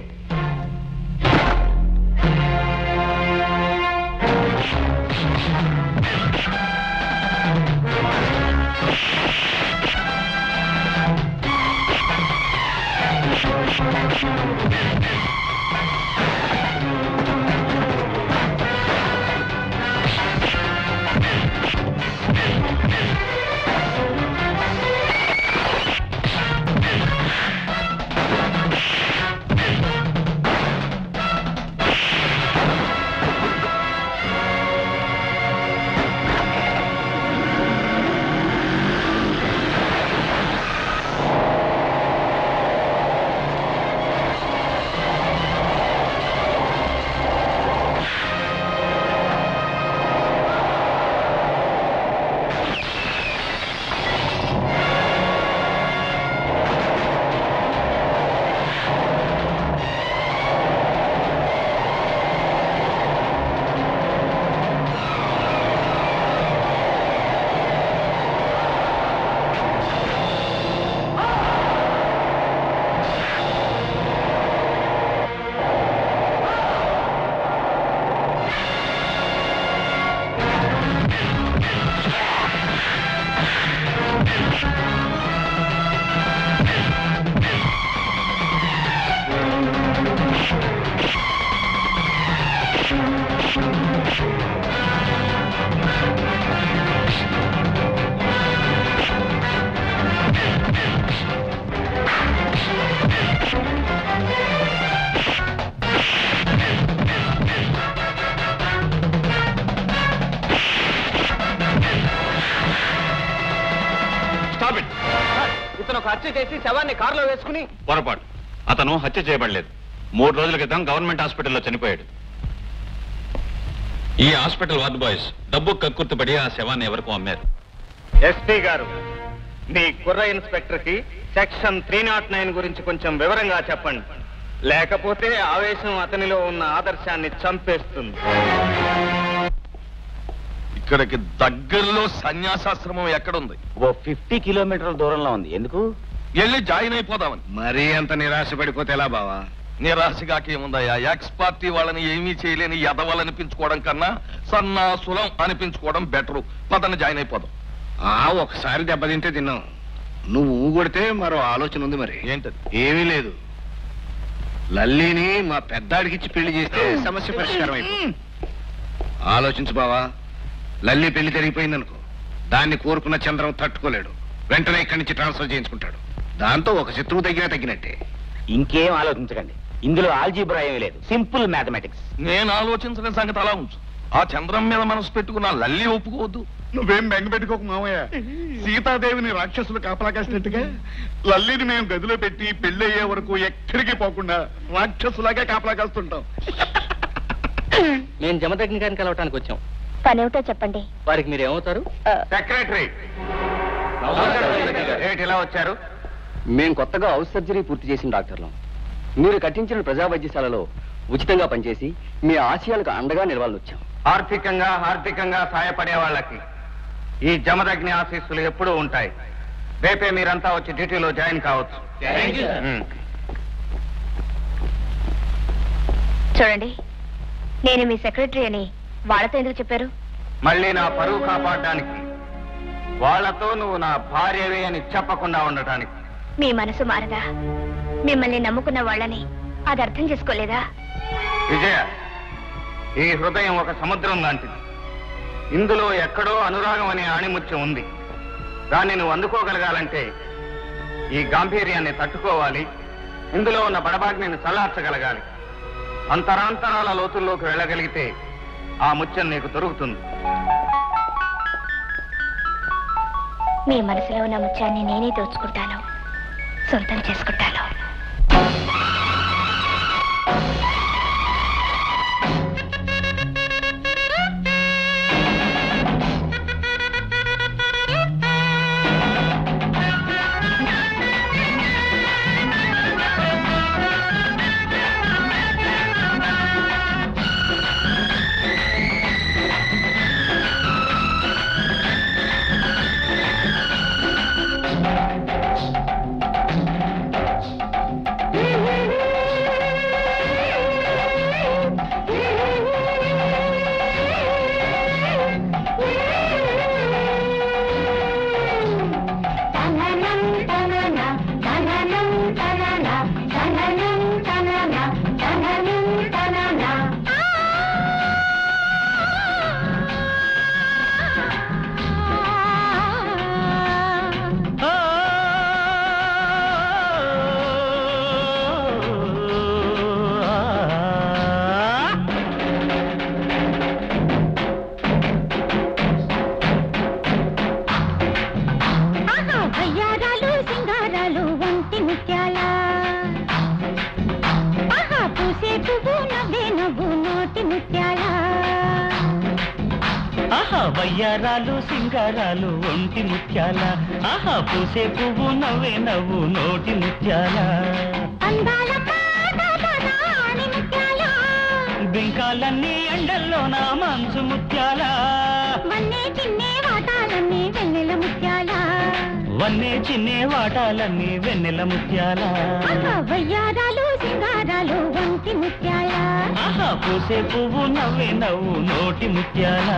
S7: ఒక హత్య చేసి శవాన్ని కారులో వేసుకుని
S8: పొరపాటు అతను హత్య చేయబడలేదు మూడు రోజుల క్రితం గవర్నమెంట్ హాస్పిటల్లో చనిపోయాడు ఈ హాస్పిటల్ వార్డ్ బాయ్స్ డబ్బు కక్కుర్తిపడి ఆ శవాన్ని ఎవరికో అమ్మారు
S6: ఎస్పీ గారు మీ కుర్ర ఇన్స్పెక్టర్ కి సెక్షన్ త్రీ నాట్ నైన్ గురించి కొంచెం వివరంగా చెప్పండి లేకపోతే ఆవేశం అతనిలో ఉన్న ఆదర్శాన్ని చంపేస్తుంది
S1: ఇక్కడికి దగ్గరలో సన్యాసాశ్రమం ఎక్కడుంది
S7: ఓ ఫిఫ్టీ కిలోమీటర్ల దూరంలో ఉంది ఎందుకు
S1: వెళ్ళి జాయిన్ అయిపోదామని
S6: మరీ అంత నిరాశ పడిపోతే ఎలా బావా
S1: నిరాశగాకేముందయ్యా ఎక్స్ పార్టీ వాళ్ళని ఏమీ చేయలేని ఎదవలు అనిపించుకోవడం కన్నా సన్నాసులం అనిపించుకోవడం బెటరు పదని జాయిన్ అయిపోదాం
S6: ఆ ఒకసారి దెబ్బతింటే తిన్నాం నువ్వు ఊగొడితే మరో ఆలోచన ఉంది మరి
S1: ఏంటది
S6: ఏమీ లేదు లల్లిని మా పెద్దాడికి ఇచ్చి పెళ్లి చేస్తే సమస్య పరిష్కారం అయిపోతుంది ఆలోచించు బావా లల్లి పెళ్లి జరిగిపోయిందనుకో దాన్ని కోరుకున్న చంద్రం తట్టుకోలేడు వెంటనే ఇక్కడి నుంచి ట్రాన్స్ఫర్ చేయించుకుంటాడు దాంతో ఒక శత్రువు తగ్గినా తగ్గినట్టే
S7: ఇంకేం ఆలోచించకండి ఇందులో ఆల్జీబ్రా ఏమీ లేదు సింపుల్ మ్యాథమెటిక్స్
S1: నేను ఆలోచించిన సంగతి అలా ఉంచు ఆ చంద్రం మీద మనసు పెట్టుకున్న లల్లి ఒప్పుకోవద్దు
S15: నువ్వేం బెంగపెట్టుకోకు మామయ్య సీతాదేవిని రాక్షసులు కాపలా కాసినట్టుగా లల్లిని మేము గదిలో పెట్టి పెళ్లి అయ్యే వరకు ఎక్కడికి పోకుండా రాక్షసులాగా కాపలా కాస్తుంటాం
S13: మేము జమదగ్ని గారిని కలవటానికి వచ్చాం
S2: పనేమిటో చెప్పండి
S13: వారికి మీరు ఏమవుతారు
S6: సెక్రటరీ ఏమిటి ఇలా వచ్చారు
S13: మేము కొత్తగా హౌస్ సర్జరీ పూర్తి చేసిన డాక్టర్లం మీరు కట్టించిన ప్రజా వైద్యశాలలో ఉచితంగా పనిచేసి మీ ఆశయాలకు అండగా నిలవాలని వచ్చాం
S5: ఆర్థికంగా హార్దికంగా సాయపడే వాళ్ళకి ఈ జమదగ్ని ఆశీస్సులు ఎప్పుడూ ఉంటాయి రేపే మీరంతా వచ్చి డ్యూటీలో జాయిన్ కావచ్చు ఉమ్.
S2: చూడండి నేను మీ సెక్రటరీ అని వాళ్ళతో ఎందుకు చెప్పారు
S5: మళ్ళీ నా పరువు కాపాడడానికి వాళ్ళతో నువ్వు నా భార్యవే అని చెప్పకుండా ఉండటానికి
S2: మీ మనసు మారదా మిమ్మల్ని నమ్ముకున్న వాళ్ళని అది అర్థం చేసుకోలేదా
S5: విజయ ఈ హృదయం ఒక సముద్రం లాంటిది ఇందులో ఎక్కడో అనురాగం అనే ఆణిముత్యం ఉంది దాన్ని నువ్వు అందుకోగలగాలంటే ఈ గాంభీర్యాన్ని తట్టుకోవాలి ఇందులో ఉన్న బడబాగ్నిని చల్లార్చగలగాలి అంతరాంతరాల లోతుల్లోకి వెళ్ళగలిగితే ఆ ముత్యం నీకు దొరుకుతుంది
S2: మీ మనసులో ఉన్న ముత్యాన్ని నేనే దోచుకుంటాను సొంతం చేసుకుంటాను
S12: వయ్యారాలు సింగారాలు వంటి ముత్యాల ఆహా పూసే పువ్వు నవ్వే నవ్వు నోటి ముత్యాల
S11: ఆహా వయ్యారాలు సింగారాలు ఒంటి ముత్యాల ఆహా పూసే పువ్వు నవ్వే నవ్వు నోటి ముత్యాల
S12: అందాల పాట పదాని ముత్యాల
S11: బింకాలన్నీ ఎండల్లో నా మంచు ముత్యాల
S12: వన్నే చిన్నే వాటాలన్నీ వెన్నెల ముత్యాల
S11: వన్నే చిన్నే వాటాలన్నీ వెన్నెల ముత్యాల
S12: ఆహా వయ్యారాలు సింగారాలు వంటి ముత్యాల
S11: ఆహా పూసే పువ్వు నవ్వే నవ్వు నోటి ముత్యాల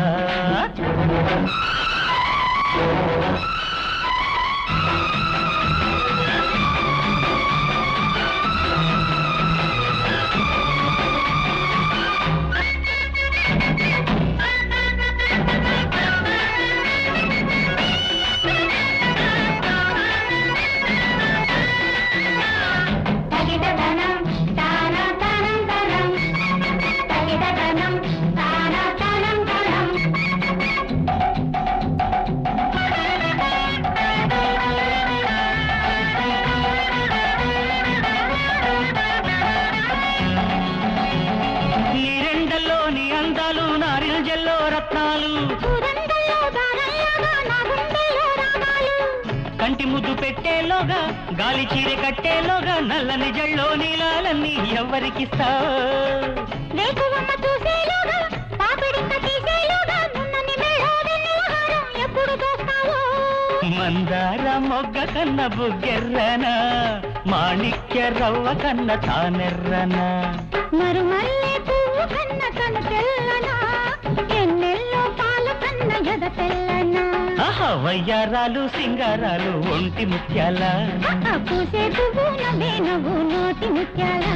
S12: తగిదదనం తాన తనం తనం తగిదదనం తాన తనం తనం
S11: రత్నాలు కంటి ముద్దు పెట్టేలోగా గాలి చీర కట్టేలోగా నల్లని జల్లో నీలాలన్నీ ఎవరికిస్తావు మందార మొగ్గ కన్న బుగ్గెర్రన మాణిక్య రవ్వ కన్న తానెర్రన
S12: మరుమల్లె పువ్వు కన్న కను తెల్లనా ఎన్నెల్లో పాల కన్న ఎద తెల్లనా
S11: ఆహా వయ్యారాలు సింగారాలు ఒంటి ముత్యాల
S12: పూసే పువ్వు నవ్వే నవ్వు నోటి ముత్యాలా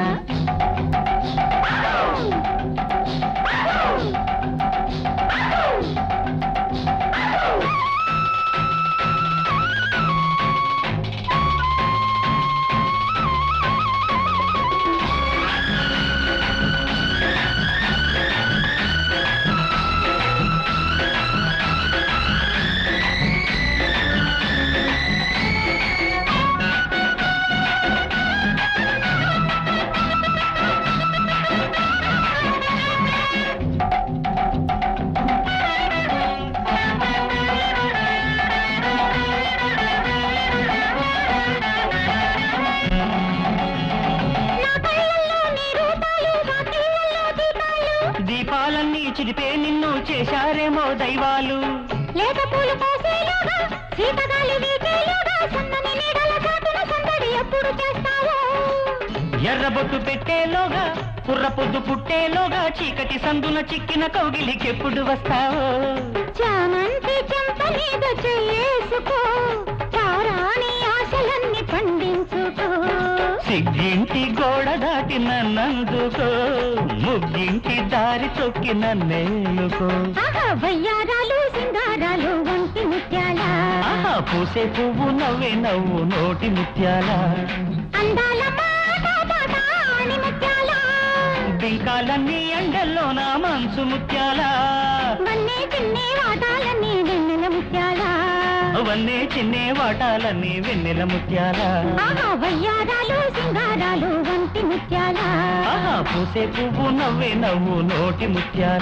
S11: దీపాలన్నీ చిరిపే నిన్ను చేశారేమో దైవాలు
S12: లేక పూలు పోసేలోగా సీతగాలి వీచేలోగా సన్నని నీడల చాటున సందడి ఎప్పుడు చేస్తావో
S11: ఎర్రబొట్టు పెట్టేలోగా కుర్ర పొద్దు పుట్టేలోగా చీకటి సందున చిక్కిన కౌగిలికెప్పుడు వస్తావో
S12: చామంతి చెంప మీద చేయేసుకో చారాని ఆశలన్నీ పండించుకో
S11: సిగ్గింటి గోడ దాటి నన్నందుకో ముగ్గింటి దారి తొక్కి నన్నేలుకో
S12: ఆహా వయ్యారాలు సింగారాలు ఒంటి ముత్యాల
S11: ఆహా పూసే పువ్వు నవ్వే నవ్వు నోటి ముత్యాల
S12: అందాల మాట పాట ఆని ముత్యాల
S11: బింకాలన్నీ ఎండల్లో నా మనసు ముత్యాల
S12: వన్నే చిన్నే వాటాలన్నీ వెన్నెల ముత్యాల
S11: అవన్నీ చిన్నే వాటాలన్నీ వెన్నెల ముత్యాల
S12: ఆహా వయ్యారాలు సింగారాలు ఒంటి ముత్యాల
S11: ఆహా పూసే పువ్వు నవ్వే నవ్వు నోటి ముత్యాల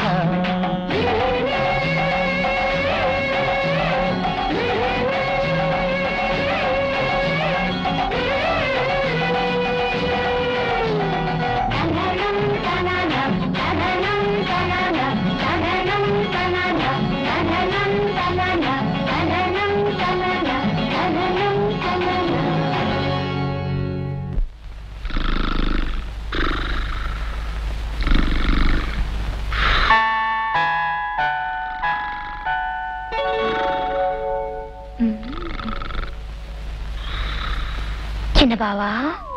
S2: చిన్న బావా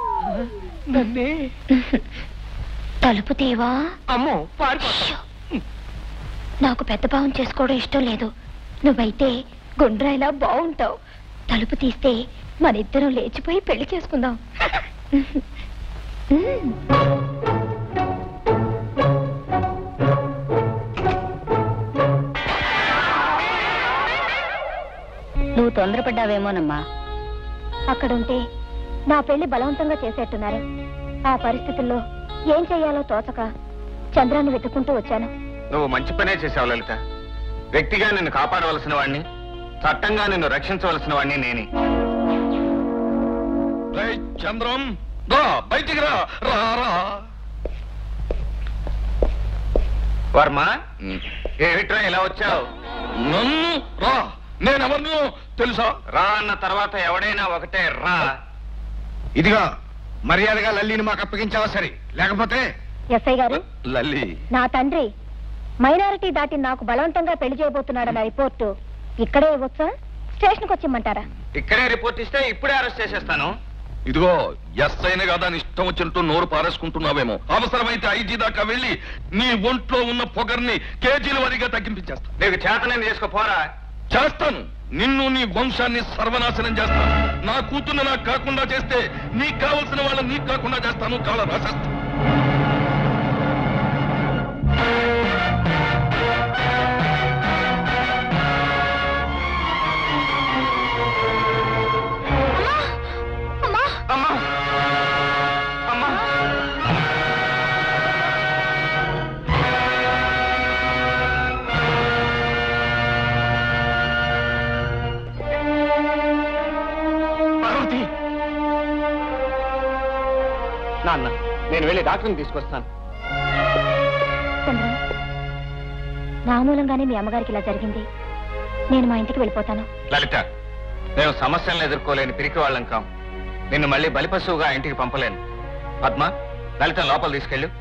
S2: తలుపు తీవా
S10: అమ్మో పారిపోతా
S2: నాకు పెద్ద భావం చేసుకోవడం ఇష్టం లేదు నువ్వైతే గుండ్రాయిలా బాగుంటావు తలుపు తీస్తే మన ఇద్దరం లేచిపోయి పెళ్లి చేసుకుందాం
S9: నువ్వు తొందరపడ్డావేమోనమ్మా
S2: అక్కడుంటే నా పెళ్లి బలవంతంగా చేసేట్టున్నారు ఆ పరిస్థితుల్లో ఏం చెయ్యాలో తోచక చంద్రాన్ని వెతుక్కుంటూ వచ్చాను
S5: నువ్వు మంచి పనే చేసావు లలిత వ్యక్తిగా నిన్ను కాపాడవలసిన వాడిని చట్టంగా నిన్ను రక్షించవలసిన వాడిని నేనే
S1: రేయ్ చంద్రం రా బయటికి రా రా రా
S5: వర్మ ఏమిట్రా ఇలా వచ్చావు
S1: నన్ను రా నేనెవరినో తెలుసా
S5: రా అన్న తర్వాత ఎవడైనా ఒకటే రా
S6: ఇదిగో మర్యాదగా లల్లిని మాకు అప్పగించావా సరే లేకపోతే
S2: ఎస్ఐ గారు
S1: లల్లి
S2: నా తండ్రి మైనారిటీ దాటి నాకు బలవంతంగా పెళ్లి చేయబోతున్నాడన్న రిపోర్టు ఇక్కడే ఇవ్వచ్చా స్టేషన్కి వచ్చిమ్మంటారా
S5: ఇక్కడే రిపోర్ట్ ఇస్తే ఇప్పుడే అరెస్ట్ చేసేస్తాను
S1: ఇదిగో ఎస్ అయిన కదా అని ఇష్టం వచ్చినట్టు నోరు పారేసుకుంటున్నావేమో అవసరమైతే ఐజీ దాకా వెళ్ళి నీ ఒంట్లో ఉన్న పొగర్ని కేజీల వారీగా తగ్గింపించేస్తా
S5: నీకు చేతనం చేసుకోపోరా
S1: చేస్తాను నిన్ను నీ వంశాన్ని సర్వనాశనం చేస్తాను నా కూతుర్ని నాకు కాకుండా చేస్తే నీకు కావలసిన వాళ్ళని నీకు కాకుండా చేస్తాను కాల రాసేస్తాను
S5: అమ్మా అమ్మా
S7: నాన్న నేను వెళ్ళి డాక్టర్ని తీసుకొస్తాను
S2: చంద్రం నా మూలంగానే మీ అమ్మగారికి ఇలా జరిగింది నేను మా ఇంటికి వెళ్ళిపోతాను
S5: లలిత మేము సమస్యలను ఎదుర్కోలేని పిరికి వాళ్ళం కాం నిన్ను మళ్ళీ బలిపశువుగా ఇంటికి పంపలేను పద్మ లలిత లోపల తీసుకెళ్ళు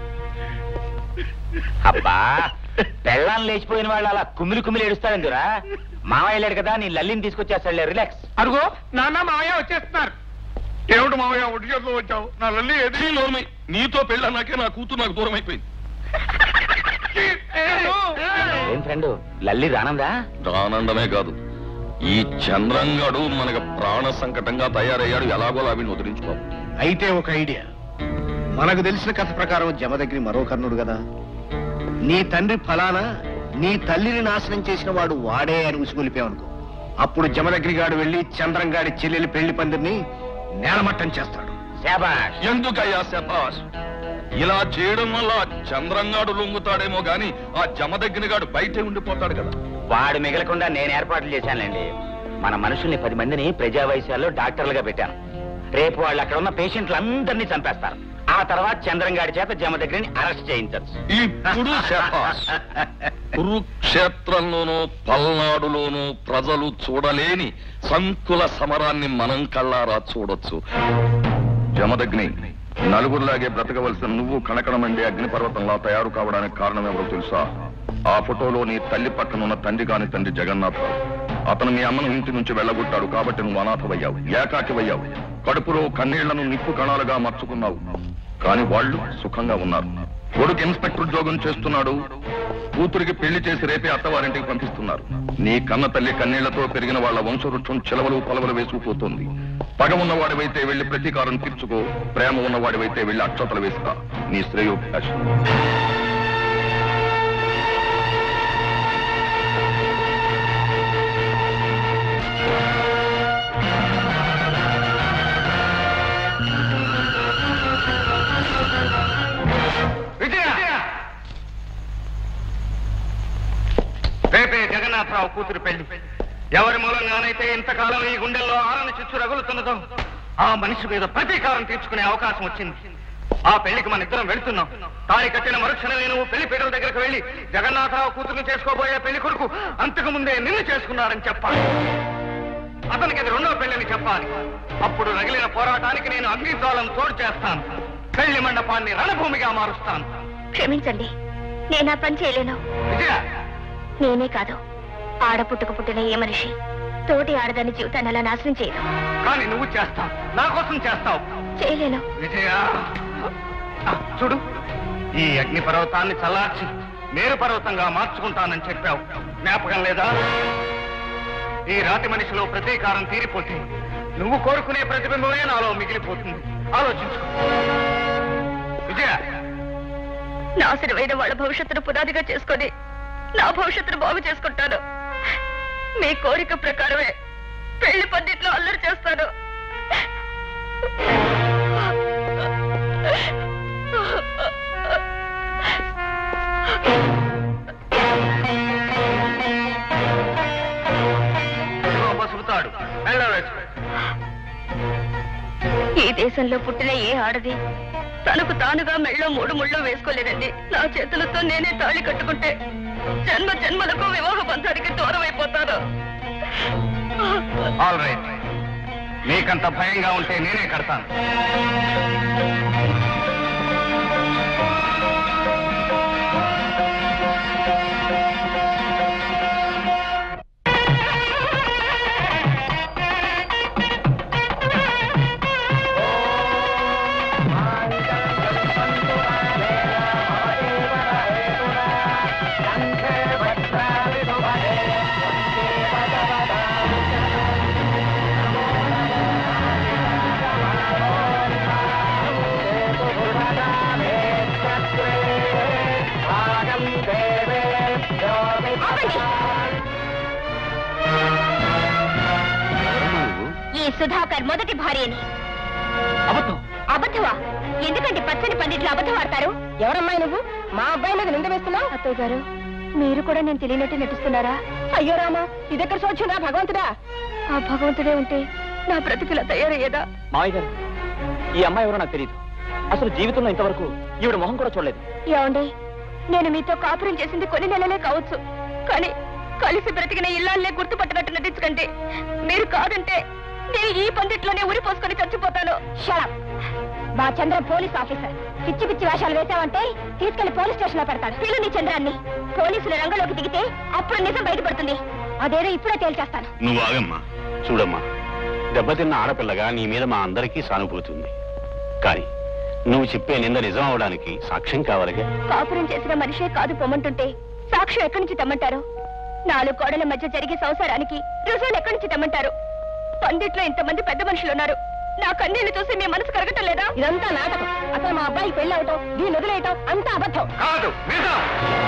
S4: అబ్బా పెళ్ళాన్ని లేచిపోయిన వాళ్ళు అలా కుమిలి కుమిలి ఏడుస్తారందురా మామయ్య లేడు కదా నీ లల్లిని తీసుకొచ్చేస్తాడులే రిలాక్స్
S15: అడుగో నాన్న మావయ్య వచ్చేస్తున్నారు ఏమిటి మావయ్య ఒంటి చేతిలో వచ్చావు నా లల్లి ఏది
S1: నీ నోర్మై నీతో పెళ్ళన్నాకే నా కూతురు నాకు దూరం అయిపోయింది
S4: ఏం ఫ్రెండ్ లల్లి రానందా
S1: ఆనందమే కాదు ఈ చంద్రంగాడు మనకు ప్రాణ సంకటంగా తయారయ్యాడు ఎలాగోలా వీడిని వదిలించుకోవాలి
S6: అయితే ఒక ఐడియా మనకు తెలిసిన కథ ప్రకారం జమ దగ్గర మరో కర్ణుడు కదా నీ తండ్రి ఫలానా నీ తల్లిని నాశనం చేసిన వాడు వాడే అని ఉసుగొలిపావనుకో అప్పుడు జమదగ్రిగాడు వెళ్లి చంద్రంగాడి చెల్లెలి పెళ్లి పందిరిని నేలమట్టం చేస్తాడు
S4: శాబాష్
S1: ఎందుకయ్యా శబాష్ ఇలా చేయడం వల్ల ఆ చంద్రంగాడు లొంగుతాడేమో గాని ఆ జమదగ్నిగాడు బయటే ఉండిపోతాడు కదా
S4: వాడు మిగలకుండా నేను ఏర్పాట్లు చేశానులేండి మన మనుషుల్ని పది మందిని ప్రజా వైద్యాల్లో డాక్టర్లుగా పెట్టాను రేపు వాళ్ళు అక్కడ ఉన్న పేషెంట్లందరినీ చంపేస్తారు ఆ తర్వాత చంద్రంగాడి చేత జమ దగ్గరని అరెస్ట్ చేయించచ్చు
S1: ఇప్పుడు శబాష్ కురుక్షేత్రంలోనూ పల్నాడులోనూ ప్రజలు చూడలేని సంకుల సమరాన్ని మనం కళ్ళారా చూడొచ్చు జమదగ్ని నలుగురిలాగే బ్రతకవలసిన నువ్వు కణకణమండి అగ్నిపర్వతంలా తయారు కావడానికి కారణం ఎవరో తెలుసా ఆ ఫోటోలో నీ తల్లి పక్కన ఉన్న తండ్రి కాని తండ్రి జగన్నాథరావు అతను మీ అమ్మను ఇంటి నుంచి వెళ్ళగొట్టాడు కాబట్టి నువ్వు అనాథవయ్యావు ఏకాకివయ్యావు కడుపులో కన్నీళ్లను నిప్పు కణాలుగా మార్చుకున్నావు కానీ వాళ్ళు సుఖంగా ఉన్నారు కొడుకు ఇన్స్పెక్టర్ ఉద్యోగం చేస్తున్నాడు కూతురికి పెళ్లి చేసి రేపే అత్తవారింటికి పంపిస్తున్నారు నీ కన్న తల్లి కన్నీళ్లతో పెరిగిన వాళ్ళ వంశవృక్షం చిలవలు పొలవలు వేసుకుపోతుంది పగ ఉన్నవాడివైతే వెళ్లి ప్రతీకారం తీర్చుకో ప్రేమ ఉన్నవాడివైతే వెళ్లి అక్షతలు వేసుకో నీ శ్రేయోభిలాషం
S5: విజయ రేపే జగన్నాథరావు కూతురు పెళ్లి ఎవరి మూలంగానైతే ఇంతకాలం ఈ గుండెల్లో ఆరని చిచ్చు రగులుతున్నదో ఆ మనిషి మీద ప్రతీకారం తీర్చుకునే అవకాశం వచ్చింది ఆ పెళ్లికి మన ఇద్దరం వెళ్తున్నాం తాళి కట్టిన మరుక్షణమే నువ్వు పెళ్లి పీటల దగ్గరకు వెళ్ళి జగన్నాథరావు కూతురుని చేసుకోబోయే పెళ్లి కొడుకు అంతకు ముందే నిన్ను చేసుకున్నారని చెప్పాలి అతనికి అది రెండో పెళ్లిని చెప్పాలి అప్పుడు రగిలిన పోరాటానికి నేను అగ్నిద్వాలం తోడు చేస్తాను పెళ్లి మండపాన్ని రణభూమిగా మారుస్తాను
S2: క్షమించండి నేను ఆ పని చేయలేను
S5: విజయ
S2: నేనే కాదు ఆడ పుట్టుక పుట్టిన ఏ మనిషి తోటి ఆడదాని జీవితాన్ని అలా నాశనం చేయదు
S5: కానీ నువ్వు చేస్తావు నా కోసం చేస్తావు
S2: చేయలేను
S5: విజయ ఆ, చూడు ఈ అగ్ని పర్వతాన్ని చల్లార్చి మేరు పర్వతంగా మార్చుకుంటానని చెప్పావు జ్ఞాపకం లేదా ఈ రాతి మనిషిలో ప్రతీకారం తీరిపోతే నువ్వు కోరుకునే ప్రతిబింబమే నాలో మిగిలిపోతుంది ఆలోచించుకో విజయ
S3: నాశనమైన వాళ్ళ భవిష్యత్తును పునాదిగా చేసుకొని నా భవిష్యత్తును బాగు చేసుకుంటాను మీ కోరిక ప్రకారమే పెళ్లి పందిట్లో అల్లరి చేస్తాను
S5: ఇదిగో పసుపుతాడు మెళ్ళ వేసుకో
S3: ఈ దేశంలో పుట్టిన ఏ ఆడది తనకు తానుగా మెళ్ళో మూడు ముళ్ళు వేసుకోలేదండి నా చేతులతో నేనే తాళి కట్టుకుంటే జన్మ జన్మలకు వివాహ బంధానికి దూరం అయిపోతాను
S5: ఆల్ రైట్ నీకంత భయంగా ఉంటే నేనే కడతాను
S2: ఈ సుధాకర్ మొదటి భార్యని
S14: అబద్ధం
S2: అబద్ధమా ఎందుకంటే పచ్చని పండిట్లు అబద్ధం ఆడతారు
S14: ఎవరమ్మాయి నువ్వు మా అబ్బాయి మీద నింద వేస్తున్నావు
S2: అత్తయ్య గారు మీరు కూడా నేను తెలియనట్టు నటిస్తున్నారా
S14: అయ్యో రామా ఇదెక్కడ సోచునా భగవంతుడా
S2: ఆ భగవంతుడే ఉంటే నా బ్రతికిలా తయారయ్యేదా
S10: మావయ్య గారు ఈ అమ్మాయి ఎవరో నాకు తెలియదు
S13: అసలు జీవితంలో ఇంతవరకు ఈవిడ మొహం కూడా చూడలేదు
S2: ఏమండి నేను మీతో కాపురం చేసింది కొన్ని నెలలే కావచ్చు కానీ కలిసి బ్రతికిన ఇల్లాలనే గుర్తుపట్టినట్టు నటించకండి మీరు కాదంటే నేను ఈ పందిట్లోనే ఉరి పోసుకొని చచ్చిపోతాను షడప్ మా చంద్ర పోలీస్ ఆఫీసర్ పిచ్చి పిచ్చి వేషాలు వేశావంటే తీసుకెళ్లి పోలీస్ స్టేషన్ లో పెడతాడు పిలు నీ చంద్రాన్ని పోలీసులు రంగంలోకి దిగితే అప్పుడు నిజం బయటపడుతుంది అదేదో ఇప్పుడే తేల్చేస్తాను
S8: నువ్వు ఆగమ్మా చూడమ్మా దెబ్బతిన్న ఆడపిల్లగా నీ మీద మా అందరికీ సానుభూతి ఉంది కానీ నువ్వు చెప్పే నింద నిజం అవడానికి సాక్ష్యం కావాలిగా
S2: కాపురం చేసిన మనిషే కాదు పొమ్మంటుంటే సాక్ష్యం ఎక్కడి నుంచి తెమ్మంటారు నాలుగు గోడల మధ్య జరిగే సంసారానికి రుజువులు ఎక్కడి నుంచి తెమ్మంటారు పందిట్లో ఇంతమంది పెద్ద మనుషులు ఉన్నారు నా కన్నీళ్లు చూసి మీ మనసు కరగటం లేదా ఇదంతా నాటకం అసలు మా అబ్బాయి పెళ్లి అవటం దీన్ని వదిలేయటం అంతా అబద్ధం
S5: కాదు నిజం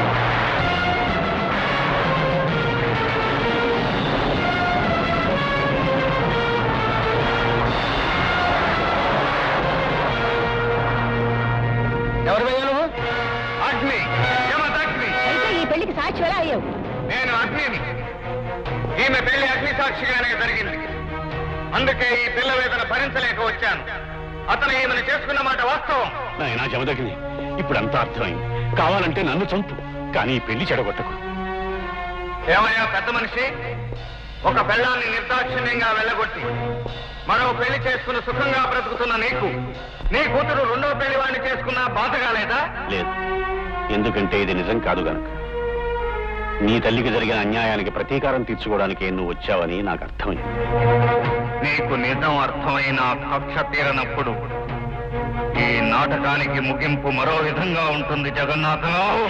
S14: ఎవరు పోయావు నువ్వు
S5: అగ్ని యమదగ్ని
S2: అయితే ఈ పెళ్లికి సాక్షి ఎలా అయ్యావు
S5: నేను అగ్నిని ఈమె పెళ్లి అగ్ని సాక్షిగానే జరిగింది అందుకే ఈ పిల్ల వేదన భరించలేక వచ్చాను అతను ఈమెను చేసుకున్న మాట వాస్తవం
S8: నాయనా జమదగిని ఇప్పుడంతా అర్థమైంది కావాలంటే నన్ను చంపు కానీ ఈ పెళ్లి చెడగొట్టకు
S5: ఏమయ్యా పెద్ద మనిషి ఒక పెళ్ళాన్ని నిర్దాక్షిణ్యంగా వెళ్ళగొట్టి మరో పెళ్లి చేసుకుని సుఖంగా బ్రతుకుతున్న నీకు నీ కూతురు రెండో పెళ్లి వాడిని చేసుకున్నా బాధగా లేదా
S8: లేదు ఎందుకంటే ఇది నిజం కాదు గనక నీ తల్లికి జరిగిన అన్యాయానికి ప్రతీకారం తీర్చుకోవడానికి నువ్వు వచ్చావని నాకు అర్థమైంది
S5: నీకు నిజం అర్థమైన కక్ష తీరనప్పుడు ఈ నాటకానికి ముగింపు మరో విధంగా ఉంటుంది జగన్నాథరావు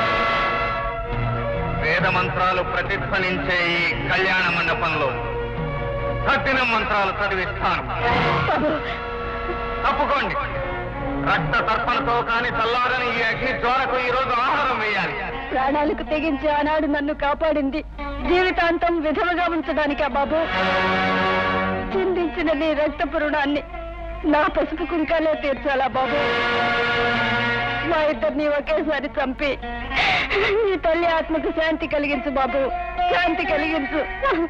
S5: వేద మంత్రాలు ప్రతిధ్వనించే ఈ కళ్యాణ మండపంలో కఠిన మంత్రాలు చదివిస్తాను తప్పుకోండి రక్త తర్పణతో కాని చల్లారని ఈ అగ్ని జ్వాలకు ఈ రోజు ఆహారం వేయాలి
S2: ప్రాణాలకు తెగించి ఆనాడు నన్ను కాపాడింది జీవితాంతం విధవగా ఉంచడానికా బాబు చిందించిన నీ రక్త రుణాన్ని నా పసుపు కుంకాలే తీర్చాలా బాబు మా ఇద్దరిని ఒకేసారి చంపి నీ తల్లి ఆత్మకు శాంతి కలిగించు బాబు శాంతి కలిగించు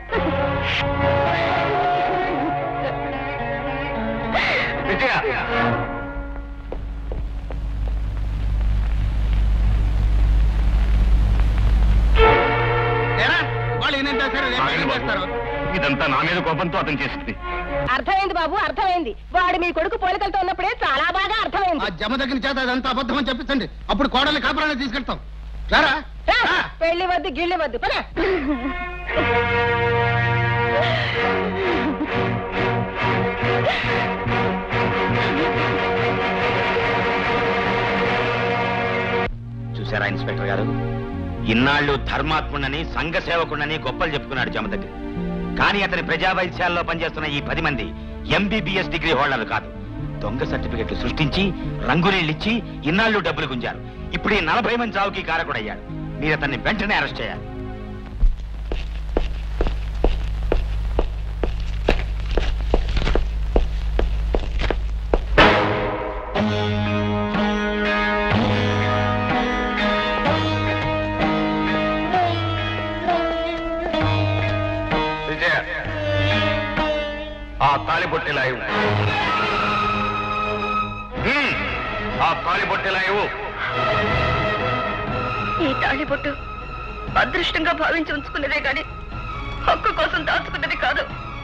S5: విజయ
S14: వాళ్ళు ఏం చేస్తారు రేపు ఏం చేస్తారు
S8: ఇదంతా నా మీద కోపంతో అతను చేసింది
S2: అర్థమైంది బాబు అర్థమైంది వాడు మీ కొడుకు పోలికలతో ఉన్నప్పుడే చాలా బాగా అర్థమైంది
S14: ఆ జమ దగ్గర చేత అదంతా అబద్ధం అని చెప్పించండి అప్పుడు కోడల్ని కాపురాన్ని తీసుకెళ్తాం రారా
S2: రా, పెళ్లి వద్దు గిళ్ళి వద్దు పద.
S16: చూసారా ఇన్స్పెక్టర్ గారు ఇన్నాళ్ళు ధర్మాత్ముడని సంఘ సేవకుడని గొప్పలు చెప్పుకున్నాడు జమదగ్ని కానీ అతని ప్రజా వైద్యాల్లో పనిచేస్తున్న ఈ పది మంది ఎంబీబీఎస్ డిగ్రీ హోల్డర్లు కాదు దొంగ సర్టిఫికెట్లు సృష్టించి రంగునీళ్ళిచ్చి ఇన్నాళ్ళు డబ్బులు గుంజారు ఇప్పుడు ఈ నలభై మంది చావుకి కారకుడయ్యాడు మీరు అతన్ని వెంటనే అరెస్ట్ చేయాలి
S5: విజయ ఆ తాలిబొట్టిలా ఇవ్వు హ్మ్, ఆ తాలిబొట్టిలా ఇవ్వు
S2: ఈ తాళిబొట్టు అదృష్టంగా భావించి ఉంచుకున్నదే గాని హక్కు కోసం దాచుకున్నది కాదు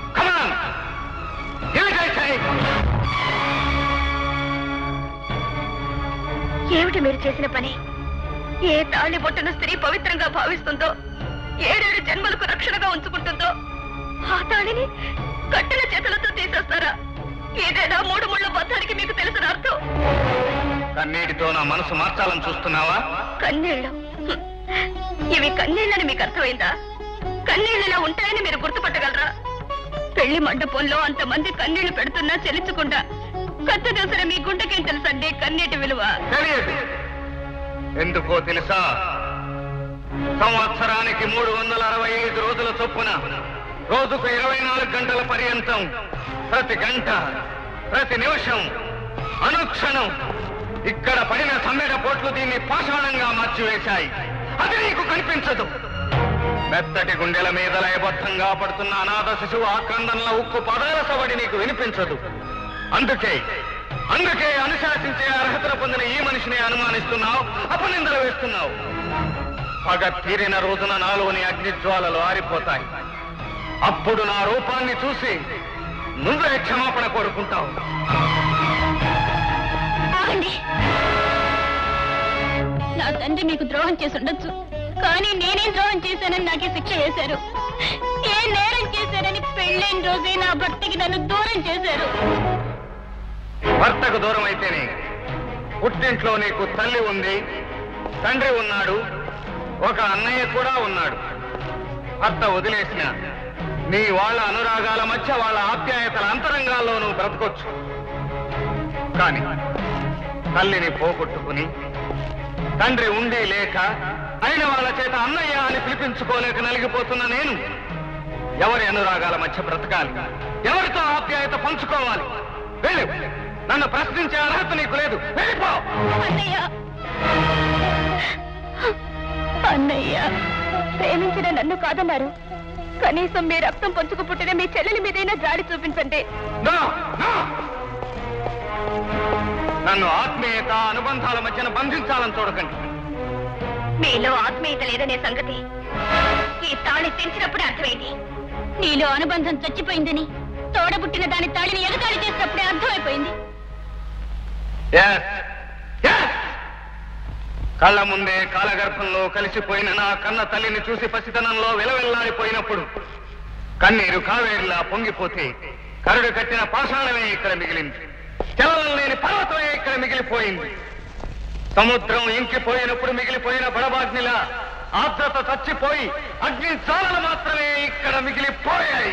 S2: ఏమిటి మీరు చేసిన పని ఏ తాళి బొట్టును స్త్రీ పవిత్రంగా భావిస్తుందో ఏడేడు జన్మలకు రక్షణగా ఉంచుకుంటుందో ఆ తాళిని కట్టిన చేతులతో తీసేస్తారా ఏదైనా మూడు ముళ్ళ బద్దానికి మీకు తెలిసిన అర్థం
S5: కన్నీటితో నా మనసు మార్చాలని చూస్తున్నావా
S2: కన్నీళ్ళు హ్మ్. ఇవి కన్నీళ్ళని మీకు అర్థమైందా కన్నీళ్ళలా ఉంటాయని మీరు గుర్తుపట్టగలరా పెళ్లి మండపంలో అంతమంది కన్నీళ్లు పెడుతున్నా చెల్లించకుండా కత్తి దూసిన మీ గుండెకేం తెలుసండి కన్నీటి విలువ
S5: తెలియదు ఎందుకో తెలుసా సంవత్సరానికి మూడు వందల అరవై ఐదు రోజుల చొప్పున రోజుకు ఇరవై నాలుగు గంటల పర్యంతం ప్రతి గంట ప్రతి నిమిషం అనుక్షణం ఇక్కడ పడిన సమ్మెడ పోట్లు దీన్ని పాషాణంగా మార్చివేశాయి అది నీకు కనిపించదు మెత్తటి గుండెల మీద లయబద్ధంగా పడుతున్న అనాథ శిశువు ఆక్రందనల ఉక్కు పదాల సవడి నీకు వినిపించదు అందుకే అందుకే అనుశాసించే అర్హతను పొందిన ఈ మనిషిని అనుమానిస్తున్నావు అపనిందలు వేస్తున్నావు పగ తీరిన రోజున నాలోని అగ్నిజ్వాలలు ఆరిపోతాయి అప్పుడు నా రూపాన్ని చూసి నువ్వే క్షమాపణ కోరుకుంటావు
S2: ఆగండి నా తండ్రి మీకు ద్రోహం చేసి ఉండొచ్చు కానీ నేనేం ద్రోహం చేశానని నాకే శిక్ష వేశారు ఏ నేరం చేశారని పెళ్ళైన రోజే నా భర్తకి నన్ను దూరం చేశారు
S5: భర్తకు దూరం అయితేనే పుట్టింట్లో నీకు తల్లి ఉంది తండ్రి ఉన్నాడు ఒక అన్నయ్య కూడా ఉన్నాడు భర్త వదిలేసిన నీ వాళ్ళ అనురాగాల మధ్య వాళ్ళ ఆప్యాయతల అంతరంగాల్లో నువ్వు బ్రతకొచ్చు కానీ తల్లిని పోగొట్టుకుని తండ్రి ఉండి లేక అయిన వాళ్ళ చేత అన్నయ్య అని పిలిపించుకోలేక నలిగిపోతున్న నేను ఎవరి అనురాగాల మధ్య బ్రతకాలి ఎవరితో ఆప్యాయత పంచుకోవాలి వెళ్ళు నన్ను ప్రశ్నించే అర్హత నీకు లేదు వెళ్ళిపో
S2: అన్నయ్య అన్నయ్య ప్రేమించిన నన్ను కాదన్నారు కనీసం మీ రక్తం పంచుకు పుట్టిన మీ చెల్లెలి మీదైనా జాడి చూపించండి
S5: నో, నో. నన్ను ఆత్మీయత అనుబంధాల మధ్యన బంధించాలని చూడకండి
S2: మీలో ఆత్మీయత లేదనే సంగతి ఈ తాళి తెంచినప్పుడే అర్థమైంది నీలో అనుబంధం చచ్చిపోయిందని తోడబుట్టిన దాని తాళిని ఎగతాళి చేసినప్పుడే అర్థమైపోయింది
S5: Yes. Yes. కళ్ళ ముందే కాలగర్భంలో కలిసిపోయిన నా కన్న తల్లిని చూసి పసితనంలో విలవిల్లాడిపోయినప్పుడు కన్నీరు కావేరిలా పొంగిపోతే కరుడు కట్టిన పాషాణమే ఇక్కడ మిగిలింది చలనం లేని పర్వతమే ఇక్కడ మిగిలిపోయింది సముద్రం ఇంకిపోయినప్పుడు మిగిలిపోయిన బడబాగ్నిలా ఆర్ద్రత చచ్చిపోయి అగ్ని జ్వాలలు మాత్రమే ఇక్కడ మిగిలిపోయాయి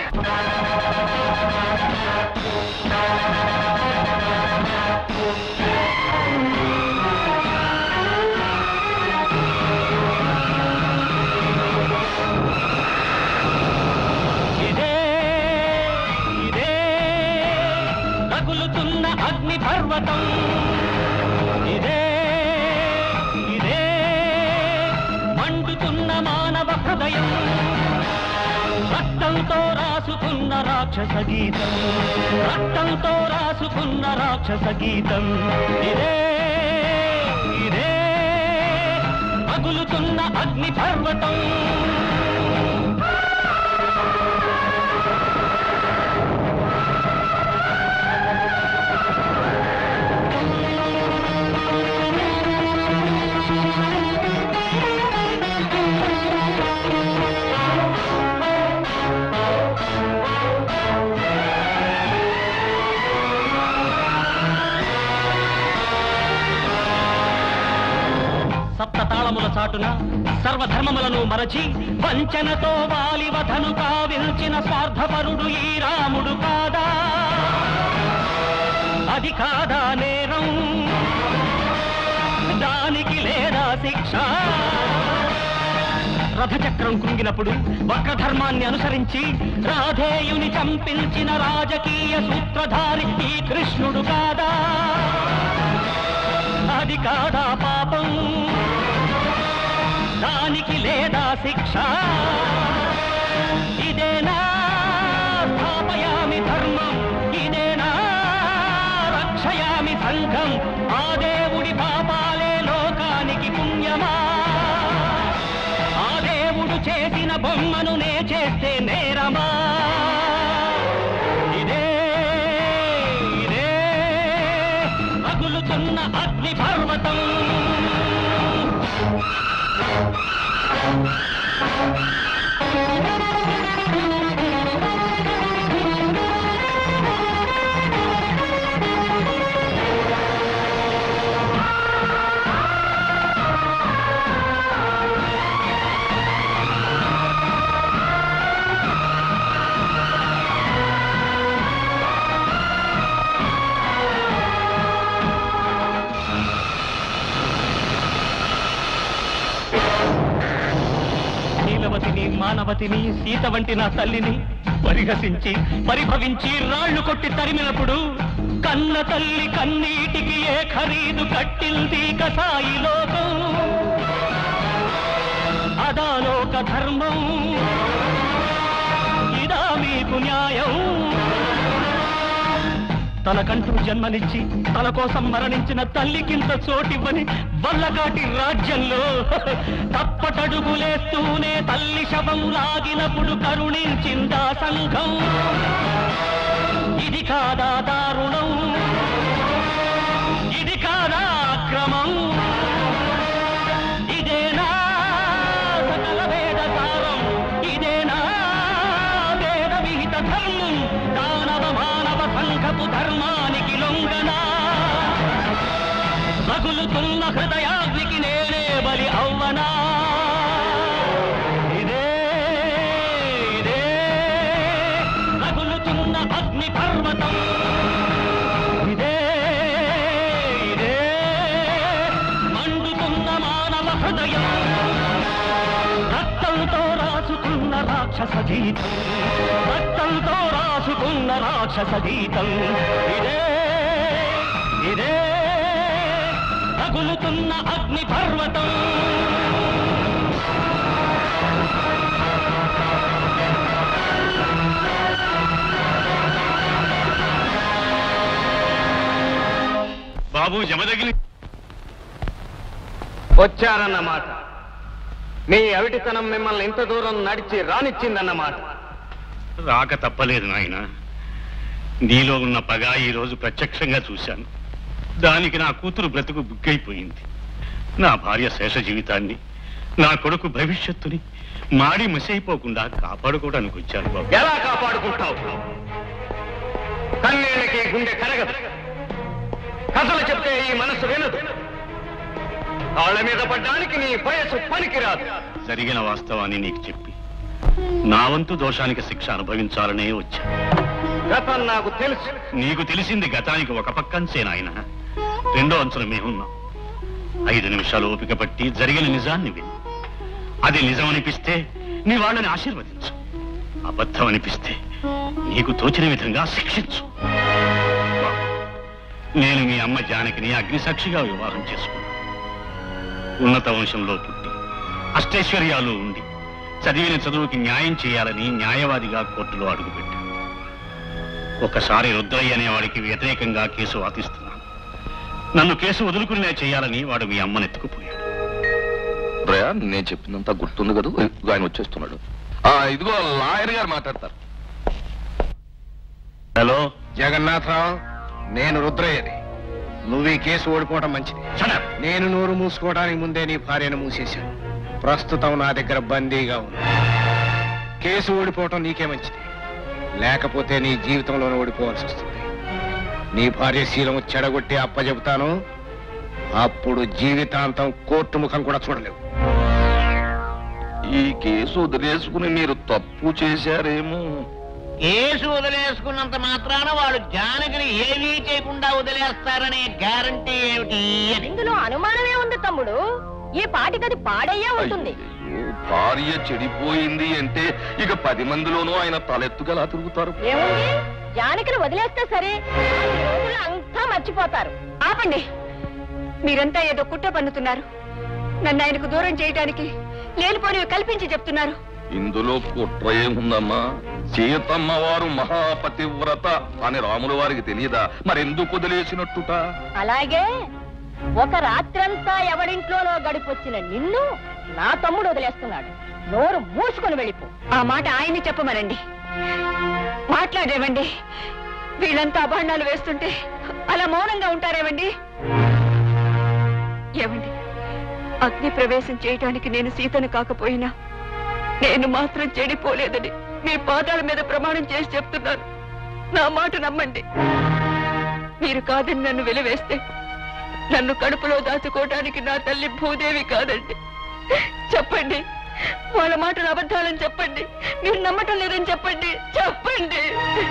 S11: ఇదే ఇదే రగులుతున్న అగ్ని పర్వతం ఇదే ఇదే మండుతున్న మానవ హృదయం రక్తంతో రాసుకున్న రాక్షస గీతం రక్తంతో రాసుకున్న రాక్షస గీతం ఇదే ఇదే రగులుతున్న అగ్ని పర్వతం సప్త తాళముల చాటున సర్వధర్మములను మరచి వంచనతో వాలివధను కావిల్చిన స్వార్థపరుడు ఈ రాముడు కాదా అది కాదా నేరం దానికి లేదా శిక్ష రథచక్రం కృంగినప్పుడు వక్రధర్మాన్ని అనుసరించి రాధేయుని చంపించిన రాజకీయ సూత్రధారి ఈ కృష్ణుడు కాదా అది కాదా పాపం దానికి లేదా శిక్ష ఇదేనా స్థాపయామి ధర్మం ఇదేనా రక్షయామి సంఘం ఆ దేవుడి పాపాలే లోకానికి పుణ్యమా ఆ దేవుడు చేసిన బొమ్మను నే చేస్తే నేరమా ఇదే ఇదే రగులుతున్న అగ్ని పర్వతం నీలవతిని మానవతిని సీత వంటి నా తల్లిని పరిహసించి పరిభవించి రాళ్లు కొట్టి తరిమినప్పుడు కన్న తల్లి కన్నీటికి ఏ ఖరీదు కట్టింది కసాయి లోకం అదా లోక ధర్మం ఇదా మీకు న్యాయం తనకంటూ జన్మనిచ్చి తన కోసం మరణించిన తల్లికింత చోటివ్వని వల్లగాటి రాజ్యంలో తప్పటడుగులేస్తూనే తల్లి శవం లాగినప్పుడు కరుణించిందా సంఘం ఇది కాదా దారుణం ఇది కాదా అక్రమం ఇదేనా సకల వేద సారం ఇదేనా వేద విహిత ధర్మం దానవ మానవ సంఘపు ధర్మానికి లొంగనా రగులుతున్న హృదయాగ్నికి నేనే బలి అవ్వనా ఇదే ఇదే రగులుతున్న అగ్ని పర్వతం ఇదే ఇదే మండుతున్న మానవ హృదయం రక్తంతో రాసుకున్న రాక్షస గీతం రక్తంతో రాసుకున్న రాక్షస గీతం ఇదే ఇదే రగులుతున్న అగ్ని పర్వతం
S7: బాబు జమదగిలి
S17: వచ్చారన్నమాట మీ అవిటితనం మిమ్మల్ని ఇంత దూరం నడిచి రానిచ్చిందన్నమాట
S8: రాక తప్పలేదు నాయన నీలో ఉన్న పగ ఈ రోజు ప్రత్యక్షంగా చూశాను దానికి నా కూతురు బ్రతుకు బుగ్గైపోయింది నా భార్య శేష జీవితాన్ని నా కొడుకు భవిష్యత్తుని మాడి మసైపోకుండా కాపాడుకోవడానికి వచ్చాను బాబు
S17: ఎలా కాపాడుకుంటావు కన్నీళ్ళకి గుండె కరగదు కథలు చెప్తే ఈ మనసు వినదు కాళ్ళ మీద పడ్డానికి నీ వయసు పనికిరాదు
S8: జరిగిన వాస్తవాన్ని నీకు చెప్పి నా వంతు దోషానికి శిక్ష అనుభవించాలనే వచ్చా
S17: గతం నాకు తెలుసు
S8: నీకు తెలిసింది గతానికి ఒక పక్కంచే నాయన రెండో అంచున మేమున్నాం ఐదు నిమిషాలు ఓపిక పట్టి జరిగిన నిజాన్ని విను అది నిజం అనిపిస్తే నీ వాళ్ళని ఆశీర్వదించు అబద్ధం అనిపిస్తే నీకు తోచిన విధంగా శిక్షించు నేను మీ అమ్మ జానకిని అగ్నిసాక్షిగా వివాహం చేసుకున్నాను ఉన్నత వంశంలో పుట్టి అష్టైశ్వర్యాలు ఉండి చదివిన చదువుకి న్యాయం చేయాలని న్యాయవాదిగా కోర్టులో అడుగుపెట్టాను ఒకసారి రుద్రయ్య అనేవాడికి వ్యతిరేకంగా కేసు వాదిస్తున్నాను నన్ను కేసు వదులుకునే చేయాలని వాడు మీ అమ్మని ఎత్తుకుపోయాడు
S1: రయా నేను చెప్పిందంతా గుర్తుంది కదా ఇదిగో ఆయన వచ్చేస్తున్నాడు ఆ ఇదిగో లాయర్ గారు మాట్లాడతారు
S8: హలో
S6: జగన్నాథరావు నేను రుద్రయ్యని నువ్వు ఈ కేసు ఓడిపోవడం మంచిది నేను నోరు మూసుకోవడానికి ముందే నీ భార్యను మూసేశాను ప్రస్తుతం నా దగ్గర బందీగా ఉంది కేసు ఓడిపోవటం నీకే మంచిది లేకపోతే నీ జీవితంలోనే ఓడిపోవాల్సి వస్తుంది నీ భార్య శీలం చెడగొట్టి అప్పచెబుతాను అప్పుడు జీవితాంతం కోర్టు ముఖం కూడా చూడలేవు
S1: ఈ కేసు వదిలేసుకుని మీరు తప్పు చేశారేమో
S4: కేసు వదిలేసుకున్నంత మాత్రాన వాళ్ళు జానకిని ఏమీ చేయకుండా వదిలేస్తారనే గ్యారంటీ ఏమిటి అని
S18: ఇందులో అనుమానమే ఉంది తమ్ముడు ఈ పాటికది పాడయ్యే ఉంటుంది
S1: అయ్యో, భార్య చెడిపోయింది అంటే ఇక పది మందిలోనూ ఆయన తలెత్తుగలా తిరుగుతారు
S18: ఏముంది జానకిని వదిలేస్తే సరే ఈ రోజుల్లో అంతా మర్చిపోతారు
S3: ఆపండి మీరంతా ఏదో కుట్ర పన్నుతున్నారు నన్ను ఆయనకు దూరం చేయడానికి లేనిపోనివి కల్పించి చెప్తున్నారు
S1: ఇందులో కుట్ర ఏముందమ్మా సీతమ్మ వారు మహాపతివ్రత అని రాముల వారికి తెలియదా మరెందుకు వదిలేసినట్టుట
S18: అలాగే ఒక రాత్రంతా ఎవడింట్లోనో గడిపొచ్చిన నిన్ను నా తమ్ముడు వదిలేస్తున్నాడు నోరు మూసుకొని వెళ్ళిపో
S3: ఆ మాట ఆయన్ని చెప్పమనండి మాట్లాడేవండి వీళ్ళంతా అభాండాలు వేస్తుంటే అలా మౌనంగా ఉంటారేవండి ఏమండి అగ్ని ప్రవేశం చేయటానికి నేను సీతను కాకపోయినా నేను మాత్రం చెడిపోలేదని మీ పాదాల మీద ప్రమాణం చేసి చెప్తున్నాను నా మాట నమ్మండి మీరు కాదని నన్ను వెలివేస్తే నన్ను కడుపులో దాచుకోవడానికి నా తల్లి భూదేవి కాదండి చెప్పండి వాళ్ళ మాటలు అబద్ధాలని చెప్పండి మీరు నమ్మటం లేదని చెప్పండి చెప్పండి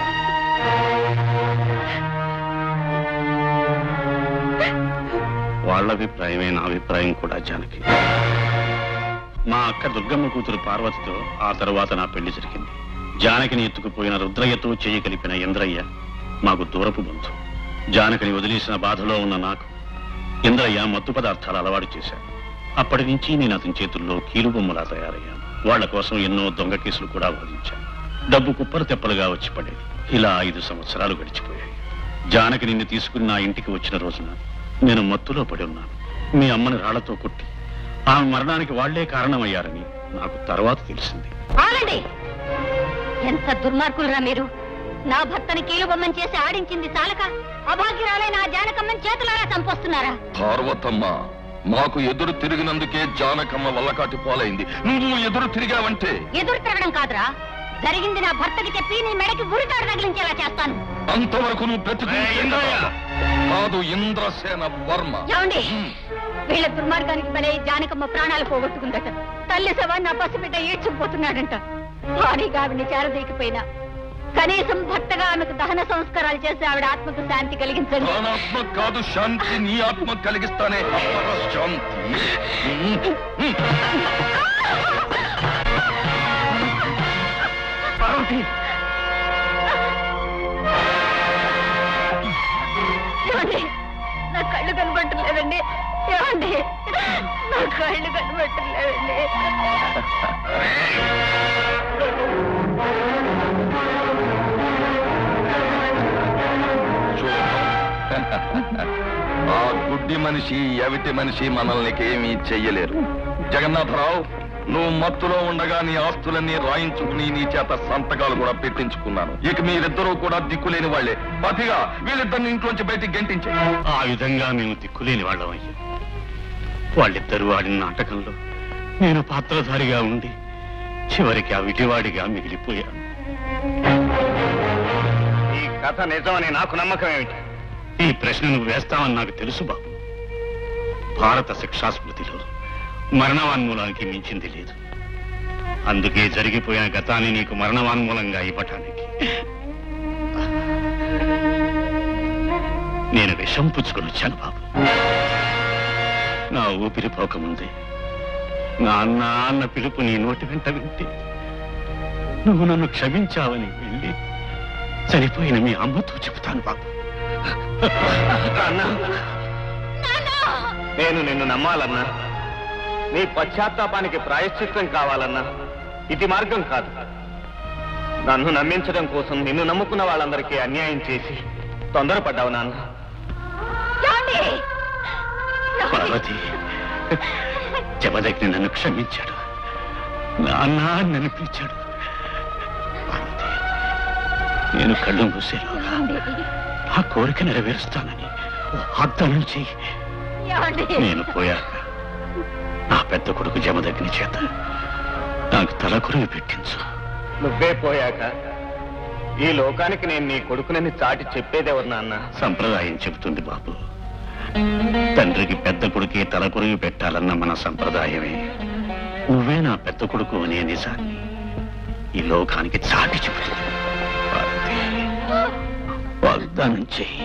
S8: వాళ్ళ అభిప్రాయమే నా అభిప్రాయం కూడా జానకి మా అక్క దుర్గమ్మ కూతురు పార్వతితో ఆ తర్వాత నా పెళ్లి జరిగింది జానకిని ఎత్తుకుపోయిన రుద్రయ్యతో చేయి కలిపిన ఇంద్రయ్య మాకు దూరపు బంధు జానకిని వదిలేసిన బాధలో ఉన్న నాకు ఇంద్రయ్య మత్తు పదార్థాలు అలవాటు చేశాడు అప్పటి నుంచి నేను అతని చేతుల్లో కీలుబొమ్మలా తయారయ్యాను వాళ్ళ కోసం ఎన్నో దొంగ కేసులు కూడా వాదించాను డబ్బు కుప్పలు తెప్పలుగా వచ్చి పడేది ఇలా ఐదు సంవత్సరాలు గడిచిపోయాయి జానకి నిన్ను తీసుకుని నా ఇంటికి వచ్చిన రోజున నేను మత్తులో పడి ఉన్నాను మీ అమ్మని రాళ్లతో కొట్టి ఆమె మరణానికి వాళ్లే కారణమయ్యారని నాకు తర్వాత తెలిసింది
S9: ఆగండి ఎంత దుర్మార్గులరా మీరు నా భర్తని కీలుబొమ్మని చేసి ఆడించింది చాలక అభాగ్యురాలైన ఆ జానకమ్మని చేతులారా చంపొస్తున్నారా
S1: పార్వతమ్మ మాకు ఎదురు తిరిగినందుకే జానకమ్మ వల్లకాటి పోలైంది నువ్వు ఎదురు తిరిగావంటే
S9: ఎదురు తిరగడం కాదురా జరిగింది నా భర్తకి చెప్పి నీ మెడకి ఉరితాడు తగిలించేలా చేస్తాను
S1: అంతవరకు నువ్వు బ్రతుకుంటే కాదు ఇంద్రసేన వర్మ
S9: ఏమండి వీళ్ళ దుర్మార్గానికి బలై జానకమ్మ ప్రాణాలు పోగొట్టుకుందట తల్లి శవాన్ని నా పసిబిడ్డ ఏడ్చుకుపోతున్నాడంట భారీగా ఆవిడ్ని చేరదీకపోయినా కనీసం భర్తగా ఆమెకు దహన సంస్కారాలు చేసి ఆవిడ ఆత్మకు శాంతి కలిగించండి
S1: ఆత్మ కాదు శాంతి నీ ఆత్మ కలిగిస్తానే అపర శాంతి ఉమ్, ఉమ్.
S9: ఏమండి నా కళ్ళు కనబట్టలేదండి ఏమండి నా కళ్ళు కనబట్టలేదండి
S1: ఆ గుడ్డి మనిషి ఎవిటి మనిషి మనల్ని ఏమీ చెయ్యలేరు జగన్నాథరావు నువ్వు మత్తులో ఉండగా నీ ఆస్తులన్నీ రాయించుకుని నీ చేత సంతకాలు కూడా పెట్టించుకున్నాను ఇక మీరిద్దరూ కూడా దిక్కులేని వాళ్లే పతిగా వీళ్ళిద్దరిని ఇంట్లోంచి బయటికి గెంటించే
S8: ఆ విధంగా మేము దిక్కులేని వాళ్ళం అయ్యాం వాళ్ళిద్దరూ ఆడిన నాటకంలో నేను పాత్రధారిగా ఉండి చివరికి ఆ విటివాడిగా మిగిలిపోయాను
S6: ఈ కథ నిజమని నాకు నమ్మకం ఏమిటి
S8: ఈ ప్రశ్న నువ్వు వేస్తావని నాకు తెలుసు బాబు భారత శిక్షాస్మృతిలో మరణవాన్మూలానికి మించింది లేదు అందుకే జరిగిపోయిన గతాన్ని నీకు మరణవాన్మూలంగా ఇవ్వటానికి నేను విషం పుచ్చుకొని వచ్చాను బాబు నా ఊపిరి పోకముందే నా అన్న అన్న పిలుపు నీ నోటి వెంట వింటే నువ్వు నన్ను క్షమించావని వెళ్ళి చనిపోయిన మీ అమ్మతో చెబుతాను బాబు
S6: అన్నా నేను నిన్ను నమ్మాలన్నా నీ పశ్చాత్తాపానికి ప్రాయశ్చిత్తం కావాలన్నా ఇది మార్గం కాదు నన్ను నమ్మించడం కోసం నిన్ను నమ్ముకున్న వాళ్ళందరికీ అన్యాయం చేసి తొందరపడ్డావు నాన్న
S8: పార్వతి జమదగ్ని నన్ను క్షమించాడు నాన్న అని నన్ను పిలిచాడు పార్వతి నేను కళ్ళు మూసేలోగా నా కోరిక నెరవేరుస్తానని ఓ వాగ్దానం చెయ్యి నేను పోయాక నా పెద్ద కొడుకు జమదగ్ని చేత నాకు తలకురివి పెట్టించు
S6: నువ్వే పోయాక ఈ లోకానికి నేను నీ కొడుకునని చాటి చెప్పేదెవరు నాన్న
S8: సంప్రదాయం చెబుతుంది బాబు తండ్రికి పెద్ద కొడుకే తలకురివి పెట్టాలన్న మన సంప్రదాయమే నువ్వే నా పెద్ద కొడుకు అనే నిజాన్ని ఈ లోకానికి చాటి చెబుతుంది పార్వతి, వాగ్దానం చెయ్యి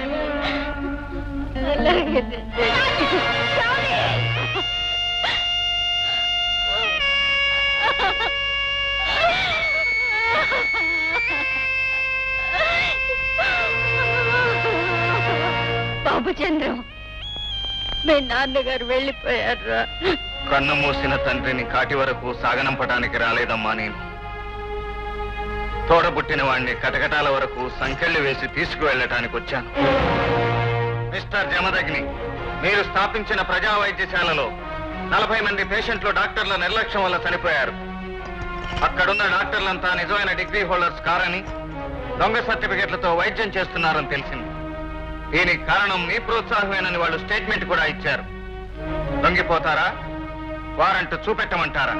S9: బాబు చంద్రం మీ నాన్నగారు వెళ్ళిపోయారా
S6: కన్ను మూసిన తండ్రిని కాటి వరకు సాగనంపడానికి రాలేదమ్మా నేను తోడబుట్టిన వాణ్ణి కటకటాల వరకు సంకెళ్ళు వేసి తీసుకువెళ్ళటానికి వచ్చాను మిస్టర్ జమదగ్ని మీరు స్థాపించిన ప్రజా వైద్యశాలలో నలభై మంది పేషెంట్లు డాక్టర్ల నిర్లక్ష్యం వల్ల చనిపోయారు అక్కడున్న డాక్టర్లంతా నిజమైన డిగ్రీ హోల్డర్స్ కారని దొంగ సర్టిఫికెట్లతో వైద్యం చేస్తున్నారని తెలిసింది దీనికి కారణం మీ ప్రోత్సాహమేనని వాళ్ళు స్టేట్మెంట్ కూడా ఇచ్చారు లొంగిపోతారా వారంటూ చూపెట్టమంటారా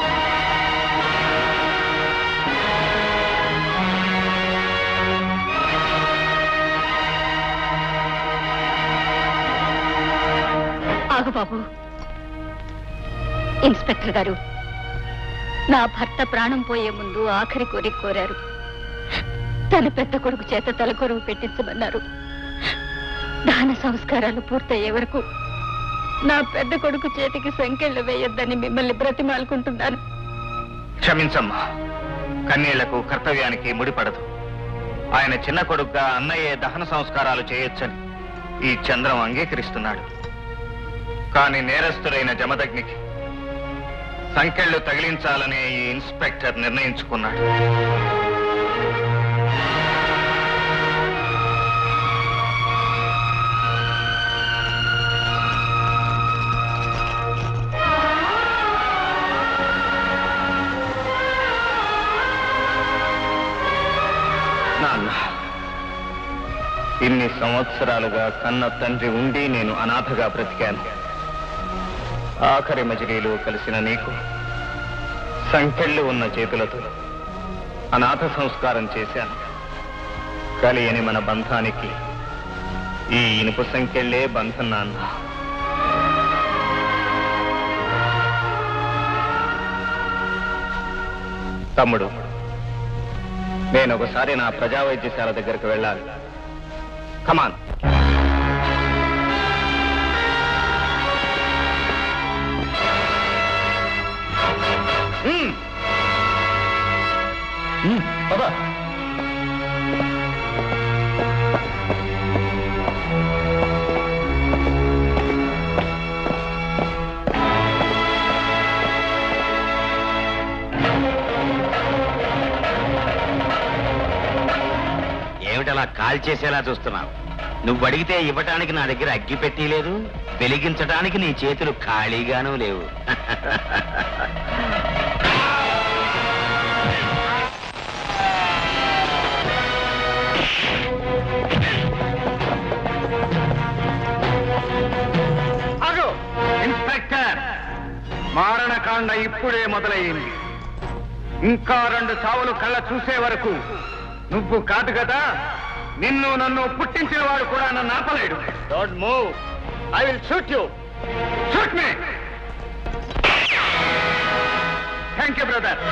S9: ఆగు బాబు ఇన్స్పెక్టర్ గారు నా భర్త ప్రాణం పోయే ముందు ఆఖరి కోరిక కోరారు తన పెద్ద కొడుకు చేత తలకొరువు పెట్టించమన్నారు దాన సంస్కారాలు పూర్తయ్యే వరకు నా పెద్ద కొడుకు చేతికి సంఖ్యలు వేయొద్దని మిమ్మల్ని బ్రతిమాలుకుంటున్నాను
S6: క్షమించమ్మా కన్నీళ్లకు కర్తవ్యానికి ముడిపడదు ఆయన చిన్న కొడుకుగా అన్నయ్యే దహన సంస్కారాలు చేయొచ్చని ఈ చంద్రం అంగీకరిస్తున్నాడు కానీ నేరస్తుడైన జమదగ్నికి సంకెళ్ళు తగిలించాలనే ఈ ఇన్స్పెక్టర్ నిర్ణయించుకున్నాడు
S5: ఇన్ని సంవత్సరాలుగా కన్న తండ్రి ఉండి నేను అనాథగా బ్రతికాను ఆఖరి మజిలీలో కలిసిన నీకు సంఖ్యళ్ళు ఉన్న చేతులతో అనాథ సంస్కారం చేశాను కలియని మన బంధానికి ఈ ఇనుపు సంఖ్యళ్లే బంధం నాన్న తమ్ముడు నేను ఒకసారి నా ప్రజా వైద్యశాల దగ్గరికి వెళ్ళాలి కమాన్
S1: పద
S16: ఏమిటలా కాల్ చేసేలా చూస్తున్నావు నువ్వు అడిగితే ఇవ్వటానికి నా దగ్గర అగ్గి పెట్టి లేదు వెలిగించడానికి నీ చేతులు ఖాళీగానూ లేవు
S6: అగో ఇన్స్పెక్టర్ మారణకాండ ఇప్పుడే మొదలయ్యింది ఇంకా రెండు చావులు కళ్ళ చూసే వరకు నువ్వు కాదు కదా నిన్ను నన్ను పుట్టించిన వాడు కూడా నన్ను ఆపలేడు don't move I will shoot you shoot me thank you brother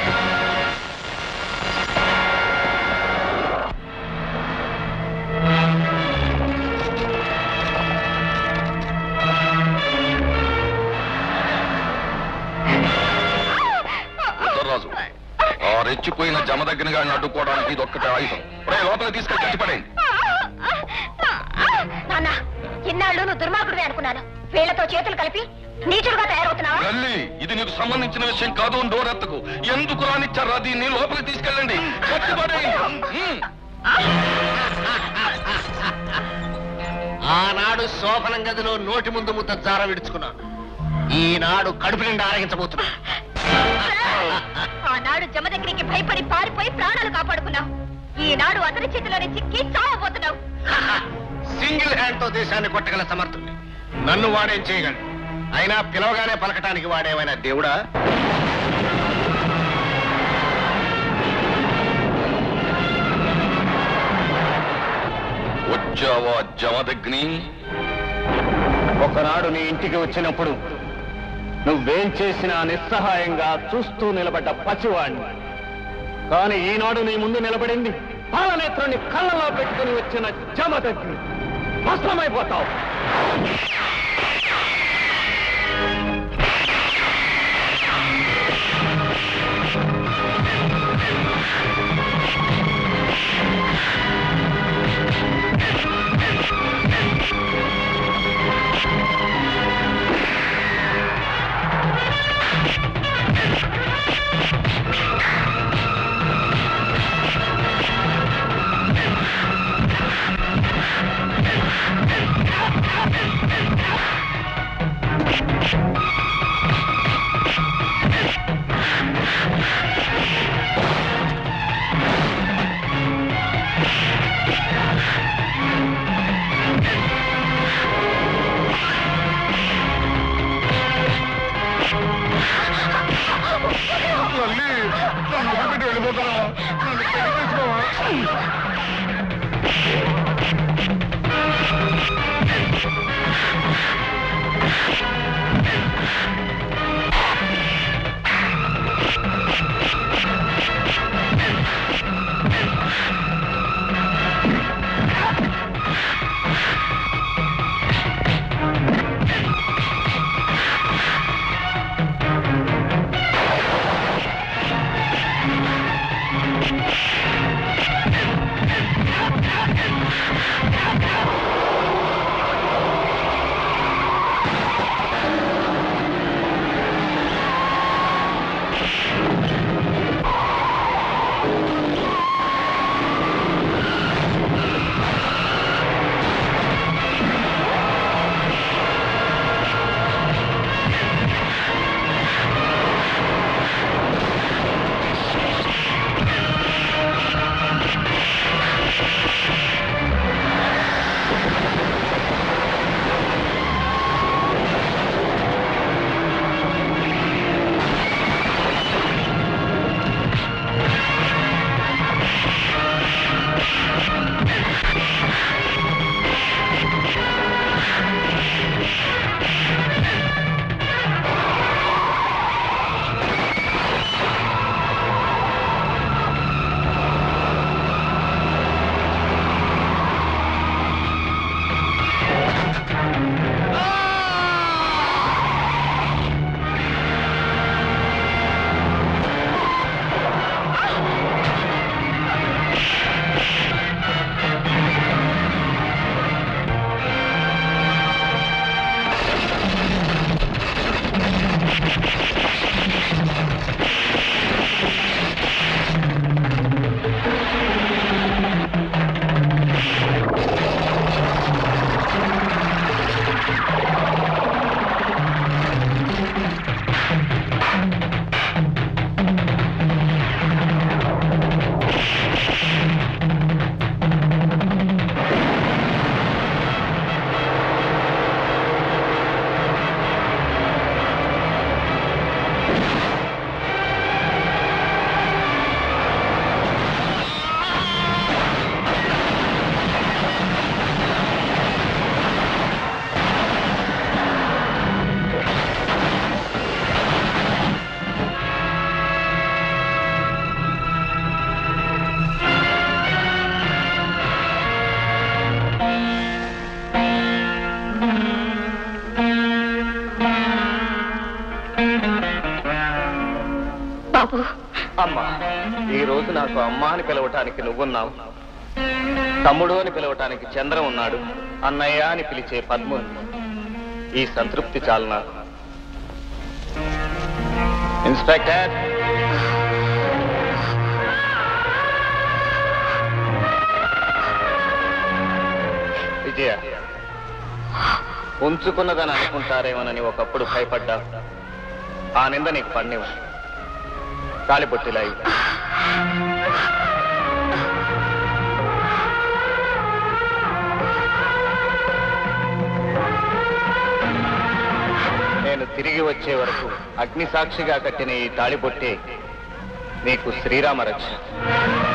S1: ఉత్తరరాజు ఆ రెచ్చిపోయిన జమదగ్ని గారిని అడ్డుకోవడానికి ఇది ఒక్కటే ఆయుధం రే లోపల తీసుకెళ్ళి కట్టిపడేయండి
S2: నాన్న ఇన్నాళ్ళు నువ్వు దుర్మార్గుడివే అనుకున్నాను వీళ్లతో చేతులు కలిపి నీచుడుగా తయారవుతున్నావా
S1: గల్లి ఇది నీకు సంబంధించిన విషయం కాదు డోరెత్తకు ఎందుకు రానిచ్చారా దీన్ని లోపలికి తీసుకెళ్ళండి కట్టిపడేయండి హ్మ్.
S4: ఆనాడు శోభనం గదిలో నోటి ముందు ముద్ద జార విడుచుకున్నాను ఈనాడు కడుపు నిండా ఆరగించబోతున్నా
S2: ఆనాడు జమ దగ్గరికి భయపడి పారిపోయి ప్రాణాలు కాపాడుకున్నావు ఈనాడు అతని చేతిలోనే చిక్కి చావబోతున్నావు
S4: సింగిల్ హ్యాండ్ తో దేశాన్ని కొట్టగల సమర్థుడిని నన్ను వాడేం చేయగలడు అయినా పిలవగానే పలకటానికి వాడేమైనా దేవుడా
S1: వచ్చావా జమదగ్ని
S5: ఒకనాడు నీ ఇంటికి వచ్చినప్పుడు నువ్వేం చేసినా నిస్సహాయంగా చూస్తూ నిలబడ్డ పసివాణ్ణి కానీ ఈనాడు నీ ముందు నిలబడింది పాలనేత్రుని కళ్ళలో పెట్టుకుని వచ్చిన జమదగ్ని భస్మమైపోతావు
S12: ఆ
S2: బాబు
S19: అమ్మా ఈ రోజు నాకు అమ్మ అని పిలవటానికి నువ్వున్నావు తమ్ముడు అని పిలవటానికి చంద్రం ఉన్నాడు అన్నయ్య అని పిలిచే పద్మ ఉంది. ఈ సంతృప్తి చాలు నాకు ఇన్స్పెక్టర్ విజయ ఉంచుకున్నదని అనుకుంటారేమోనని ఒకప్పుడు భయపడ్డా ఆ నింద నీకు పడినివ్వ కాలిపొట్టిలా ఇవ్వు. నేను తిరిగి వచ్చే వరకు అగ్ని సాక్షిగా కట్టిన ఈ తాళిబొట్టే నీకు శ్రీరామ రక్ష